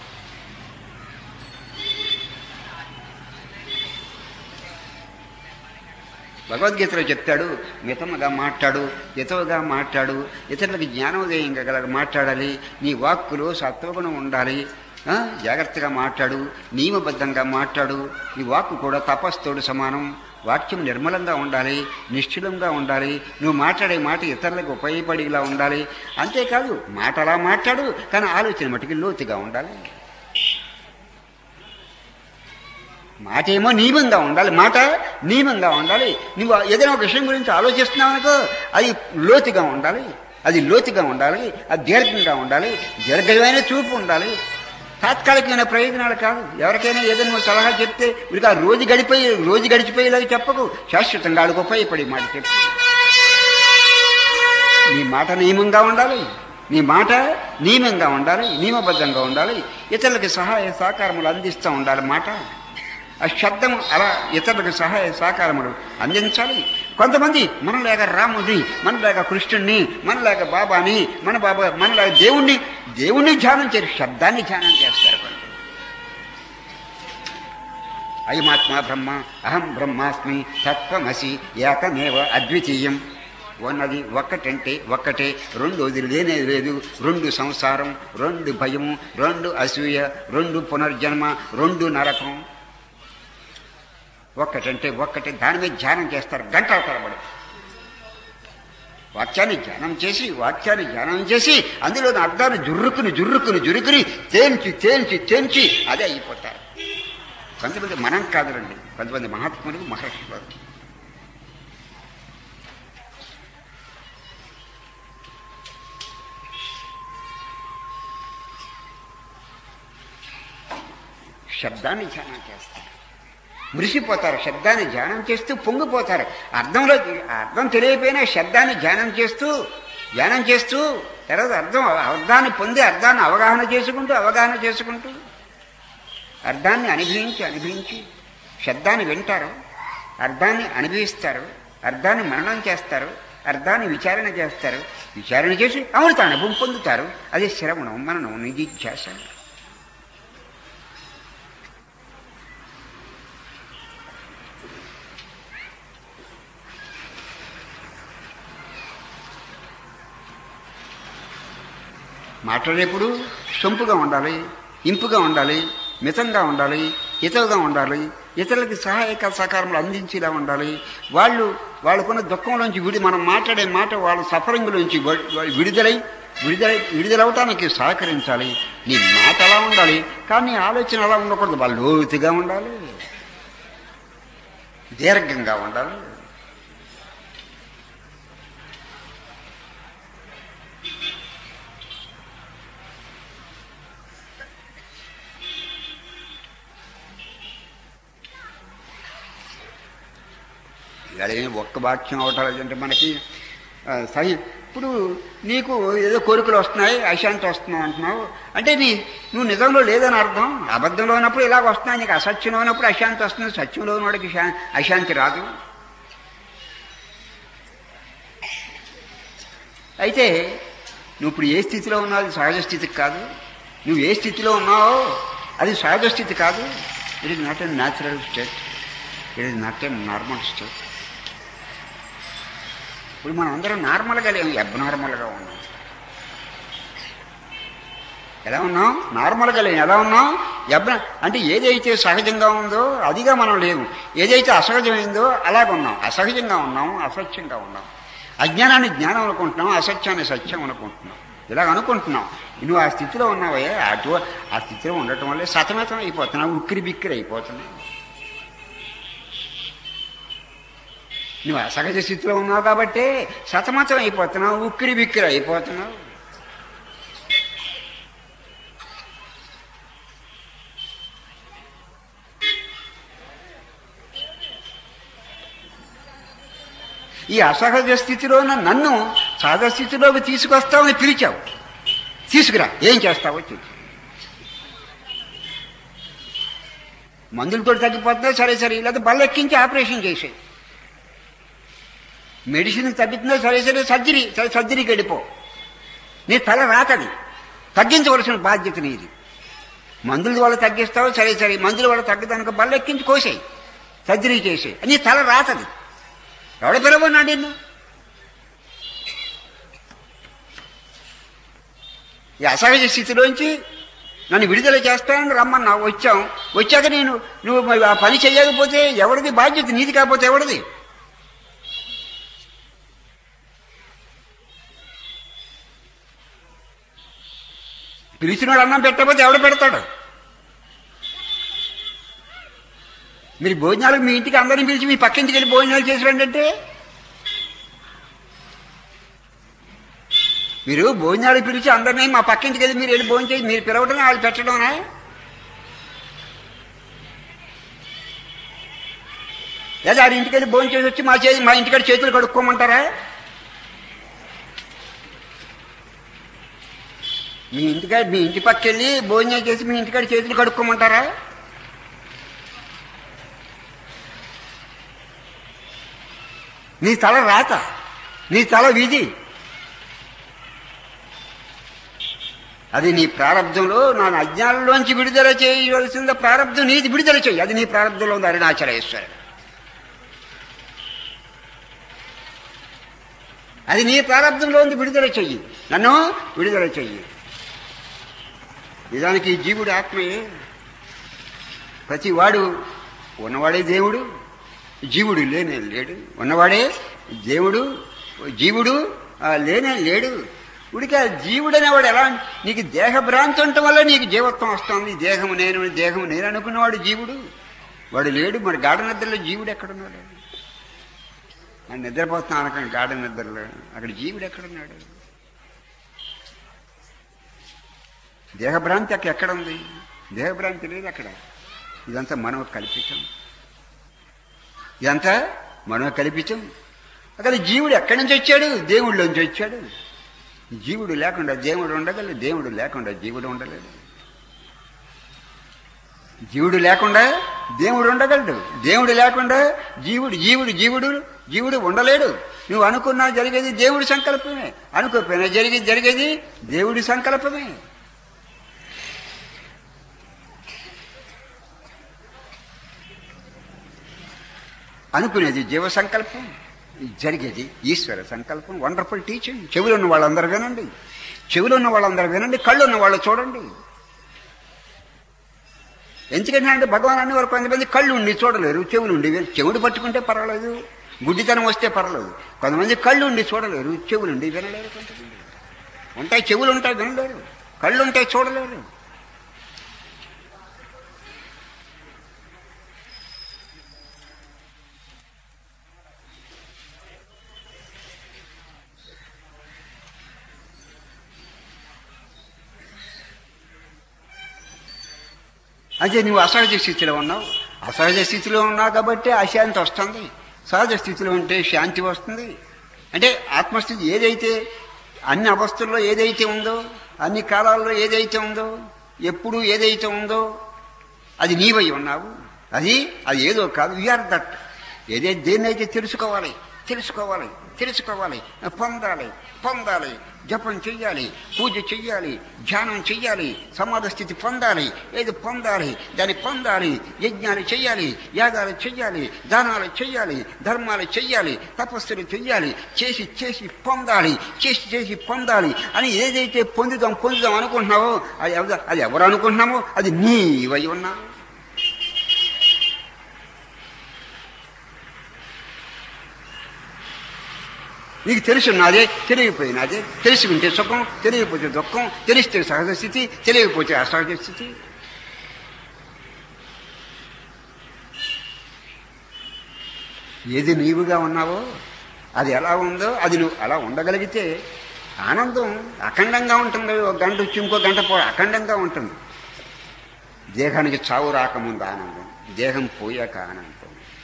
భగవద్గీతలో చెప్తాడు మితముగా మాట్లాడు హితవుగా మాట్లాడు ఇతరులకు జ్ఞానోదయం గల మాట్లాడాలి నీ వాక్కులో సత్వగుణం ఉండాలి ఆ, జాగ్రత్తగా మాట్లాడు నియమబద్ధంగా మాట్లాడు నీ వాక్కు కూడా తపస్సుతోడు సమానం వాక్యం నిర్మలంగా ఉండాలి నిశ్చలంగా ఉండాలి నువ్వు మాట్లాడే మాట ఇతరులకు ఉపయోగపడేలా ఉండాలి అంతేకాదు మాట అలా మాట్లాడు కానీ ఆలోచన మటుకు లోతుగా ఉండాలి మాట ఏమో నియమంగా ఉండాలి మాట నియమంగా ఉండాలి నువ్వు ఏదైనా ఒక విషయం గురించి ఆలోచిస్తున్నావు అనుకో అది లోతుగా ఉండాలి అది లోతుగా ఉండాలి అది దీర్ఘంగా ఉండాలి దీర్ఘమైన చూపు ఉండాలి తాత్కాలికమైన ప్రయోజనాలు కాదు ఎవరికైనా ఏదైనా నువ్వు సలహా చెప్తే వీడికి ఆ రోజు గడిపోయి రోజు గడిచిపోయేలాగా చెప్పకు శాశ్వతంగా వాళ్ళకి ఉపయోగపడి మాట చెప్పు నీ మాట నియమంగా ఉండాలి నీ మాట నియమంగా ఉండాలి నియమబద్ధంగా ఉండాలి ఇతరులకు సహాయ సహకారములు అందిస్తూ ఉండాలి మాట ఆ శబ్దం అలా ఇతరులకు సహాయ సహకారములు అందించాలి కొంతమంది మనలాగా రాముని మనలాగా కృష్ణుణ్ణి మనలాగా బాబాని మన బాబా మనలాగా దేవుణ్ణి దేవుణ్ణి ధ్యానం చేయరు శబ్దాన్ని ధ్యానం చేస్తారు కొంతమంది అయమాత్మ బ్రహ్మ అహం బ్రహ్మాస్మి తత్వమసి ఏకమేవ అద్వితీయం ఉన్నది ఒక్కటంటే ఒక్కటే రెండోది లేనే లేదు రెండు సంసారం రెండు భయము రెండు అసూయ రెండు పునర్జన్మ రెండు నరకం ఒక్కటంటే ఒక్కటే దాని మీద ధ్యానం చేస్తారు గంటల తరబడి వాక్యాన్ని ధ్యానం చేసి వాక్యాన్ని ధ్యానం చేసి అందులో అర్థాన్ని జుర్రుకుని జుర్రుకుని జురుకుని తేల్చి తేల్చి తేల్చి అదే అయిపోతారు కొంతమంది మనం కాదులండి కొంతమంది మహాత్ములు మహర్షులు శబ్దాన్ని ధ్యానం చేస్తారు మురిసిపోతారు శబ్దాన్ని ధ్యానం చేస్తూ పొంగిపోతారు అర్థంలో అర్థం తెలియకపోయినా శబ్దాన్ని ధ్యానం చేస్తూ ధ్యానం చేస్తూ తర్వాత అర్థం అర్థాన్ని పొంది అర్థాన్ని అవగాహన చేసుకుంటూ అవగాహన చేసుకుంటూ అర్థాన్ని అనుభవించి అనుభవించి శబ్దాన్ని వింటారు అర్థాన్ని అనుభవిస్తారు అర్థాన్ని మననం చేస్తారు అర్థాన్ని విచారణ చేస్తారు విచారణ చేసి అమృత అనుభవం పొందుతారు అది శ్రవణం మననం నిధిధ్యాస మాట్లాడేప్పుడు సొంపుగా ఉండాలి ఇంపుగా ఉండాలి మితంగా ఉండాలి హితవుగా ఉండాలి ఇతరులకి సహాయక సహకారములు అందించేలా ఉండాలి వాళ్ళు వాళ్ళకున్న దుఃఖంలోంచి విడి మనం మాట్లాడే మాట వాళ్ళ సఫరింగ్లోంచి వ- వ- విడుదలై విడుదలై విడుదలవటానికి సహకరించాలి నీ మాట అలా ఉండాలి కానీ నీ ఆలోచన అలా ఉండకూడదు వాళ్ళు లోతుగా ఉండాలి దీర్ఘంగా ఉండాలి ఇవాళ ఏం ఒక్క వాక్యం అవటం లేదంటే మనకి ఆ, సహి ఇప్పుడు నీకు ఏదో కోరికలు వస్తున్నాయి అశాంతి వస్తున్నావు అంటున్నావు అంటే నీ నువ్వు నిజంలో లేదని అర్థం అబద్ధంలో ఉన్నప్పుడు ఇలాగ వస్తున్నాయి నీకు అసత్యంలో ఉన్నప్పుడు అశాంతి వస్తుంది సత్యంలో ఉన్నవాడికి శా- అశాంతి రాదు అయితే నువ్వు ఇప్పుడు ఏ స్థితిలో ఉన్నావు అది సహజ స్థితికి కాదు నువ్వు ఏ స్థితిలో ఉన్నావో అది సహజ స్థితి కాదు it is not a natural state it is not a normal state ఇప్పుడు మనం అందరం నార్మల్గా లేము అబ్నార్మల్గా ఉన్నాం ఎలా ఉన్నాం నార్మల్గా లేము ఎలా ఉన్నాం ఎబ్బ అంటే ఏదైతే సహజంగా ఉందో అదిగా మనం లేవు ఏదైతే అసహజమైందో అలాగ ఉన్నాం అసహజంగా ఉన్నాం అసత్యంగా ఉన్నాం అజ్ఞానాన్ని జ్ఞానం అనుకుంటున్నాం అసత్యాన్ని సత్యం అనుకుంటున్నాం ఇలాగ అనుకుంటున్నాం నువ్వు ఆ స్థితిలో ఉన్నావే అటు ఆ స్థితిలో ఉండటం వల్లే సతమతం అయిపోతున్నావు ఉక్కిరి బిక్కిరి అయిపోతున్నావు నువ్వు అసహజ స్థితిలో ఉన్నావు కాబట్టి సతమతం అయిపోతున్నావు ఉక్కిరి బిక్కిరి అయిపోతున్నావు ఈ అసహజ స్థితిలో ఉన్న నన్ను సహజ స్థితిలోకి తీసుకొస్తామని పిలిచావు తీసుకురా ఏం చేస్తావో చెప్పు మందులతో తగ్గిపోతుందా సరే సరే లేదా బల్ల ఎక్కించి ఆపరేషన్ చేసేది మెడిసిన్ తగ్గుతుందా సరే సరే సర్జరీ సరే సర్జరీకి వెళ్ళిపో నీ తల రాకది తగ్గించవలసిన బాధ్యత నీది మందుల వల్ల తగ్గిస్తావు సరే సరే మందుల వల్ల తగ్గదానికి బల్ల ఎక్కించి కోసేయి సర్జరీ చేసేయి నీ తల రాతది ఎవడ పిలవన్నాడు నిన్ను ఈ అసహజ స్థితిలోంచి నన్ను విడుదల చేస్తానని రమ్మన్నా వచ్చాం వచ్చాక నేను నువ్వు మరి ఆ పని చేయకపోతే ఎవరిది బాధ్యత నీది కాకపోతే ఎవరిది పిలిచినాడు అన్నం పెట్టకపోతే ఎవడు పెడతాడు మీరు భోజనాలకు మీ ఇంటికి అందరిని పిలిచి మీ పక్కింటికి వెళ్ళి భోజనాలు చేసి రండి అంటే మీరు భోజనాలు పిలిచి అందరినీ మా పక్కింటికి వెళ్ళి మీరు వెళ్ళి భోజనం చేసి మీరు పిలవడం వాళ్ళు పెట్టడమనే లేదా ఆడి ఇంటికి వెళ్ళి భోజనం చేసి వచ్చి మా చేతి మా ఇంటికాడ చేతులు కడుక్కోమంటారా మీ ఇంటికాడ మీ ఇంటి పక్క వెళ్ళి భోజనం చేసి మీ ఇంటికాడ చేతులు కడుక్కోమంటారా నీ తల రాత నీ తల విధి అది నీ ప్రారంధంలో నా అజ్ఞానంలోంచి విడుదల చేయవలసిన ప్రారంధం నీది విడుదల చేయి అది నీ ప్రారంధంలో ఉంది అరుణాచలేశ్వరుడు అది నీ ప్రారంధంలో ఉంది విడుదల చెయ్యి నన్ను విడుదల చెయ్యి నిజానికి ఈ జీవుడు ఆత్మయే ప్రతి వాడు ఉన్నవాడే దేవుడు జీవుడు లేనే లేడు ఉన్నవాడే దేవుడు జీవుడు ఆ, లేనే లేడు ఉడికి ఆ జీవుడు అనేవాడు ఎలా నీకు దేహ భ్రాంతి ఉండటం వల్ల నీకు జీవత్వం వస్తుంది దేహము నేను దేహము నేను అనుకున్నవాడు జీవుడు వాడు లేడు మరి గాఢ నిద్రలో జీవుడు ఎక్కడున్నాడు నేను నిద్రపోతున్నాను అనకండి గాఢ నిద్రలో అక్కడ జీవుడు ఎక్కడున్నాడు దేహభ్రాంతి అక్కడ ఎక్కడ ఉంది దేహభ్రాంతి లేదు అక్కడ ఇదంతా మనం కల్పించం ఇదంతా మనం కల్పించం అక్కడ జీవుడు ఎక్కడి నుంచి వచ్చాడు దేవుళ్ళలోంచి వచ్చాడు జీవుడు లేకుండా దేవుడు ఉండగలడు దేవుడు లేకుండా జీవుడు ఉండలేడు జీవుడు లేకుండా దేవుడు ఉండగలడు దేవుడు లేకుండా జీవుడు జీవుడు జీవుడు జీవుడు ఉండలేడు నువ్వు అనుకున్నా జరిగేది దేవుడి సంకల్పమే అనుకోకపోయినా జరిగేది జరిగేది దేవుడి సంకల్పమే అనుకునేది జీవ సంకల్పం జరిగేది ఈశ్వర సంకల్పం వండర్ఫుల్ టీచింగ్ చెవులు ఉన్న వాళ్ళందరూ వినండి చెవులు ఉన్న వాళ్ళందరూ వినండి కళ్ళు ఉన్న వాళ్ళు చూడండి ఎందుకంటే అంటే భగవాన్ అన్ని వరకు కొంతమంది కళ్ళు ఉండి చూడలేరు చెవులు ఉండి విన- చెవుడు పట్టుకుంటే పర్వాలేదు గుడ్డితనం వస్తే పర్వాలేదు కొంతమంది కళ్ళు ఉండి చూడలేరు చెవులు ఉండి వినలేరు కొంతమంది ఉంటాయి చెవులు ఉంటాయి వినలేరు కళ్ళు ఉంటాయి చూడలేరు అదే నువ్వు అసహజ స్థితిలో ఉన్నావు అసహజ స్థితిలో ఉన్నావు కాబట్టి అశాంతి వస్తుంది సహజ స్థితిలో ఉంటే శాంతి వస్తుంది అంటే ఆత్మస్థితి ఏదైతే అన్ని అవస్థల్లో ఏదైతే ఉందో అన్ని కాలాల్లో ఏదైతే ఉందో ఎప్పుడు ఏదైతే ఉందో అది నీవై ఉన్నావు అది అది ఏదో కాదు వీఆర్ దట్ ఏదైతే దేన్నైతే తెలుసుకోవాలి తెలుసుకోవాలి తెలుసుకోవాలి పొందాలి పొందాలి జపం చెయ్యాలి పూజ చెయ్యాలి ధ్యానం చెయ్యాలి సమాధి స్థితి పొందాలి ఏది పొందాలి దాన్ని పొందాలి యజ్ఞాలు చెయ్యాలి యాగాలు చెయ్యాలి దానాలు చెయ్యాలి ధర్మాలు చెయ్యాలి తపస్సులు చెయ్యాలి చేసి చేసి పొందాలి చేసి చేసి పొందాలి అని ఏదైతే పొందుదాం పొందుదాం అనుకుంటున్నావో అది ఎవరు అది ఎవరు అనుకుంటున్నామో అది నీవై ఉన్నావు నీకు తెలుసున్నదే తెలియకపోయినదే తెలిసి ఉంటే సుఖం తెలియకపోతే దుఃఖం తెలిస్తే సహజ స్థితి తెలియకపోతే అసహజ స్థితి ఏది నీవుగా ఉన్నావో అది ఎలా ఉందో అది నువ్వు అలా ఉండగలిగితే ఆనందం అఖండంగా ఉంటుంది ఒక గంట వచ్చి ఇంకో గంట పో అఖండంగా ఉంటుంది దేహానికి చావు రాకముందు ఆనందం దేహం పోయాక ఆనందం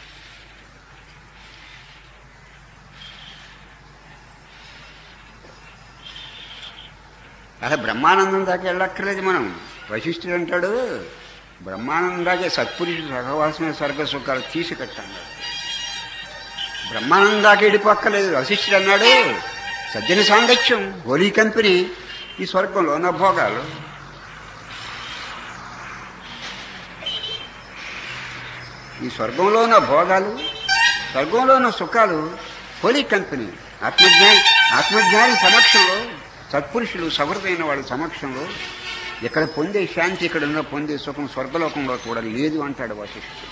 అసలు బ్రహ్మానందం దాకా వెళ్ళక్కర్లేదు మనం వశిష్ఠుడు అంటాడు బ్రహ్మానందం దాకే సత్పురుషుడు సహవాసమైన స్వర్గ సుఖాలు తీసుకెట్టాడు బ్రహ్మానందం దాకా వెళ్ళిపోక్కర్లేదు వశిష్ఠుడు అన్నాడు సజ్జన సాంగత్యం హోలీ కంపెనీ ఈ స్వర్గంలో ఉన్న భోగాలు ఈ స్వర్గంలో ఉన్న భోగాలు స్వర్గంలో ఉన్న సుఖాలు హోలీ కంపెనీ ఆత్మజ్ఞాని ఆత్మజ్ఞాని సమక్షంలో సత్పురుషులు సహృదైన వాళ్ళ సమక్షంలో ఇక్కడ పొందే శాంతి ఇక్కడ ఉన్న పొందే సుఖం స్వర్గలోకంలో కూడా లేదు అంటాడు వశిష్ఠుడు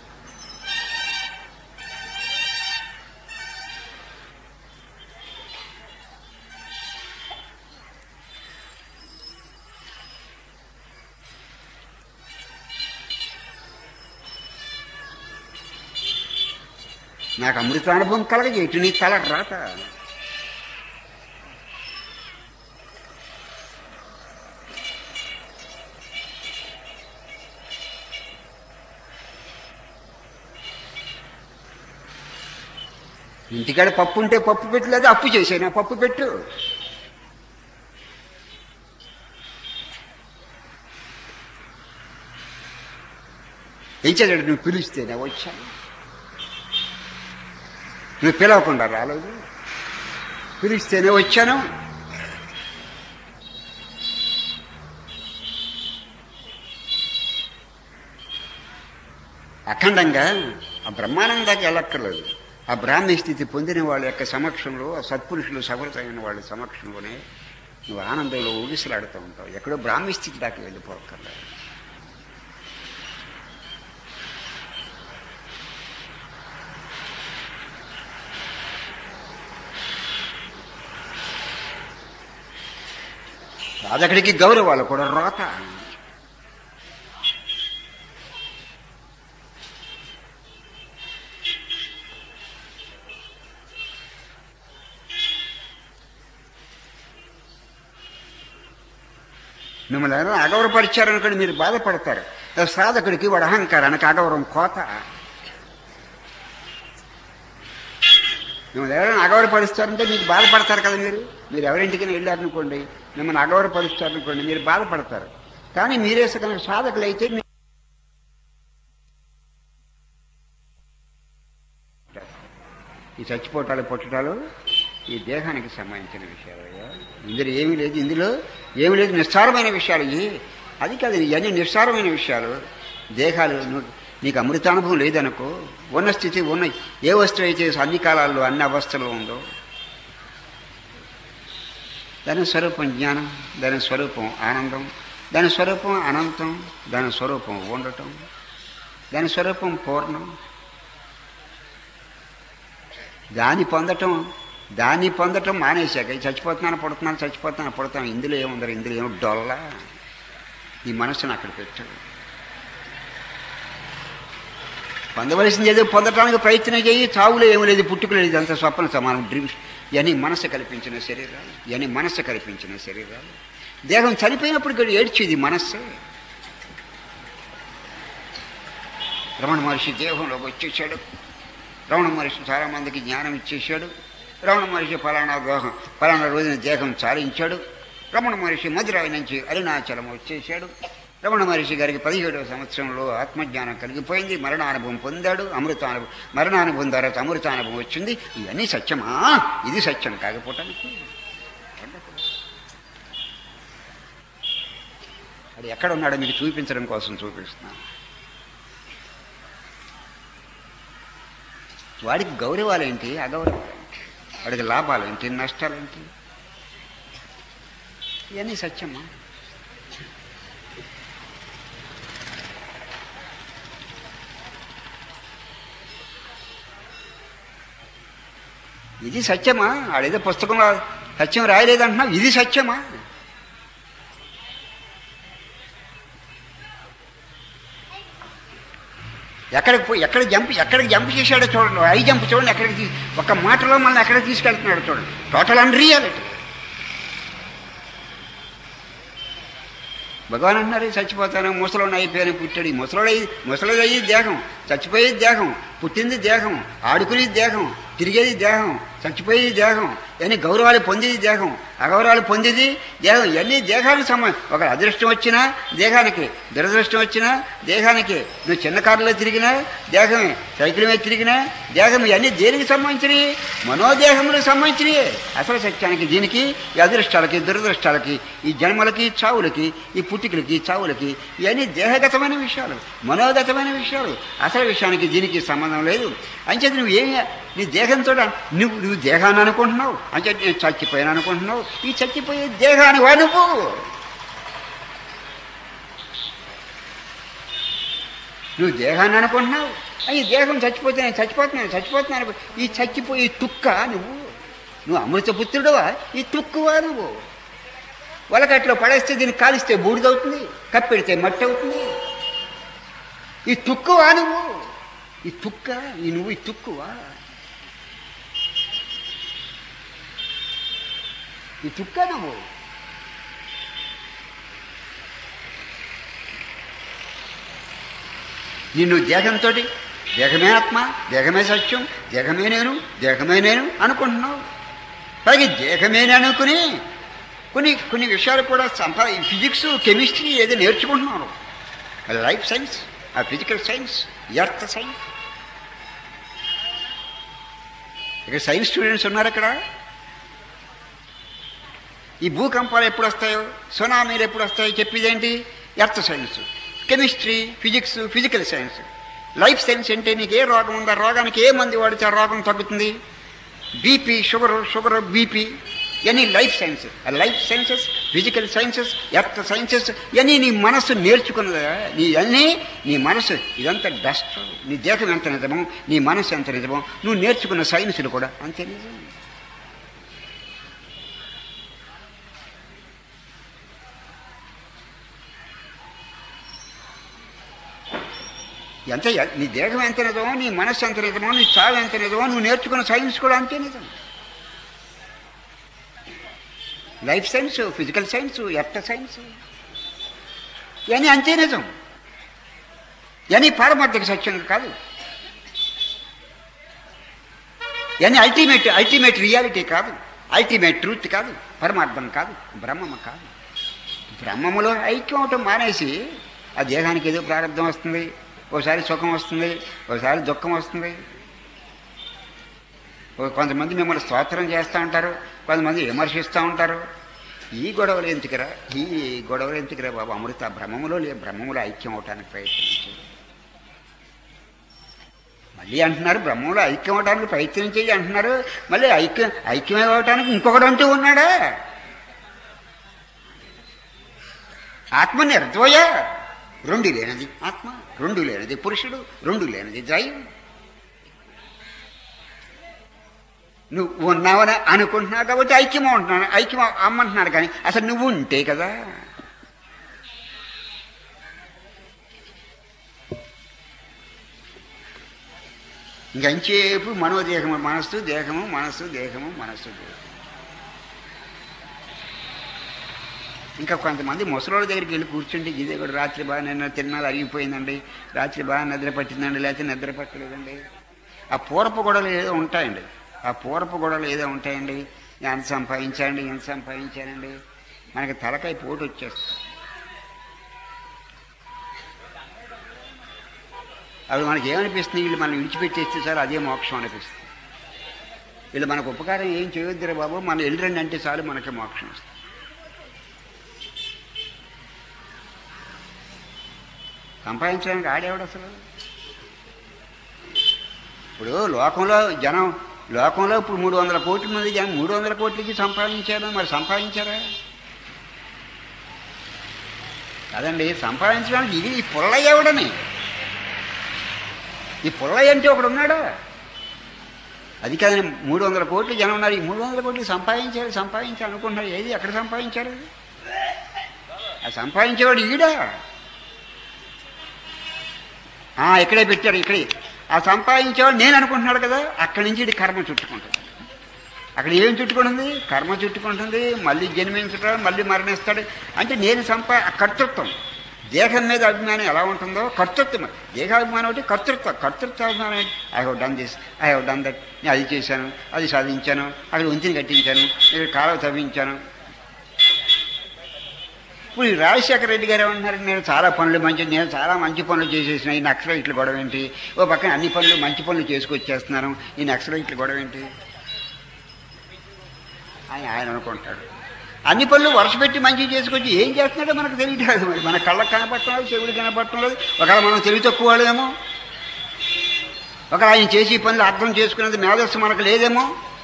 నాకు అమృతానుభవం కలగజేయటు నీ తల రాత ఇంటికాడ పప్పు ఉంటే పప్పు పెట్టలేదు అప్పు చేసేనా పప్పు పెట్టు ఏం చేశాడు నువ్వు పిలిస్తేనే వచ్చాను నువ్వు పిలవకుండా రాలేదు పిలిస్తేనే వచ్చాను అఖండంగా ఆ బ్రహ్మానందాకి వెళ్ళక్కర్లేదు ఆ బ్రాహ్మీ స్థితి పొందిన వాళ్ళ యొక్క సమక్షంలో ఆ సత్పురుషులు సఫలతైన వాళ్ళ సమక్షంలోనే నువ్వు ఆనందంలో ఊగిసలాడుతూ ఉంటావు ఎక్కడో బ్రాహ్మీ స్థితి దాకా వెళ్ళిపోక్కర్లేదు సాధకుడికి గౌరవాలు కూడా రోత మిమ్మల్ని ఎవరైనా అగౌరవపరిచారనుకోండి మీరు బాధపడతారు సాధకుడికి వాడు అహంకారానికి అగౌరవం కోత మిమ్మల్ని ఎవరైనా అగౌరవపరుస్తారంటే మీకు బాధపడతారు కదా మీరు మీరు ఎవరింటికైనా వెళ్ళారనుకోండి మిమ్మల్ని అగౌరవపరుస్తారనుకోండి మీరు బాధపడతారు కానీ మీరే కనుక సాధకులు అయితే మీ- ఈ చచ్చిపోటాలు పుట్టటాలు ఈ దేహానికి సంబంధించిన విషయాలు అయ్యా. ఇందులో ఏమీ లేదు ఇందులో ఏమీ లేదు నిస్సారమైన విషయాలు ఇవి అది కాదు ఇవన్నీ నిస్సారమైన విషయాలు దేహాలు ను- నీకు అమృతానుభవం లేదనుకో ఉన్న స్థితి ఉన్న ఏ వస్తువు అయితే అన్ని కాలాల్లో అన్ని అవస్థలో ఉందో దాని స్వరూపం జ్ఞానం దాని స్వరూపం ఆనందం దాని స్వరూపం అనంతం దాని స్వరూపం ఉండటం దాని స్వరూపం పూర్ణం దాన్ని పొందటం దాన్ని పొందటం మానేశాక ఈ చచ్చిపోతున్నాను పడుతున్నాను చచ్చిపోతున్నాను పడుతున్నాను ఇందులో ఏముందరు ఇందులో ఏమో డొల్ల ఈ మనసును అక్కడ పెట్టాడు పొందవలసింది ఏదో పొందటానికి ప్రయత్నం చేయి చావులో ఏమి లేదు పుట్టుకలు లేదు అంత స్వప్న సమానం డ్రీమ్స్ ఇవన్నీ మనసు కల్పించిన శరీరాలు ఇవన్నీ మనసు కల్పించిన శరీరాలు దేహం చనిపోయినప్పుడు ఇక్కడ ఏడ్చేది మనస్సే రమణ మహర్షి దేహంలోకి వచ్చేసాడు రమణ మహర్షి చాలా మందికి జ్ఞానం ఇచ్చేశాడు రమణ మహర్షి ఫలానా దోహం ఫలానా రోజున దేహం చాలించాడు రమణ మహర్షి మధురాయి నుంచి అరుణాచలం వచ్చేసాడు రమణ మహర్షి గారికి పదిహేడవ సంవత్సరంలో ఆత్మజ్ఞానం కలిగిపోయింది మరణానుభవం పొందాడు అమృతానుభవం మరణానుభవం తర్వాత అమృతానుభవం వచ్చింది ఇవన్నీ సత్యమా ఇది సత్యం కాకపోవటానికి వాడు ఎక్కడ ఉన్నాడో మీకు చూపించడం కోసం చూపిస్తున్నాను వాడికి గౌరవాలేంటి అగౌరవాలేంటి వాడికి లాభాలేంటి నష్టాలేంటి ఇవన్నీ సత్యమా ఇది సత్యమా ఆడేదో పుస్తకంలో సత్యం రాయలేదంటున్నావు ఇది సత్యమా ఎక్కడికి పోయి ఎక్కడ జంప్ ఎక్కడికి జంప్ చేశాడో చూడండి ఐ జంప్ చూడండి ఎక్కడికి తీ- ఒక మాటలో మళ్ళీ ఎక్కడికి తీసుకెళ్తున్నాడు చూడండి టోటల్ అన్ రియాలిటీ భగవాన్ అంటున్నారు చచ్చిపోతాను ముసలోడు అయిపోయాను పుట్టాడు ఈ ముసలోడు అయ్యి ముసలోడు అయ్యి దేహం చచ్చిపోయేది దేహం పుట్టింది దేహం ఆడుకునేది దేహం తిరిగేది దేహం చచ్చిపోయేది దేహం ఇవన్నీ గౌరవాలు పొందేది దేహం అగౌరవాలు పొందేది దేహం ఇవన్నీ దేహానికి సంబంధం ఒక అదృష్టం వచ్చినా దేహానికి దురదృష్టం వచ్చినా దేహానికి నువ్వు చిన్న కారులో తిరిగినా దేహమే సైకిల్ మీద తిరిగినా దేహం ఇవన్నీ దేనికి సంబంధించినవి మనోదేహములకు సంబంధించినవి అసలు సత్యానికి దీనికి ఈ అదృష్టాలకి దురదృష్టాలకి ఈ జన్మలకి చావులకి ఈ పుట్టికలకి చావులకి ఇవన్నీ దేహగతమైన విషయాలు మనోగతమైన విషయాలు అసలు విషయానికి దీనికి సంబంధం లేదు అంచేత నువ్వు ఏమి నీ దేహంతో నువ్వు నువ్వు దేహాన్ని అనుకుంటున్నావు అంటే నేను చచ్చిపోయాను అనుకుంటున్నావు ఈ చచ్చిపోయే దేహాన్ని వా నువ్వు నువ్వు దేహాన్ని అనుకుంటున్నావు ఈ దేహం చచ్చిపోతే నేను చచ్చిపోతున్నాను చచ్చిపోతున్నాను అనుకో. ఈ చచ్చిపోయే తుక్క నువ్వు నువ్వు అమృతపుత్రుడువా ఈ తుక్కువా నువ్వు వలకట్లో పడేస్తే దీన్ని కాలిస్తే బూడిదవుతుంది కప్పెడితే మట్టి అవుతుంది ఈ తుక్కువా నువ్వు ఈ తుక్క ఈ నువ్వు ఈ తుక్కువా ఈ తుక్క నువ్వు నిన్ను దేహంతో దేహమే ఆత్మ దేహమే సత్యం దేహమే నేను దేహమే నేను అనుకుంటున్నావు పైగా దేహమే నేను అనుకుని కొన్ని కొన్ని విషయాలు కూడా సంపా ఫిజిక్స్ కెమిస్ట్రీ ఏదో నేర్చుకుంటున్నారు లైఫ్ సైన్స్ ఆ ఫిజికల్ సైన్స్ ఎర్త్ సైన్స్ ఇక్కడ సైన్స్ స్టూడెంట్స్ ఉన్నారు ఇక్కడ ఈ భూకంపాలు ఎప్పుడు వస్తాయో సునామీలు ఎప్పుడు వస్తాయో చెప్పేదేంటి earth science chemistry physics physical science life science అంటే నీకు ఏ రోగం ఉందో ఆ రోగానికి ఏ మంది వాడితే ఆ రోగం తగ్గుతుంది బీపీ షుగర్ షుగర్ బీపీ ఇవన్నీ లైఫ్ సైన్స్ ఆ life sciences physical sciences earth sciences ఇవన్నీ నీ మనస్సు నేర్చుకున్నదా నీ అన్నీ నీ మనస్సు ఇదంతా డస్ట్ నీ దేహం ఎంత నిజమో నీ మనస్సు ఎంత నిజమో నువ్వు నేర్చుకున్న సైన్సులు కూడా అంతే నిజం ఎంత నీ దేహం ఎంత నిజమో నీ మనస్సు ఎంత నిజమో నీ చావు ఎంత నిజమో నువ్వు నేర్చుకున్న సైన్స్ కూడా అంతే నిజం life science physical science earth science ఇవన్నీ అంతే నిజం ఇవన్నీ పారమార్థిక సత్యం కాదు ఇవన్నీ అల్టిమేట్ అల్టిమేట్ రియాలిటీ కాదు అల్టిమేట్ ట్రూత్ కాదు పరమార్థం కాదు బ్రహ్మము కాదు బ్రహ్మములో ఐక్యం అవటం మానేసి ఆ దేహానికి ఏదో ప్రారంభం వస్తుంది ఒకసారి సుఖం వస్తుంది ఒకసారి దుఃఖం వస్తుంది ఓ కొంతమంది మిమ్మల్ని స్తోత్రం చేస్తూ ఉంటారు కొంతమంది విమర్శిస్తూ ఉంటారు ఈ గొడవలు ఎందుకురా ఈ గొడవలు ఎందుకురా బాబు అమృత బ్రహ్మములో లే బ్రహ్మములో ఐక్యం అవటానికి ప్రయత్నించి మళ్ళీ అంటున్నారు బ్రహ్మంలో ఐక్యం అవడానికి ప్రయత్నించేది అంటున్నారు మళ్ళీ ఐక్యం ఐక్యం అవటానికి ఇంకొకడు అంటూ ఉన్నాడా ఆత్మ నిర్ద్వయ రెండు లేనిది ఆత్మ రెండు లేనిది పురుషుడు రెండు లేనిది దైవం నువ్వు ఉన్నావని అనుకుంటున్నావు కాబట్టి ఐక్యం ఉంటున్నాను ఐక్యం అమ్మంటున్నాడు కానీ అసలు నువ్వు ఉంటే కదా ఇంకంచేపు మనోదేహము మనస్సు దేహము మనస్సు దేహము మనస్సు దేహము ఇంకా కొంతమంది ముసలోళ్ళ దగ్గరికి వెళ్ళి కూర్చుంటే ఇదే కూడా రాత్రి బాగా నిన్న తిన్నాళ్ళు అరిగిపోయిందండి రాత్రి బాగా నిద్ర పట్టిందండి లేకపోతే నిద్ర పట్టలేదండి ఆ పూర్వపు గొడవలు ఏదో ఉంటాయండి ఆ పూర్వపు గొడవలు ఏదో ఉంటాయండి ఎంత సంపాదించానండి ఎంత సంపాదించానండి మనకి తలకాయ పోటు వచ్చేస్తుంది అవి మనకి ఏమనిపిస్తుంది వీళ్ళు మనం విడిచిపెట్టేస్తే సార్ అదే మోక్షం అనిపిస్తుంది వీళ్ళు మనకు ఉపకారం ఏం చేయొద్దురా బాబు మనం వెళ్ళరండి అంటే చాలు మనకి మోక్షం వస్తుంది సంపాదించడానికి ఆడేవాడు అసలు ఇప్పుడు లోకంలో జనం లోకంలో ఇప్పుడు మూడు వందల కోట్ల మంది జనం మూడు వందల కోట్లకి సంపాదించారు మరి సంపాదించారా కాదండి సంపాదించడానికి ఇది ఈ పుల్లయ్య ఎవడని ఈ పుల్లయ్య అంటే ఒకడు ఉన్నాడా అది కాదని మూడు వందల కోట్లు జనం ఉన్నారు ఈ మూడు వందల కోట్లు సంపాదించారు సంపాదించారు అనుకుంటున్నారు ఏది ఎక్కడ సంపాదించారు ఆ సంపాదించేవాడు ఈడా ఆ, ఇక్కడే పెట్టాడు ఇక్కడే ఆ సంపాదించేవాడు నేను అనుకుంటున్నాడు కదా అక్కడి నుంచి ఇది కర్మ చుట్టుకుంటుంది అక్కడ ఏం చుట్టుకుంటుంది కర్మ చుట్టుకుంటుంది మళ్ళీ జన్మించడం మళ్ళీ మరణిస్తాడు అంటే నేను సంపా ఆ కర్తృత్వం దేహం మీద అభిమానం ఎలా ఉంటుందో కర్తృత్వం దేహాభిమానం ఒకటి కర్తృత్వం కర్తృత్వ అభిమానం I have done this I have done that నేను అది చేశాను అది సాధించాను అక్కడ ఉంచిని కట్టించాను ఇక్కడ కాలువ తవ్వించాను ఇప్పుడు ఈ రాజశేఖర రెడ్డి గారు ఏమంటున్నారు నేను చాలా పనులు మంచి నేను చాలా మంచి పనులు చేసేసిన ఈ నక్సలైట్లు గొడవ ఏంటి ఓ పక్కన అన్ని పనులు మంచి పనులు చేసుకొచ్చేస్తున్నాను ఈ నక్సలైట్లు గొడవ ఏంటి అని ఆయన అనుకుంటాడు అన్ని పనులు వరుస పెట్టి మంచి చేసుకొచ్చి ఏం చేస్తున్నాడో మనకు తెలియట్లేదు మరి మన కళ్ళకు కనపడటం లేదు చెవులు కనపడటం లేదు ఒకవేళ మనం తెలివి తక్కువ వాళ్ళేమో ఒకవేళ ఆయన చేసి పనులు అర్థం చేసుకునేది మేధస్సు మనకు లేదేమో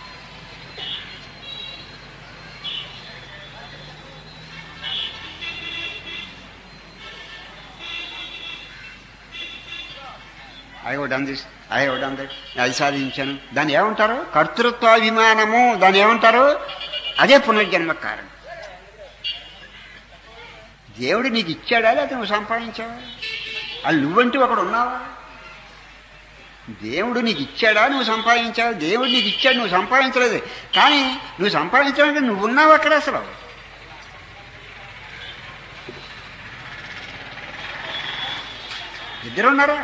I have done this I have done that అది సాధించాను దాన్ని ఏమంటారు కర్తృత్వాభిమానము దాన్ని ఏమంటారు అదే పునర్జన్మ కారణం దేవుడు నీకు ఇచ్చాడా లేకపోతే నువ్వు సంపాదించావా అది నువ్వంటూ ఒకడు ఉన్నావా దేవుడు నీకు ఇచ్చాడా నువ్వు సంపాదించావా దేవుడు నీకు ఇచ్చాడు నువ్వు సంపాదించలేదు కానీ నువ్వు సంపాదించడానికి నువ్వు ఉన్నావు అక్కడ అసలు ఇద్దరున్నారా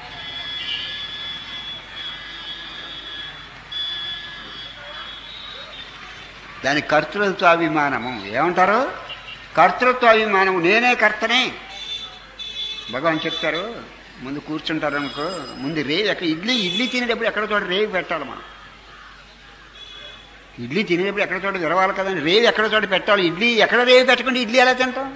దాని కర్తృత్వాభిమానము ఏమంటారు కర్తృత్వాభిమానము నేనే కర్తనే భగవాన్ చెప్తారు ముందు కూర్చుంటారు అనుకో ముందు రేవి ఎక్కడ ఇడ్లీ ఇడ్లీ తినేటప్పుడు ఎక్కడ చోట రేవి పెట్టాలి మనం ఇడ్లీ తినేటప్పుడు ఎక్కడ చోట విరవాలి కదండి రేవి ఎక్కడ చోట పెట్టాలి ఇడ్లీ ఎక్కడ రేవి పెట్టకుండా ఇడ్లీ ఎలా తింటాం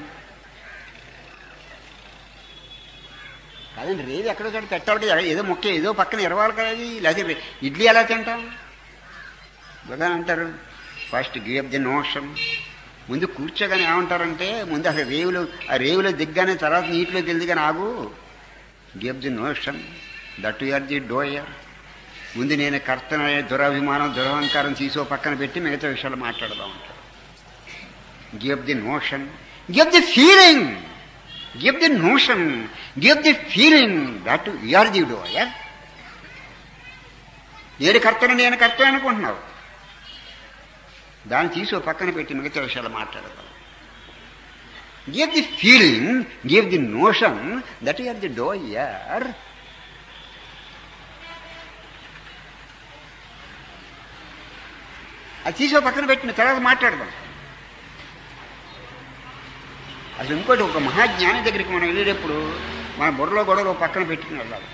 కాదండి రేవి ఎక్కడ చోట పెట్టాలి కదా, ఏదో మొక్క ఏదో పక్కన ఇరవాలి కదా అది లేకపోతే రే- ఇడ్లీ ఎలా తింటాం భగవాన్ అంటారు ఫస్ట్ గివ్ ది నోషన్ ముందు కూర్చోగానే ఏమంటారంటే ముందు అసలు రేవులో ఆ రేవులో దిగ్గానే తర్వాత నీటిలోకి వెళ్ళి కానీ ఆగు give the notion that are the doer ముందు నేను కర్తన దురభిమానం దురహంకారం తీసో పక్కన పెట్టి మిగతా విషయాలు మాట్లాడదాం అంటారు give the notion give the feeling give the notion give the feeling that are the doer నేను కర్తను నేను కర్త అనుకుంటున్నావు దాన్ని తీసి ఓ పక్కన పెట్టి మిగతా విషయాలు మాట్లాడదాం give the feeling give the notion that are the doer అది తీసి ఓ పక్కన పెట్టిన తర్వాత మాట్లాడదాం అసలు ఇంకోటి ఒక మహాజ్ఞాని దగ్గరికి మనం వెళ్ళేటప్పుడు మన బుర్రలో గొడవలు ఓ పక్కన పెట్టుకుని వెళ్ళాలి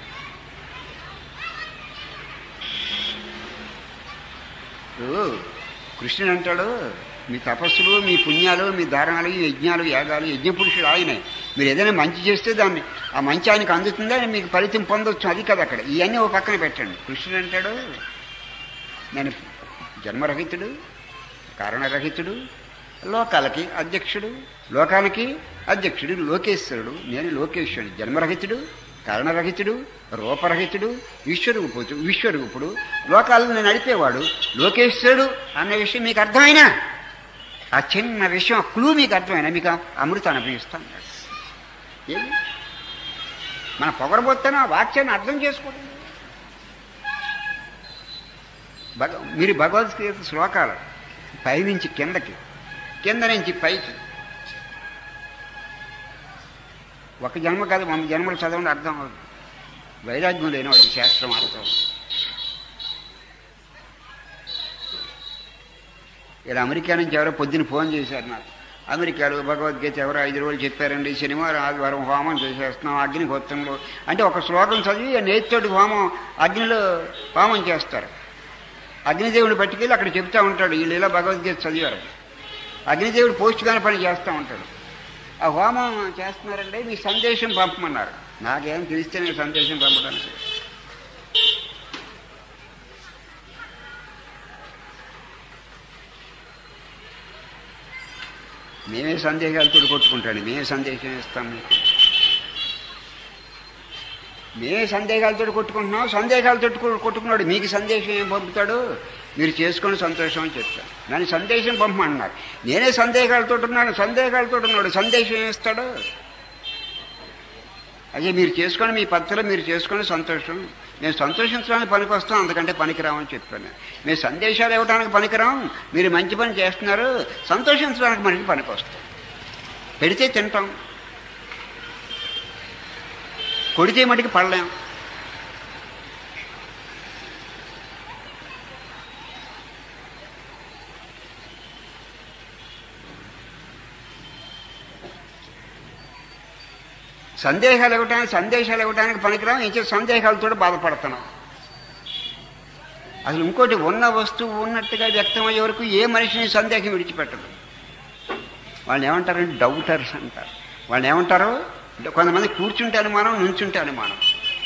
ఇప్పుడు కృష్ణుడు అంటాడు మీ తపస్సులు మీ పుణ్యాలు మీ దారణాలు ఈ యజ్ఞాలు యాగాలు యజ్ఞ పురుషుడు ఆయనే మీరు ఏదైనా మంచి చేస్తే దాన్ని ఆ మంచి ఆయనకు అందుతుందా మీకు ఫలితం పొందొచ్చు అది కదా అక్కడ ఇవన్నీ ఓ పక్కన పెట్టండి కృష్ణుడు అంటాడు నేను జన్మరహితుడు కారణరహితుడు లోకాలకి అధ్యక్షుడు లోకానికి అధ్యక్షుడు లోకేశ్వరుడు నేను లోకేశ్వరుడు జన్మరహితుడు కారణరహితుడు రూపరహితుడు ఈశ్వరూపుడు ఈశ్వరూపుడు లోకాలను నడిపేవాడు లోకేశ్వరుడు అన్న విషయం మీకు అర్థమైనా ఆ చిన్న విషయం క్లూ మీకు అర్థమైనా మీకు ఆ అమృతాన్ని అభిగిస్తాను ఏది మన పొగరబోతున్న ఆ వాక్యాన్ని అర్థం చేసుకోండి భగ మీరు భగవద్గీత శ్లోకాలు పైనుంచి కిందకి కింద నుంచి పైకి ఒక జన్మ కాదు వంద జన్మలు చదవండి అర్థం అవుతుంది వైరాగ్యం లేనివాడికి శాస్త్రం అర్థం ఇలా అమెరికా నుంచి ఎవరో పొద్దున ఫోన్ చేశారు నాకు అమెరికాలో భగవద్గీత ఎవరో ఐదు రోజులు చెప్పారండి శనివారం ఆదివారం హోమం చేసేస్తున్నాం అగ్నిహోత్రంలో అంటే ఒక శ్లోకం చదివి నేతితోటి హోమం అగ్నిలో హోమం చేస్తారు అగ్నిదేవుని పట్టుకెళ్ళి అక్కడ చెప్తా ఉంటాడు వీళ్ళు ఇలా భగవద్గీత చదివారు అగ్నిదేవుడు పోస్ట్ గానే పని చేస్తూ ఉంటాడు ఆ హోమం చేస్తున్నారంటే మీ సందేశం పంపమన్నారు నాకేం తెలిస్తేనే సందేశం పంపడానికి మేమే సందేహాలతో కొట్టుకుంటాడు మేమే సందేశం ఇస్తాం మీకు మేమే సందేహాలతో కొట్టుకుంటున్నాం సందేహాలతో కొ- కొట్టుకున్నాడు మీకు సందేశం ఏం పంపుతాడు మీరు చేసుకుని సంతోషం అని చెప్తాను నన్ను సందేశం పంపమన్నారు నేనే సందేహాలతో ఉన్నాను సందేహాలతో ఉన్నాడు సందేశం ఏం ఇస్తాడు అదే మీరు చేసుకొని మీ పద్ధతిలో మీరు చేసుకొని సంతోషం మేము సంతోషించడానికి పనికి వస్తాం అందుకంటే పనికిరామని చెప్పాను మేము సందేశాలు ఇవ్వడానికి పనికిరాం మీరు మంచి పని చేస్తున్నారు సంతోషించడానికి మనకి పనికి వస్తాం పెడితే తింటాం కొడితే మటుకు పడలేం సందేహాలు ఇవ్వడానికి సందేశాలు ఇవ్వడానికి పనికిరాం ఇంకే సందేహాలతో బాధపడుతున్నాం అసలు ఇంకోటి ఉన్న వస్తువు ఉన్నట్టుగా వ్యక్తమయ్యే వరకు ఏ మనిషిని సందేహం విడిచిపెట్టదు వాళ్ళని ఏమంటారంటే డౌటర్స్ అంటారు వాళ్ళని ఏమంటారు కొంతమంది కూర్చుంటే అనుమానం నుంచుంటే అనుమానం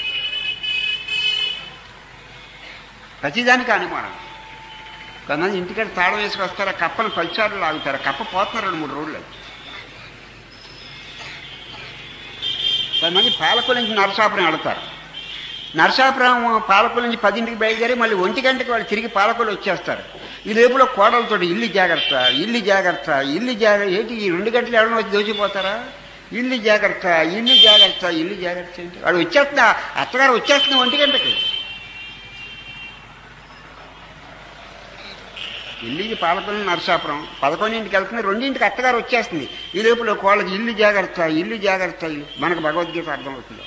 ప్రతిదానికి అనుమానం కొంతమంది ఇంటికాడ తాళం వేసుకు వస్తారు ఆ కప్పను పదిసార్లు లాగుతారు ఆ కప్ప పోతున్నారు రెండు మూడు రోజులు కొంతమంది పాలకుల నుంచి నరసాపురం వెళతారు నరసాపురం పాలకుల నుంచి పదింటికి బయలుదేరి మళ్ళీ ఒంటి గంటకి వాళ్ళు తిరిగి పాలకులు వచ్చేస్తారు ఈ లోపల కోడలతో ఇల్లు జాగ్రత్త ఇల్లు జాగ్రత్త ఇల్లు జాగ్రత్త ఏంటి ఈ రెండు గంటలు ఎవరైనా వచ్చి దోచిపోతారా ఇల్లు జాగ్రత్త ఇల్లు జాగ్రత్త ఇల్లు జాగ్రత్త ఏంటి వాడు వచ్చేస్తున్నా అత్తగారు వచ్చేస్తున్నా ఒంటి గంటకి ఇల్లుకి పాలకులు నరసాపురం పదకొండింటికి వెళ్తుంది రెండింటికి అత్తగారు వచ్చేస్తుంది ఈ లోపల కోళ్ళకి ఇల్లు జాగ్రత్త ఇల్లు జాగ్రత్త ఇల్లు మనకు భగవద్గీత అర్థమవుతుంది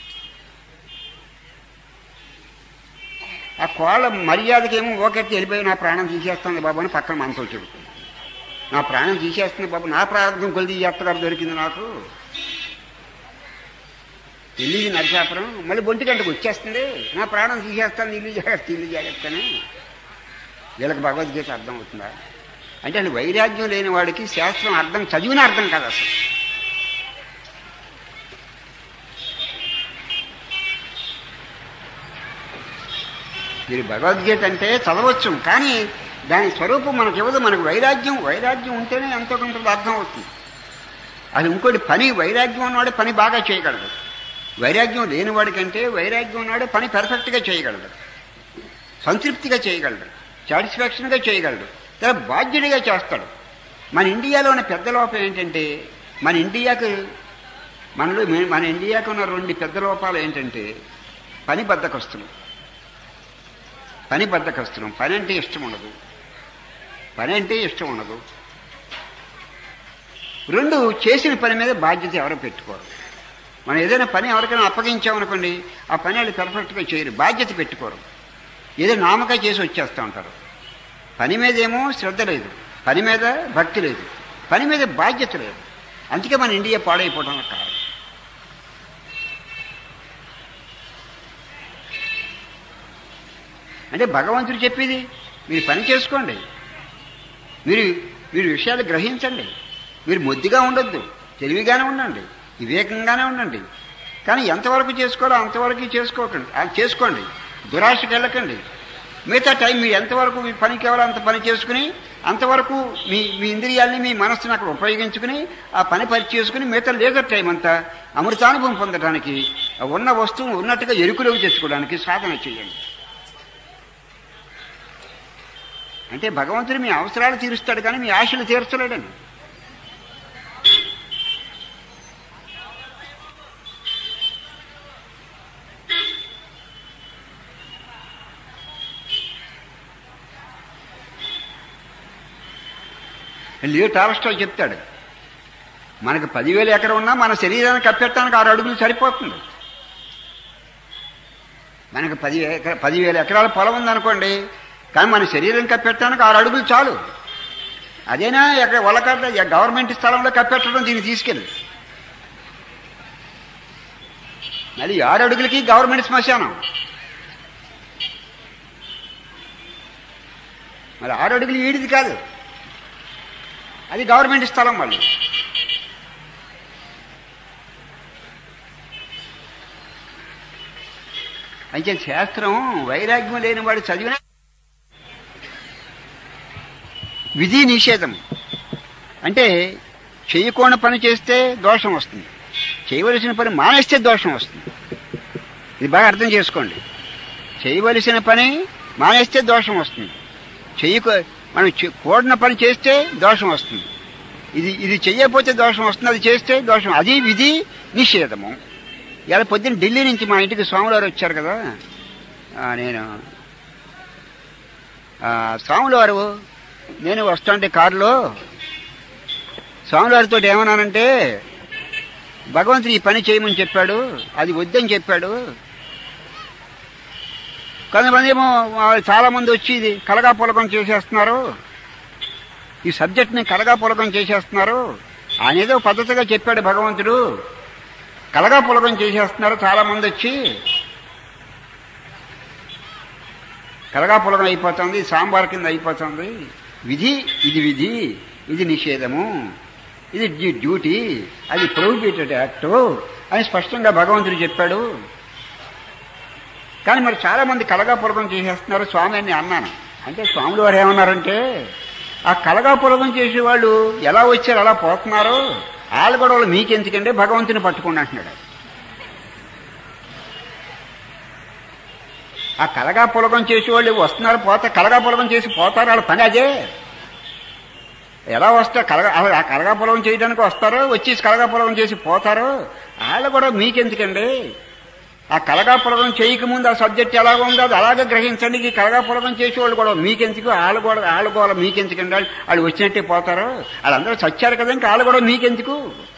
ఆ కోళ్ళ మర్యాదకేమో ఓకెత్తి వెళ్ళిపోయి నా ప్రాణం తీసేస్తుంది బాబు అని పక్కన మనతో చెబుతుంది నా ప్రాణం తీసేస్తుంది బాబు నా ప్రార్థన కొలిది ఈ అత్తగారు దొరికింది నాకు ఇల్లు నరసాపురం మళ్ళీ ఒంటి గంటకు వచ్చేస్తుంది నా ప్రాణం తీసేస్తాను ఇల్లు జాగ్రత్త ఇల్లు జాగ్రత్త అని వీళ్ళకి భగవద్గీత అర్థం అవుతుందా అంటే అసలు వైరాగ్యం లేని వాడికి శాస్త్రం అర్థం చదివిన అర్థం కాదు అసలు మీరు భగవద్గీత అంటే చదవచ్చు కానీ దాని స్వరూపం మనకి ఇవ్వదు మనకు వైరాగ్యం వైరాగ్యం ఉంటేనే ఎంతో కొంత అర్థం అవుతుంది అది ఇంకోటి పని వైరాగ్యం ఉన్నవాడే పని బాగా చేయగలడు వైరాగ్యం లేనివాడికంటే వైరాగ్యం ఉన్నవాడే పని పెర్ఫెక్ట్గా చేయగలడు సంతృప్తిగా చేయగలడు సాటిస్ఫాక్షన్గా చేయగలడు చాలా బాధ్యుడిగా చేస్తాడు మన ఇండియాలో ఉన్న పెద్ద లోపం ఏంటంటే మన ఇండియాకు మనలో మన ఇండియాకు ఉన్న రెండు పెద్ద లోపాలు ఏంటంటే పని బద్దకస్తులు పని బద్దకస్తున్నాం పని అంటే ఇష్టం ఉండదు పని అంటే ఇష్టం ఉండదు రెండు చేసిన పని మీద బాధ్యత ఎవరు పెట్టుకోరు మనం ఏదైనా పని ఎవరికైనా అప్పగించామనుకోండి ఆ పని వాళ్ళు పర్ఫెక్ట్గా చేయరు బాధ్యత పెట్టుకోరు ఏదో నామక చేసి వచ్చేస్తూ ఉంటారు పని మీద ఏమో శ్రద్ధ లేదు పని మీద భక్తి లేదు పని మీద బాధ్యత లేదు అందుకే మన ఇండియా పాడైపోవడం కారణం అంటే భగవంతుడు చెప్పేది మీరు పని చేసుకోండి మీరు మీరు విషయాలు గ్రహించండి మీరు మొద్దుగా ఉండొద్దు తెలివిగానే ఉండండి వివేకంగానే ఉండండి కానీ ఎంతవరకు చేసుకోవాలో అంతవరకు చేసుకోకండి అది చేసుకోండి దురాశకి వెళ్ళకండి మిగతా టైం మీరు ఎంతవరకు మీ పని కావాలో అంత పని చేసుకుని అంతవరకు మీ మీ ఇంద్రియాల్ని మీ మనస్సును అక్కడ ఉపయోగించుకుని ఆ పని పని చేసుకుని మిగతా లేజర్ టైం అంతా అమృతానుభవం పొందడానికి ఆ ఉన్న వస్తువు ఉన్నట్టుగా ఎరుకులోకి తెచ్చుకోవడానికి సాధన చేయండి అంటే భగవంతుడు మీ అవసరాలు తీరుస్తాడు కానీ మీ ఆశలు తీర్చలేడని లియో టాలస్టాయ్ చెప్తాడు మనకు పదివేల ఎకరం ఉన్నా మన శరీరాన్ని కప్పెట్టడానికి ఆరు అడుగులు సరిపోతుంది మనకు పది ఎకర పదివేల ఎకరాల పొలం ఉందనుకోండి కానీ మన శరీరం కప్పెట్టడానికి ఆరు అడుగులు చాలు అదేనా ఎక్కడ వలకట్ట గవర్నమెంట్ స్థలంలో కప్పెట్టడం దీన్ని తీసుకెళ్ళి అది ఆరు అడుగులకి గవర్నమెంట్ శ్మశానం మరి ఆరు అడుగులు ఈడిది కాదు అది గవర్నమెంట్ స్థలం మళ్ళీ అయితే శాస్త్రం వైరాగ్యం లేని వాడు చదివిన విధి నిషేధం అంటే చేయకూడని పని చేస్తే దోషం వస్తుంది చేయవలసిన పని మానేస్తే దోషం వస్తుంది ఇది బాగా అర్థం చేసుకోండి చేయవలసిన పని మానేస్తే దోషం వస్తుంది చెయ్యకో మనం చే- కూడిన పని చేస్తే దోషం వస్తుంది ఇది ఇది చెయ్యకపోతే దోషం వస్తుంది అది చేస్తే దోషం అది విధి నిషేధము ఇలా పొద్దున్న ఢిల్లీ నుంచి మా ఇంటికి స్వాములారు వచ్చారు కదా ఆ, నేను ఆ, స్వాములవారు నేను వస్తుంటే కారులో స్వాములవారితో ఏమన్నానంటే భగవంతుడు ఈ పని చేయమని చెప్పాడు అది వద్దని చెప్పాడు కొంతమంది ఏమో చాలా మంది వచ్చి ఇది కలగా పులకం చేసేస్తున్నారు ఈ సబ్జెక్ట్ని కలగా పులకం చేసేస్తున్నారు ఆయన ఏదో పద్ధతిగా చెప్పాడు భగవంతుడు కలగా పులకం చేసేస్తున్నారు చాలా మంది వచ్చి కలగా పులకం అయిపోతుంది సాంబార్ కింద అయిపోతుంది విధి ఇది విధి ఇది నిషేధము ఇది డ్యూ- డ్యూటీ అది ప్రొహిబిటెడ్ యాక్ట్ అని స్పష్టంగా భగవంతుడు చెప్పాడు కానీ మరి చాలా మంది కలగా పులకం చేసేస్తున్నారు స్వామి అని అన్నాను అంటే స్వాములు వారు ఏమన్నారంటే ఆ కలగా పులకం చేసేవాళ్ళు ఎలా వచ్చారు అలా పోతున్నారు వాళ్ళ గొడవలు మీకెందుకంటే భగవంతుని పట్టుకోండి అంటున్నాడు ఆ కలగా పులకం చేసేవాళ్ళు వస్తున్నారు పోతా కలగా పులకం చేసి పోతారు వాళ్ళ పని అదే ఎలా వస్తే కలగా అసలు ఆ కలగా పొలం చేయడానికి వస్తారో వచ్చేసి కలగా పొలం చేసి పోతారో వాళ్ళు కూడా మీకెందుకండి ఆ కలగా పొలగం చేయకముందు ఆ సబ్జెక్ట్ ఎలాగ ఉందో అది అలాగే గ్రహించండి ఈ కలగా పొలగం చేసేవాళ్ళు కూడా మీకెందుకు వాళ్ళు కూడా వాళ్ళు కూడా మీకెందుకండి వాళ్ళు వాళ్ళు వచ్చినట్టే పోతారు వాళ్ళందరూ చచ్చారు కదా ఇంకా వాళ్ళు కూడా మీకెందుకు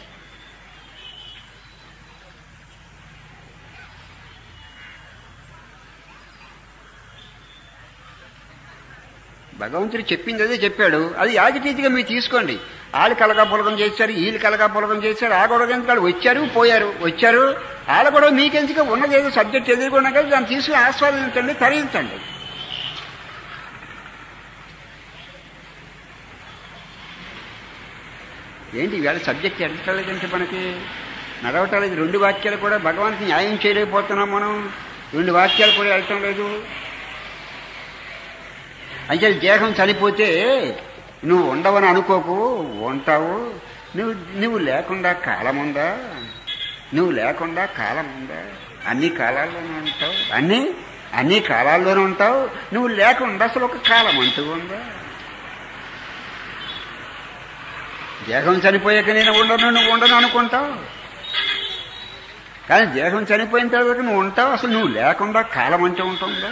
భగవంతుడు చెప్పింది అదే చెప్పాడు అది యాజిటీతిగా మీరు తీసుకోండి వాళ్ళు కలగా పొలగం చేశారు వీళ్ళు కలగా పొలగం చేశారు ఆ గొడవ ఎందుకు వాళ్ళు వచ్చారు పోయారు వచ్చారు వాళ్ళ గొడవ మీకెందుకు ఉన్నది ఏదో సబ్జెక్ట్ ఎదుర్కొన్నా కదా దాన్ని తీసుకుని ఆస్వాదించండి తరించండి ఏంటి ఇవాళ సబ్జెక్ట్ ఎడతలేదంటే మనకి నడవటాలేదు రెండు వాక్యాలు కూడా భగవానికి న్యాయం చేయలేకపోతున్నాం మనం రెండు వాక్యాలు కూడా వెళ్ళటం లేదు అయితే దేహం చనిపోతే నువ్వు ఉండవని అనుకోకు ఉంటావు నువ్వు నువ్వు లేకుండా కాలం ఉందా నువ్వు లేకుండా కాలం ఉందా అన్ని కాలాల్లోనే ఉంటావు అన్ని అన్ని కాలాల్లోనే ఉంటావు నువ్వు లేకుండా అసలు ఒక కాలం అంటూ ఉందా దేహం చనిపోయాక నేను ఉండను నువ్వు ఉండను అనుకుంటావు కానీ దేహం చనిపోయిన తర్వాత నువ్వు ఉంటావు అసలు నువ్వు లేకుండా కాలం అంటూ ఉంటుందా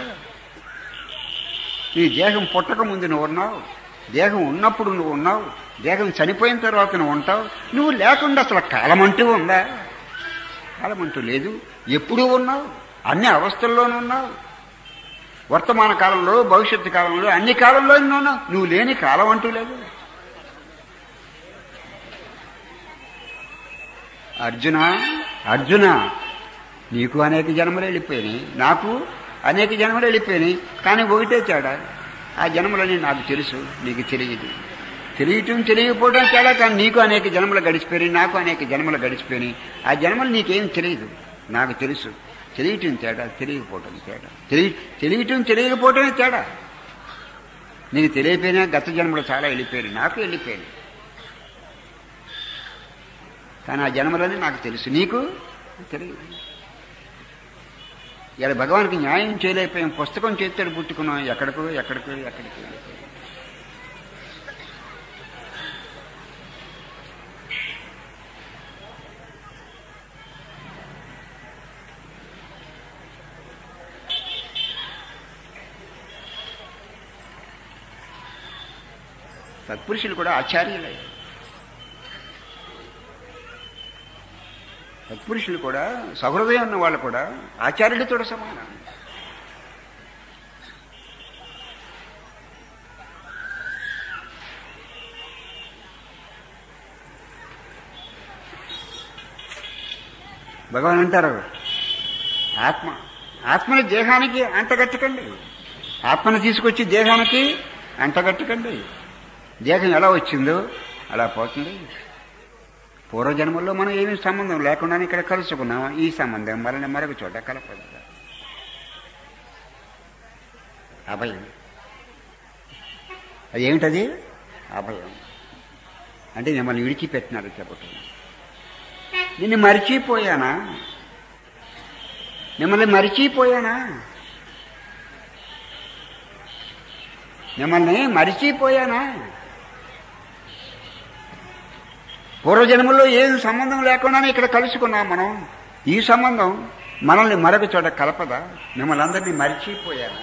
ఈ దేహం పుట్టక ముందు నువ్వు ఉన్నావు దేహం ఉన్నప్పుడు నువ్వు ఉన్నావు దేహం చనిపోయిన తర్వాత నువ్వు ఉంటావు నువ్వు లేకుండా అసలు కాలం అంటూ ఉందా కాలం అంటూ లేదు ఎప్పుడూ ఉన్నావు అన్ని అవస్థల్లోనూ ఉన్నావు వర్తమాన కాలంలో భవిష్యత్తు కాలంలో అన్ని కాలంలో ఉన్నావు నువ్వు లేని కాలం అంటూ లేదు అర్జున అర్జున నీకు అనేక జన్మలు వెళ్ళిపోయినాయి నాకు అనేక జన్మలు వెళ్ళిపోయినాయి కానీ ఒకటే తేడా ఆ జన్మలని నాకు తెలుసు నీకు తెలియదు తెలియటం తెలియకపోవడం తేడా కానీ నీకు అనేక జన్మలు గడిచిపోయినాయి నాకు అనేక జన్మలు గడిచిపోయినాయి ఆ జన్మలు నీకేం తెలియదు నాకు తెలుసు తెలియటం తేడా తెలియకపోవటం తేడా తెలియ తెలియటం తెలియకపోవటమే తేడా నీకు తెలియపోయినా గత జన్మలు చాలా వెళ్ళిపోయినాయి నాకు వెళ్ళిపోయినాయి కానీ ఆ జన్మలని నాకు తెలుసు నీకు తెలియదు ఇలా భగవానికి న్యాయం చేయలేకపోయాం పుస్తకం చేతితో పుట్టుకున్నాం ఎక్కడికో ఎక్కడికో ఎక్కడికో సత్పురుషులు కూడా ఆచార్యులే సత్పురుషులు కూడా సహృదయం ఉన్న వాళ్ళు కూడా ఆచార్యులతో సమానం భగవాన్ అంటారు ఆత్మ ఆత్మని దేహానికి అంటగట్టకండి ఆత్మను తీసుకొచ్చి దేహానికి అంటగట్టకండి దేహం ఎలా వచ్చిందో అలా పోతుంది పూర్వజన్మల్లో మనం ఏమీ సంబంధం లేకుండానే ఇక్కడ కలుసుకున్నాం ఈ సంబంధం వలన మరొక చోట కలపదు అభయం అది ఏమిటది అభయం అంటే మిమ్మల్ని విడిచిపెట్టినారు చెప్పటం నిన్ను మరిచిపోయానా మిమ్మల్ని మరిచిపోయానా మిమ్మల్ని మరిచిపోయానా పూర్వజన్మలో ఏం సంబంధం లేకుండానే ఇక్కడ కలుసుకున్నాం మనం ఈ సంబంధం మనల్ని మరొక చోట కలపదా మిమ్మల్ని అందరినీ మరిచిపోయానా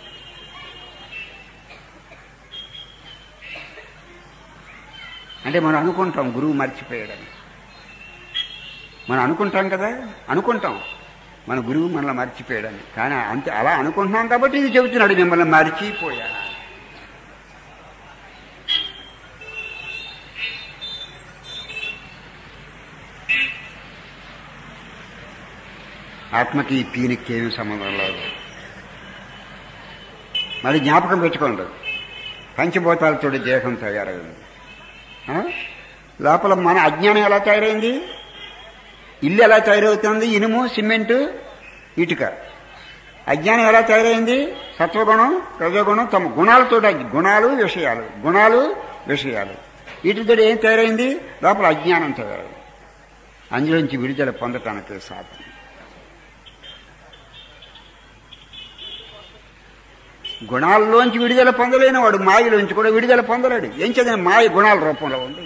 అంటే మనం అనుకుంటాం గురువు మర్చిపోయాడని మనం అనుకుంటాం కదా అనుకుంటాం మన గురువు మనల్ని మర్చిపోయాడని కానీ అంతే అలా అనుకుంటున్నాం కాబట్టి ఇది చెబుతున్నాడు మిమ్మల్ని మర్చిపోయాను ఆత్మకి ఈ పీనికి ఏమీ సంబంధం లేదు మరి జ్ఞాపకం పెట్టుకోండి పంచభూతాలతో దేహం తయారైంది ఆ? లోపల మన అజ్ఞానం ఎలా తయారైంది ఇల్లు ఎలా తయారవుతుంది ఇనుము సిమెంటు ఇటుక అజ్ఞానం ఎలా తయారైంది సత్వగుణం రజోగుణం తమ గుణాలతో గుణాలు విషయాలు గుణాలు విషయాలు వీటితో ఏం తయారైంది లోపల అజ్ఞానం తయారైంది అందులోంచి విడుదల పొందటానికి సాధన గుణాల్లోంచి విడుదల పొందలేని వాడు మాయలోంచి కూడా విడుదల పొందలేడు ఏం చదివిన మాయ గుణాల రూపంలో ఉంది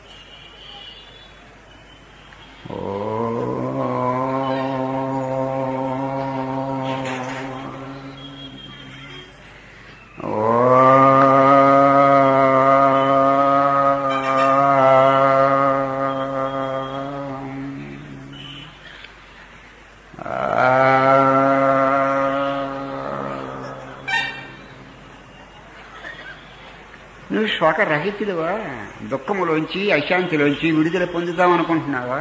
నువ్వు శోకరహితుడివా దుఃఖములోంచి అశాంతిలోంచి విడుదల పొందుదామనుకుంటున్నావా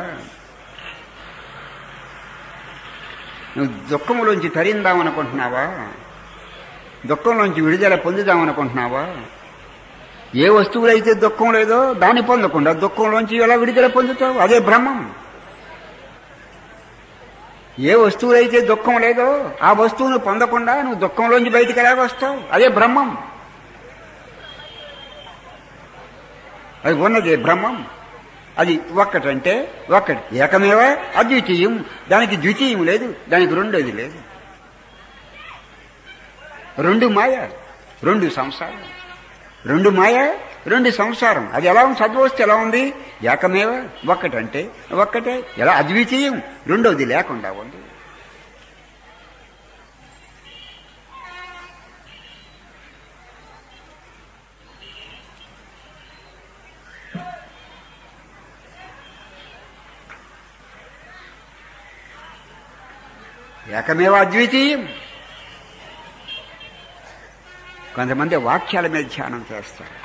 నువ్వు దుఃఖములోంచి తరిందామనుకుంటున్నావా దుఃఖంలోంచి విడుదల పొందుదామనుకుంటున్నావా ఏ వస్తువులైతే దుఃఖం లేదో దాన్ని పొందకుండా దుఃఖంలోంచి ఎలా విడుదల పొందుతావు అదే బ్రహ్మం ఏ వస్తువులైతే దుఃఖం లేదో ఆ వస్తువును పొందకుండా నువ్వు దుఃఖంలోంచి బయటికి ఎలా వస్తావు అదే బ్రహ్మం అది ఉన్నది బ్రహ్మం అది ఒక్కటంటే ఒక్కటి ఏకమేవ అద్వితీయం దానికి ద్వితీయం లేదు దానికి రెండోది లేదు రెండు మాయ రెండు సంసారం రెండు మాయ రెండు సంసారం అది ఎలా ఉంది సద్వస్తు ఎలా ఉంది ఏకమేవ ఒక్కటంటే ఒక్కటే ఎలా అద్వితీయం రెండోది లేకుండా ఉంది ఏకమేవ అద్వితీయం కొంతమంది వాక్యాల మీద ధ్యానం చేస్తారు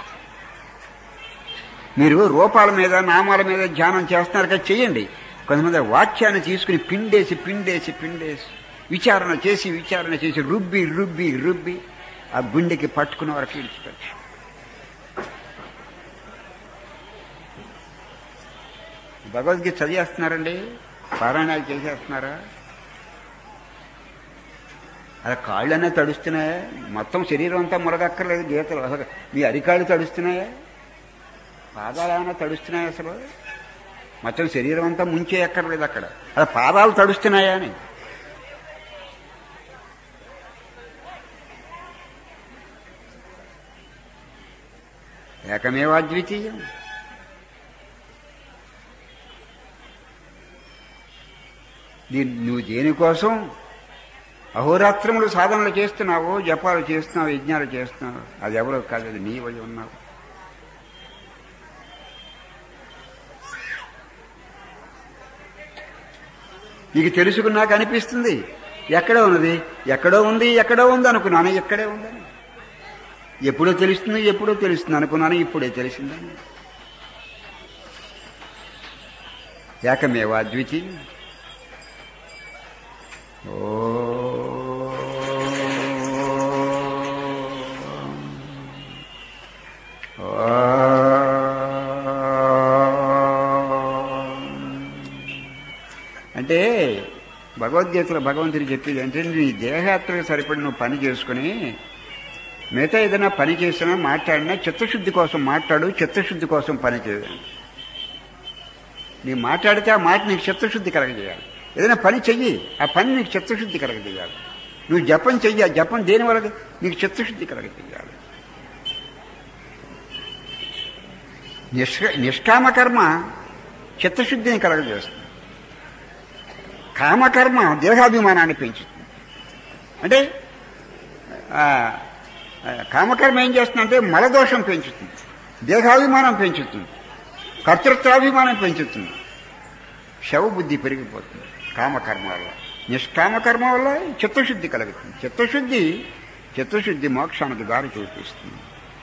మీరు రూపాల మీద నామాల మీద ధ్యానం చేస్తున్నారు కదా చేయండి కొంతమంది వాక్యాన్ని తీసుకుని పిండేసి పిండేసి పిండేసి విచారణ చేసి విచారణ చేసి రుబ్బి రుబ్బి రుబ్బి ఆ గుండెకి పట్టుకున్న వరకు ఇడిచిపెట్టు భగవద్గీత చదివేస్తున్నారండి పారాయణాలు చేసేస్తున్నారా అలా కాళ్ళనే తడుస్తున్నాయా మొత్తం శరీరం అంతా మురగక్కర్లేదు గీతలు అసలు మీ అరికాళ్ళు తడుస్తున్నాయా పాదాలు ఏమైనా తడుస్తున్నాయా అసలు మొత్తం శరీరం అంతా ముంచే ఎక్కర్లేదు అక్కడ అలా పాదాలు తడుస్తున్నాయా అని ఏకమేవా ద్వితీయం దీన్ని నువ్వు దేనికోసం అహోరాత్రములు సాధనలు చేస్తున్నావు జపాలు చేస్తున్నావు యజ్ఞాలు చేస్తున్నావు అది ఎవరో కాదు అది నీవై ఉన్నావు నీకు తెలుసుకున్నాక అనిపిస్తుంది ఎక్కడో ఉన్నది ఎక్కడో ఉంది ఎక్కడో ఉంది అనుకున్నాను ఎక్కడే ఉందని ఎప్పుడో తెలుస్తుంది ఎప్పుడో తెలుస్తుంది అనుకున్నాను ఇప్పుడే తెలిసిందని ఏకమేవా ద్వితీయం అంటే భగవద్గీతలో భగవంతుడు చెప్పేది అంటే నీ దేహయాత్రకు సరిపడి నువ్వు పని చేసుకుని మిగతా ఏదైనా పని చేసినా మాట్లాడినా చిత్తశుద్ధి కోసం మాట్లాడు చిత్తశుద్ధి కోసం పని చేయాలి నీ మాట్లాడితే ఆ మాట నీకు చిత్తశుద్ధి కలగజేయాలి ఏదైనా పని చెయ్యి ఆ పని నీకు చిత్తశుద్ధి కలగజేయాలి నువ్వు జపం చెయ్యి ఆ జపం దేని వల్ల నీకు చిత్తశుద్ధి కలగజేయాలి నిష్క నిష్కామకర్మ చిత్తశుద్ధిని కలగజేస్తుంది కామకర్మ దేహాభిమానాన్ని పెంచుతుంది అంటే ఆ, ఆ, కామకర్మ ఏం చేస్తుందంటే మలదోషం పెంచుతుంది దేహాభిమానం పెంచుతుంది కర్తృత్వాభిమానం పెంచుతుంది శవబుద్ధి పెరిగిపోతుంది కామకర్మ వల్ల నిష్కామకర్మ వల్ల చిత్తశుద్ధి కలుగుతుంది చిత్తశుద్ధి చిత్తశుద్ధి మోక్షానికి దారి చూపిస్తుంది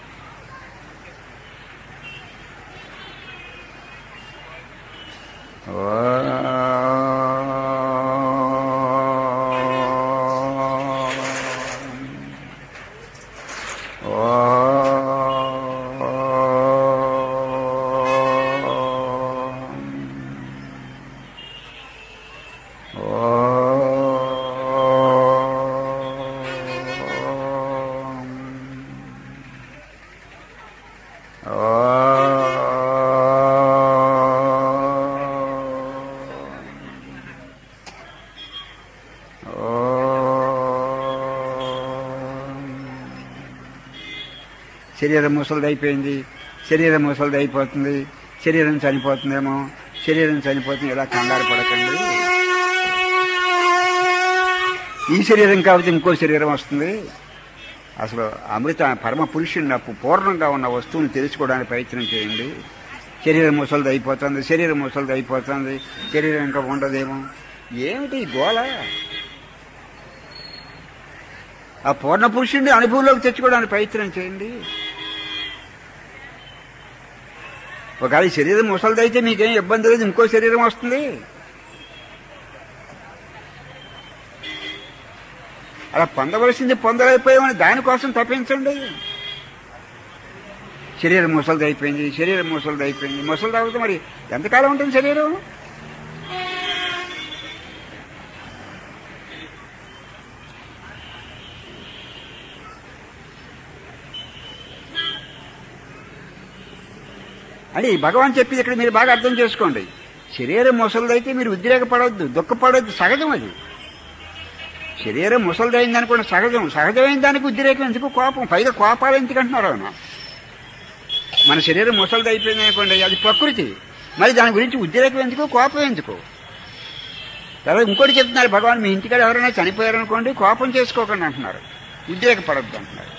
శరీరం ముసలిది అయిపోయింది శరీరం ముసలిది అయిపోతుంది శరీరం చనిపోతుందేమో శరీరం చనిపోతుంది ఇలా కంగారు పడకండి ఈ శరీరం కాబట్టి ఇంకో శరీరం వస్తుంది అసలు అమృత పరమ పురుషుని పూర్ణంగా ఉన్న వస్తువుని తెలుసుకోవడానికి ప్రయత్నం చేయండి శరీరం ముసలిది అయిపోతుంది శరీరం ముసలిది అయిపోతుంది శరీరం ఇంకా ఉండదేమో ఏమిటి ఈ గోళ ఆ పూర్ణ పురుషుడిని అనుభవంలోకి తెచ్చుకోవడానికి ప్రయత్నం చేయండి ఒకవేళ ఈ శరీరం ముసలిదైతే మీకేం ఇబ్బంది లేదు ఇంకో శరీరం వస్తుంది అలా పొందవలసింది పొందలేకపోయామని దానికోసం తప్పించండి శరీరం ముసలిది అయిపోయింది శరీరం ముసలిది అయిపోయింది ముసలిది అవుతుంది మరి ఎంతకాలం ఉంటుంది శరీరం అని భగవాన్ చెప్పింది ఇక్కడ మీరు బాగా అర్థం చేసుకోండి శరీరం ముసలిదైతే మీరు ఉద్రేకపడవద్దు దుఃఖపడవద్దు సహజం అది శరీరం ముసలిదైంది అనుకోండి సహజం సహజమైన దానికి ఉద్రేకం ఎందుకు కోపం పైగా కోపాలు ఎందుకు అంటున్నారు ఆయన మన శరీరం ముసలిది అయిపోయింది అనుకోండి అది ప్రకృతి మరి దాని గురించి ఉద్రేకం ఎందుకు కోపం ఎందుకు తర్వాత ఇంకోటి చెప్తున్నారు భగవాన్ మీ ఇంటికాడ ఎవరైనా చనిపోయారనుకోండి కోపం చేసుకోకండి అంటున్నారు ఉద్రేకపడద్దు అంటున్నారు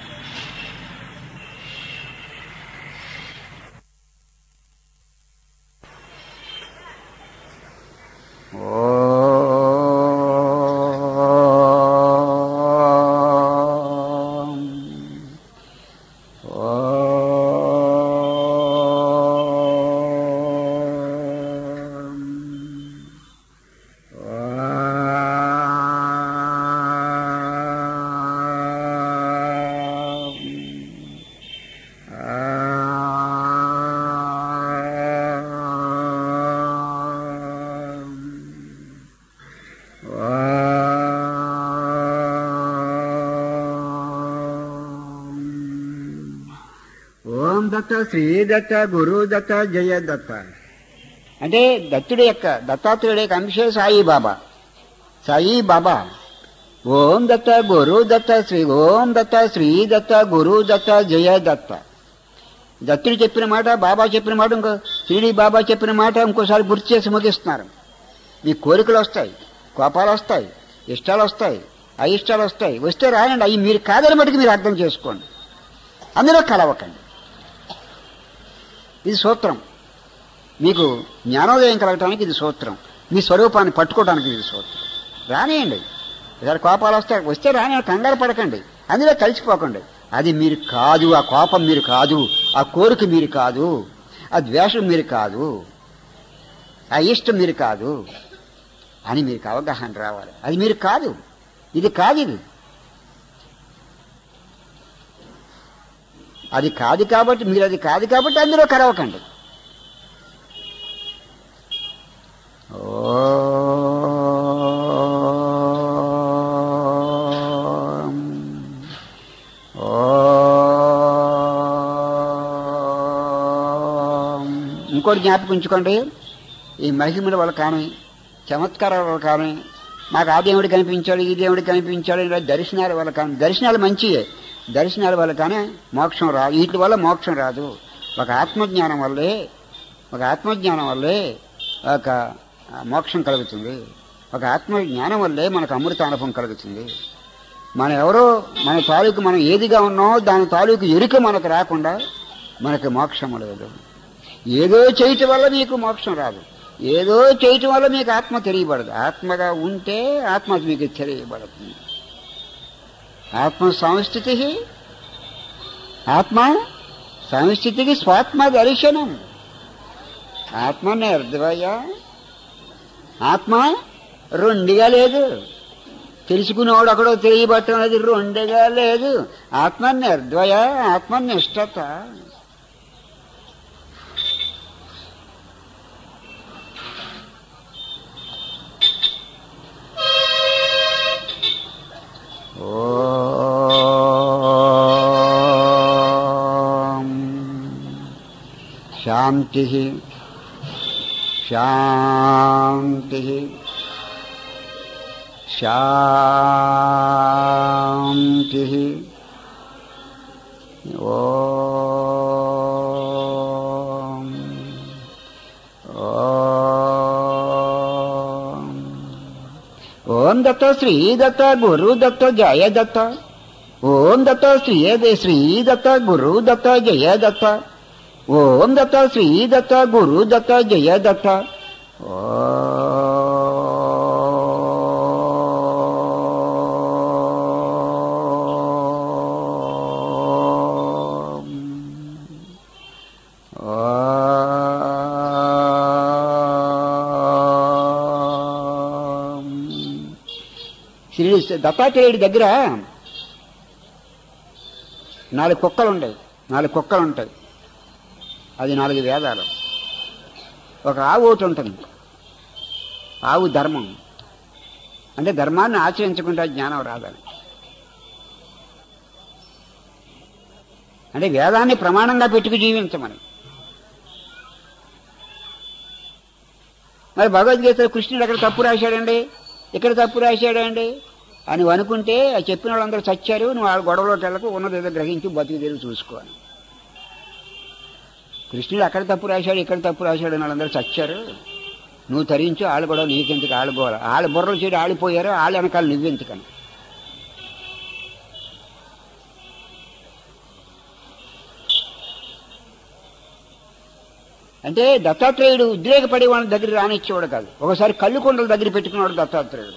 ఓం దత్త శ్రీ దత్త గురు దత్త జయ దత్త అంటే దత్తుడి యొక్క దత్తాత్రేయుడి యొక్క అంశే సాయి బాబా సాయి బాబా ఓం దత్త గురు దత్త శ్రీ ఓం దత్త శ్రీ దత్త గురు దత్త జయ దత్త దత్తుడు చెప్పిన మాట బాబా చెప్పిన మాట ఇంకో శ్రీడి బాబా చెప్పిన మాట ఇంకోసారి గుర్తు చేసి ముగిస్తున్నారు మీ కోరికలు వస్తాయి కోపాలు వస్తాయి ఇష్టాలు వస్తాయి అయిష్టాలు వస్తాయి వస్తే రాయండి అవి మీరు కాదని మటుకు మీరు అర్థం చేసుకోండి అందులో కలవకండి ఇది సూత్రం మీకు జ్ఞానోదయం కలగటానికి ఇది సూత్రం మీ స్వరూపాన్ని పట్టుకోవడానికి ఇది సూత్రం రానియండి ఇద్దరు కోపాలు వస్తాయి వస్తే రాని కంగారు పడకండి అందులో కలిసిపోకండి అది మీరు కాదు ఆ కోపం మీరు కాదు ఆ కోరిక మీరు కాదు ఆ ద్వేషం మీరు కాదు ఆ ఇష్టం మీరు కాదు అని మీకు అవగాహన రావాలి అది మీరు కాదు ఇది కాదు ఇది అది కాదు కాబట్టి మీరు అది కాదు కాబట్టి అందులో కలవకండి ఓం ఓం ఇంకోటి జ్ఞాపకం ఉంచుకోండి ఈ మహిమల వల్ల కానీ చమత్కారాల వల్ల కానీ మాకు ఆ దేవుడు కనిపించాడు ఈ దేవుడు కనిపించాడు ఇలా దర్శనాల వల్ల కానీ దర్శనాలు మంచియే దర్శనాల వల్ల కానీ మోక్షం రాదు వీటి వల్ల మోక్షం రాదు ఒక ఆత్మజ్ఞానం వల్లే ఒక ఆత్మజ్ఞానం వల్లే ఒక మోక్షం కలుగుతుంది ఒక ఆత్మజ్ఞానం వల్లే మనకు అమృత అనుభవం కలుగుతుంది మనం ఎవరో మన తాలూకు మనం ఏదిగా ఉన్నామో దాని తాలూకు ఎరుక మనకు రాకుండా మనకు మోక్షం లేదు ఏదో చేయటం వల్ల మీకు మోక్షం రాదు ఏదో చేయటం వల్ల మీకు ఆత్మ తెలియబడదు ఆత్మగా ఉంటే ఆత్మ మీకు తెలియబడుతుంది ఆత్మ సంస్థితి ఆత్మ సంస్థితికి స్వాత్మ దర్శనం ఆత్మ నిర్ద్వయ ఆత్మ రెండుగా లేదు తెలుసుకునేవాడు అక్కడో తెలియబట్టం అనేది రెండుగా లేదు ఆత్మ నిర్ద్వయ ఆత్మ నిష్టత ఓం శాంతి శాంతి శాంతి ఓం ఓం ఓం దత్త శ్రీ దత్త గురు దత్త జయ దత్త ఓం దత్త శ్రీ శ్రీ దత్త గురు దత్త జయ దత్త ఓం దత్త శ్రీ దత్త గురు దత్త జయ దత్త ఓం ఓం. శ్రీ దత్తాత్రేయుడి దగ్గర నాలుగు కుక్కలు ఉంటాయి నాలుగు కుక్కలు ఉంటాయి అది నాలుగు వేదాలు ఒక ఆవు ఒకటి ఉంటుంది ఆవు ధర్మం అంటే ధర్మాన్ని ఆచరించకుండా జ్ఞానం రాదని అంటే వేదాన్ని ప్రమాణంగా పెట్టుకు జీవించమని మరి భగవద్గీత కృష్ణుడు ఎక్కడ తప్పు రాశాడండి ఇక్కడ తప్పు రాశాడండి అని నువ్వు అనుకుంటే ఆ చెప్పిన వాళ్ళందరూ చచ్చారు నువ్వు ఆ గొడవలోకి వెళ్ళకు ఉన్నది ఏదో గ్రహించి బతుకు తెరుగు చూసుకో అని కృష్ణుడు అక్కడ తప్పు రాశాడు ఇక్కడ తప్పు రాశాడు అని వాళ్ళందరూ చచ్చారు నువ్వు తరించు వాళ్ళు కూడా నీకెందుకు ఆడుకోవాలి వాళ్ళు బుర్రలు చేరి ఆడిపోయారు వాళ్ళు వెనకాల నువ్వెందుకని అంటే దత్తాత్రేయుడు ఉద్రేకపడే వాళ్ళ దగ్గర రానిచ్చేవాడు కాదు ఒకసారి కళ్ళు కొండల దగ్గర పెట్టుకున్నాడు దత్తాత్రేయుడు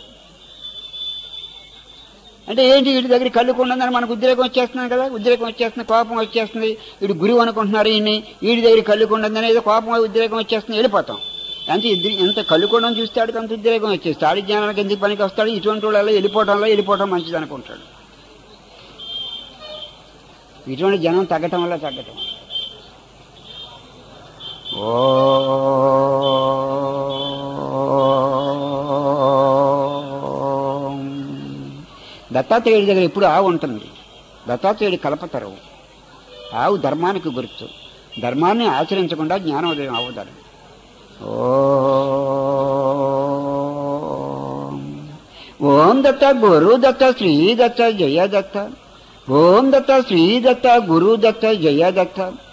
అంటే ఏంటి వీటి దగ్గర కళ్ళు కొండదని మనకు ఉద్రేకం వచ్చేస్తున్నాయి కదా ఉద్రేకం వచ్చేస్తుంది కోపం వచ్చేస్తుంది వీడు గురువు అనుకుంటున్నారు ఈయన్ని వీడి దగ్గర కళ్ళు కొండదని ఏదో కోపం ఉద్రేకం వచ్చేస్తుంది వెళ్ళిపోతాం అంటే ఇద్దరు ఎంత కళ్ళు కొండని చూస్తే ఆడికి అంత ఉద్రేకం వచ్చేస్తుంది ఆడి జ్ఞానానికి ఎందుకు పనికి వస్తాడు ఇటువంటి వాళ్ళలో వెళ్ళిపోవడంలో వెళ్ళిపోవడం మంచిది అనుకుంటాడు ఇటువంటి జనం తగ్గటం వల్ల తగ్గటం ఓం. దత్తాత్రేయుడి దగ్గర ఎప్పుడు ఆవు ఉంటుంది దత్తాత్రేయుడి కలపతరు ఆవు ధర్మానికి గుర్తు ధర్మాన్ని ఆచరించకుండా జ్ఞానోదయం అవుతారు ఓం ఓం దత్త గురు దత్త శ్రీ దత్త జయ దత్త ఓం దత్త శ్రీ దత్త గురు దత్త జయ దత్త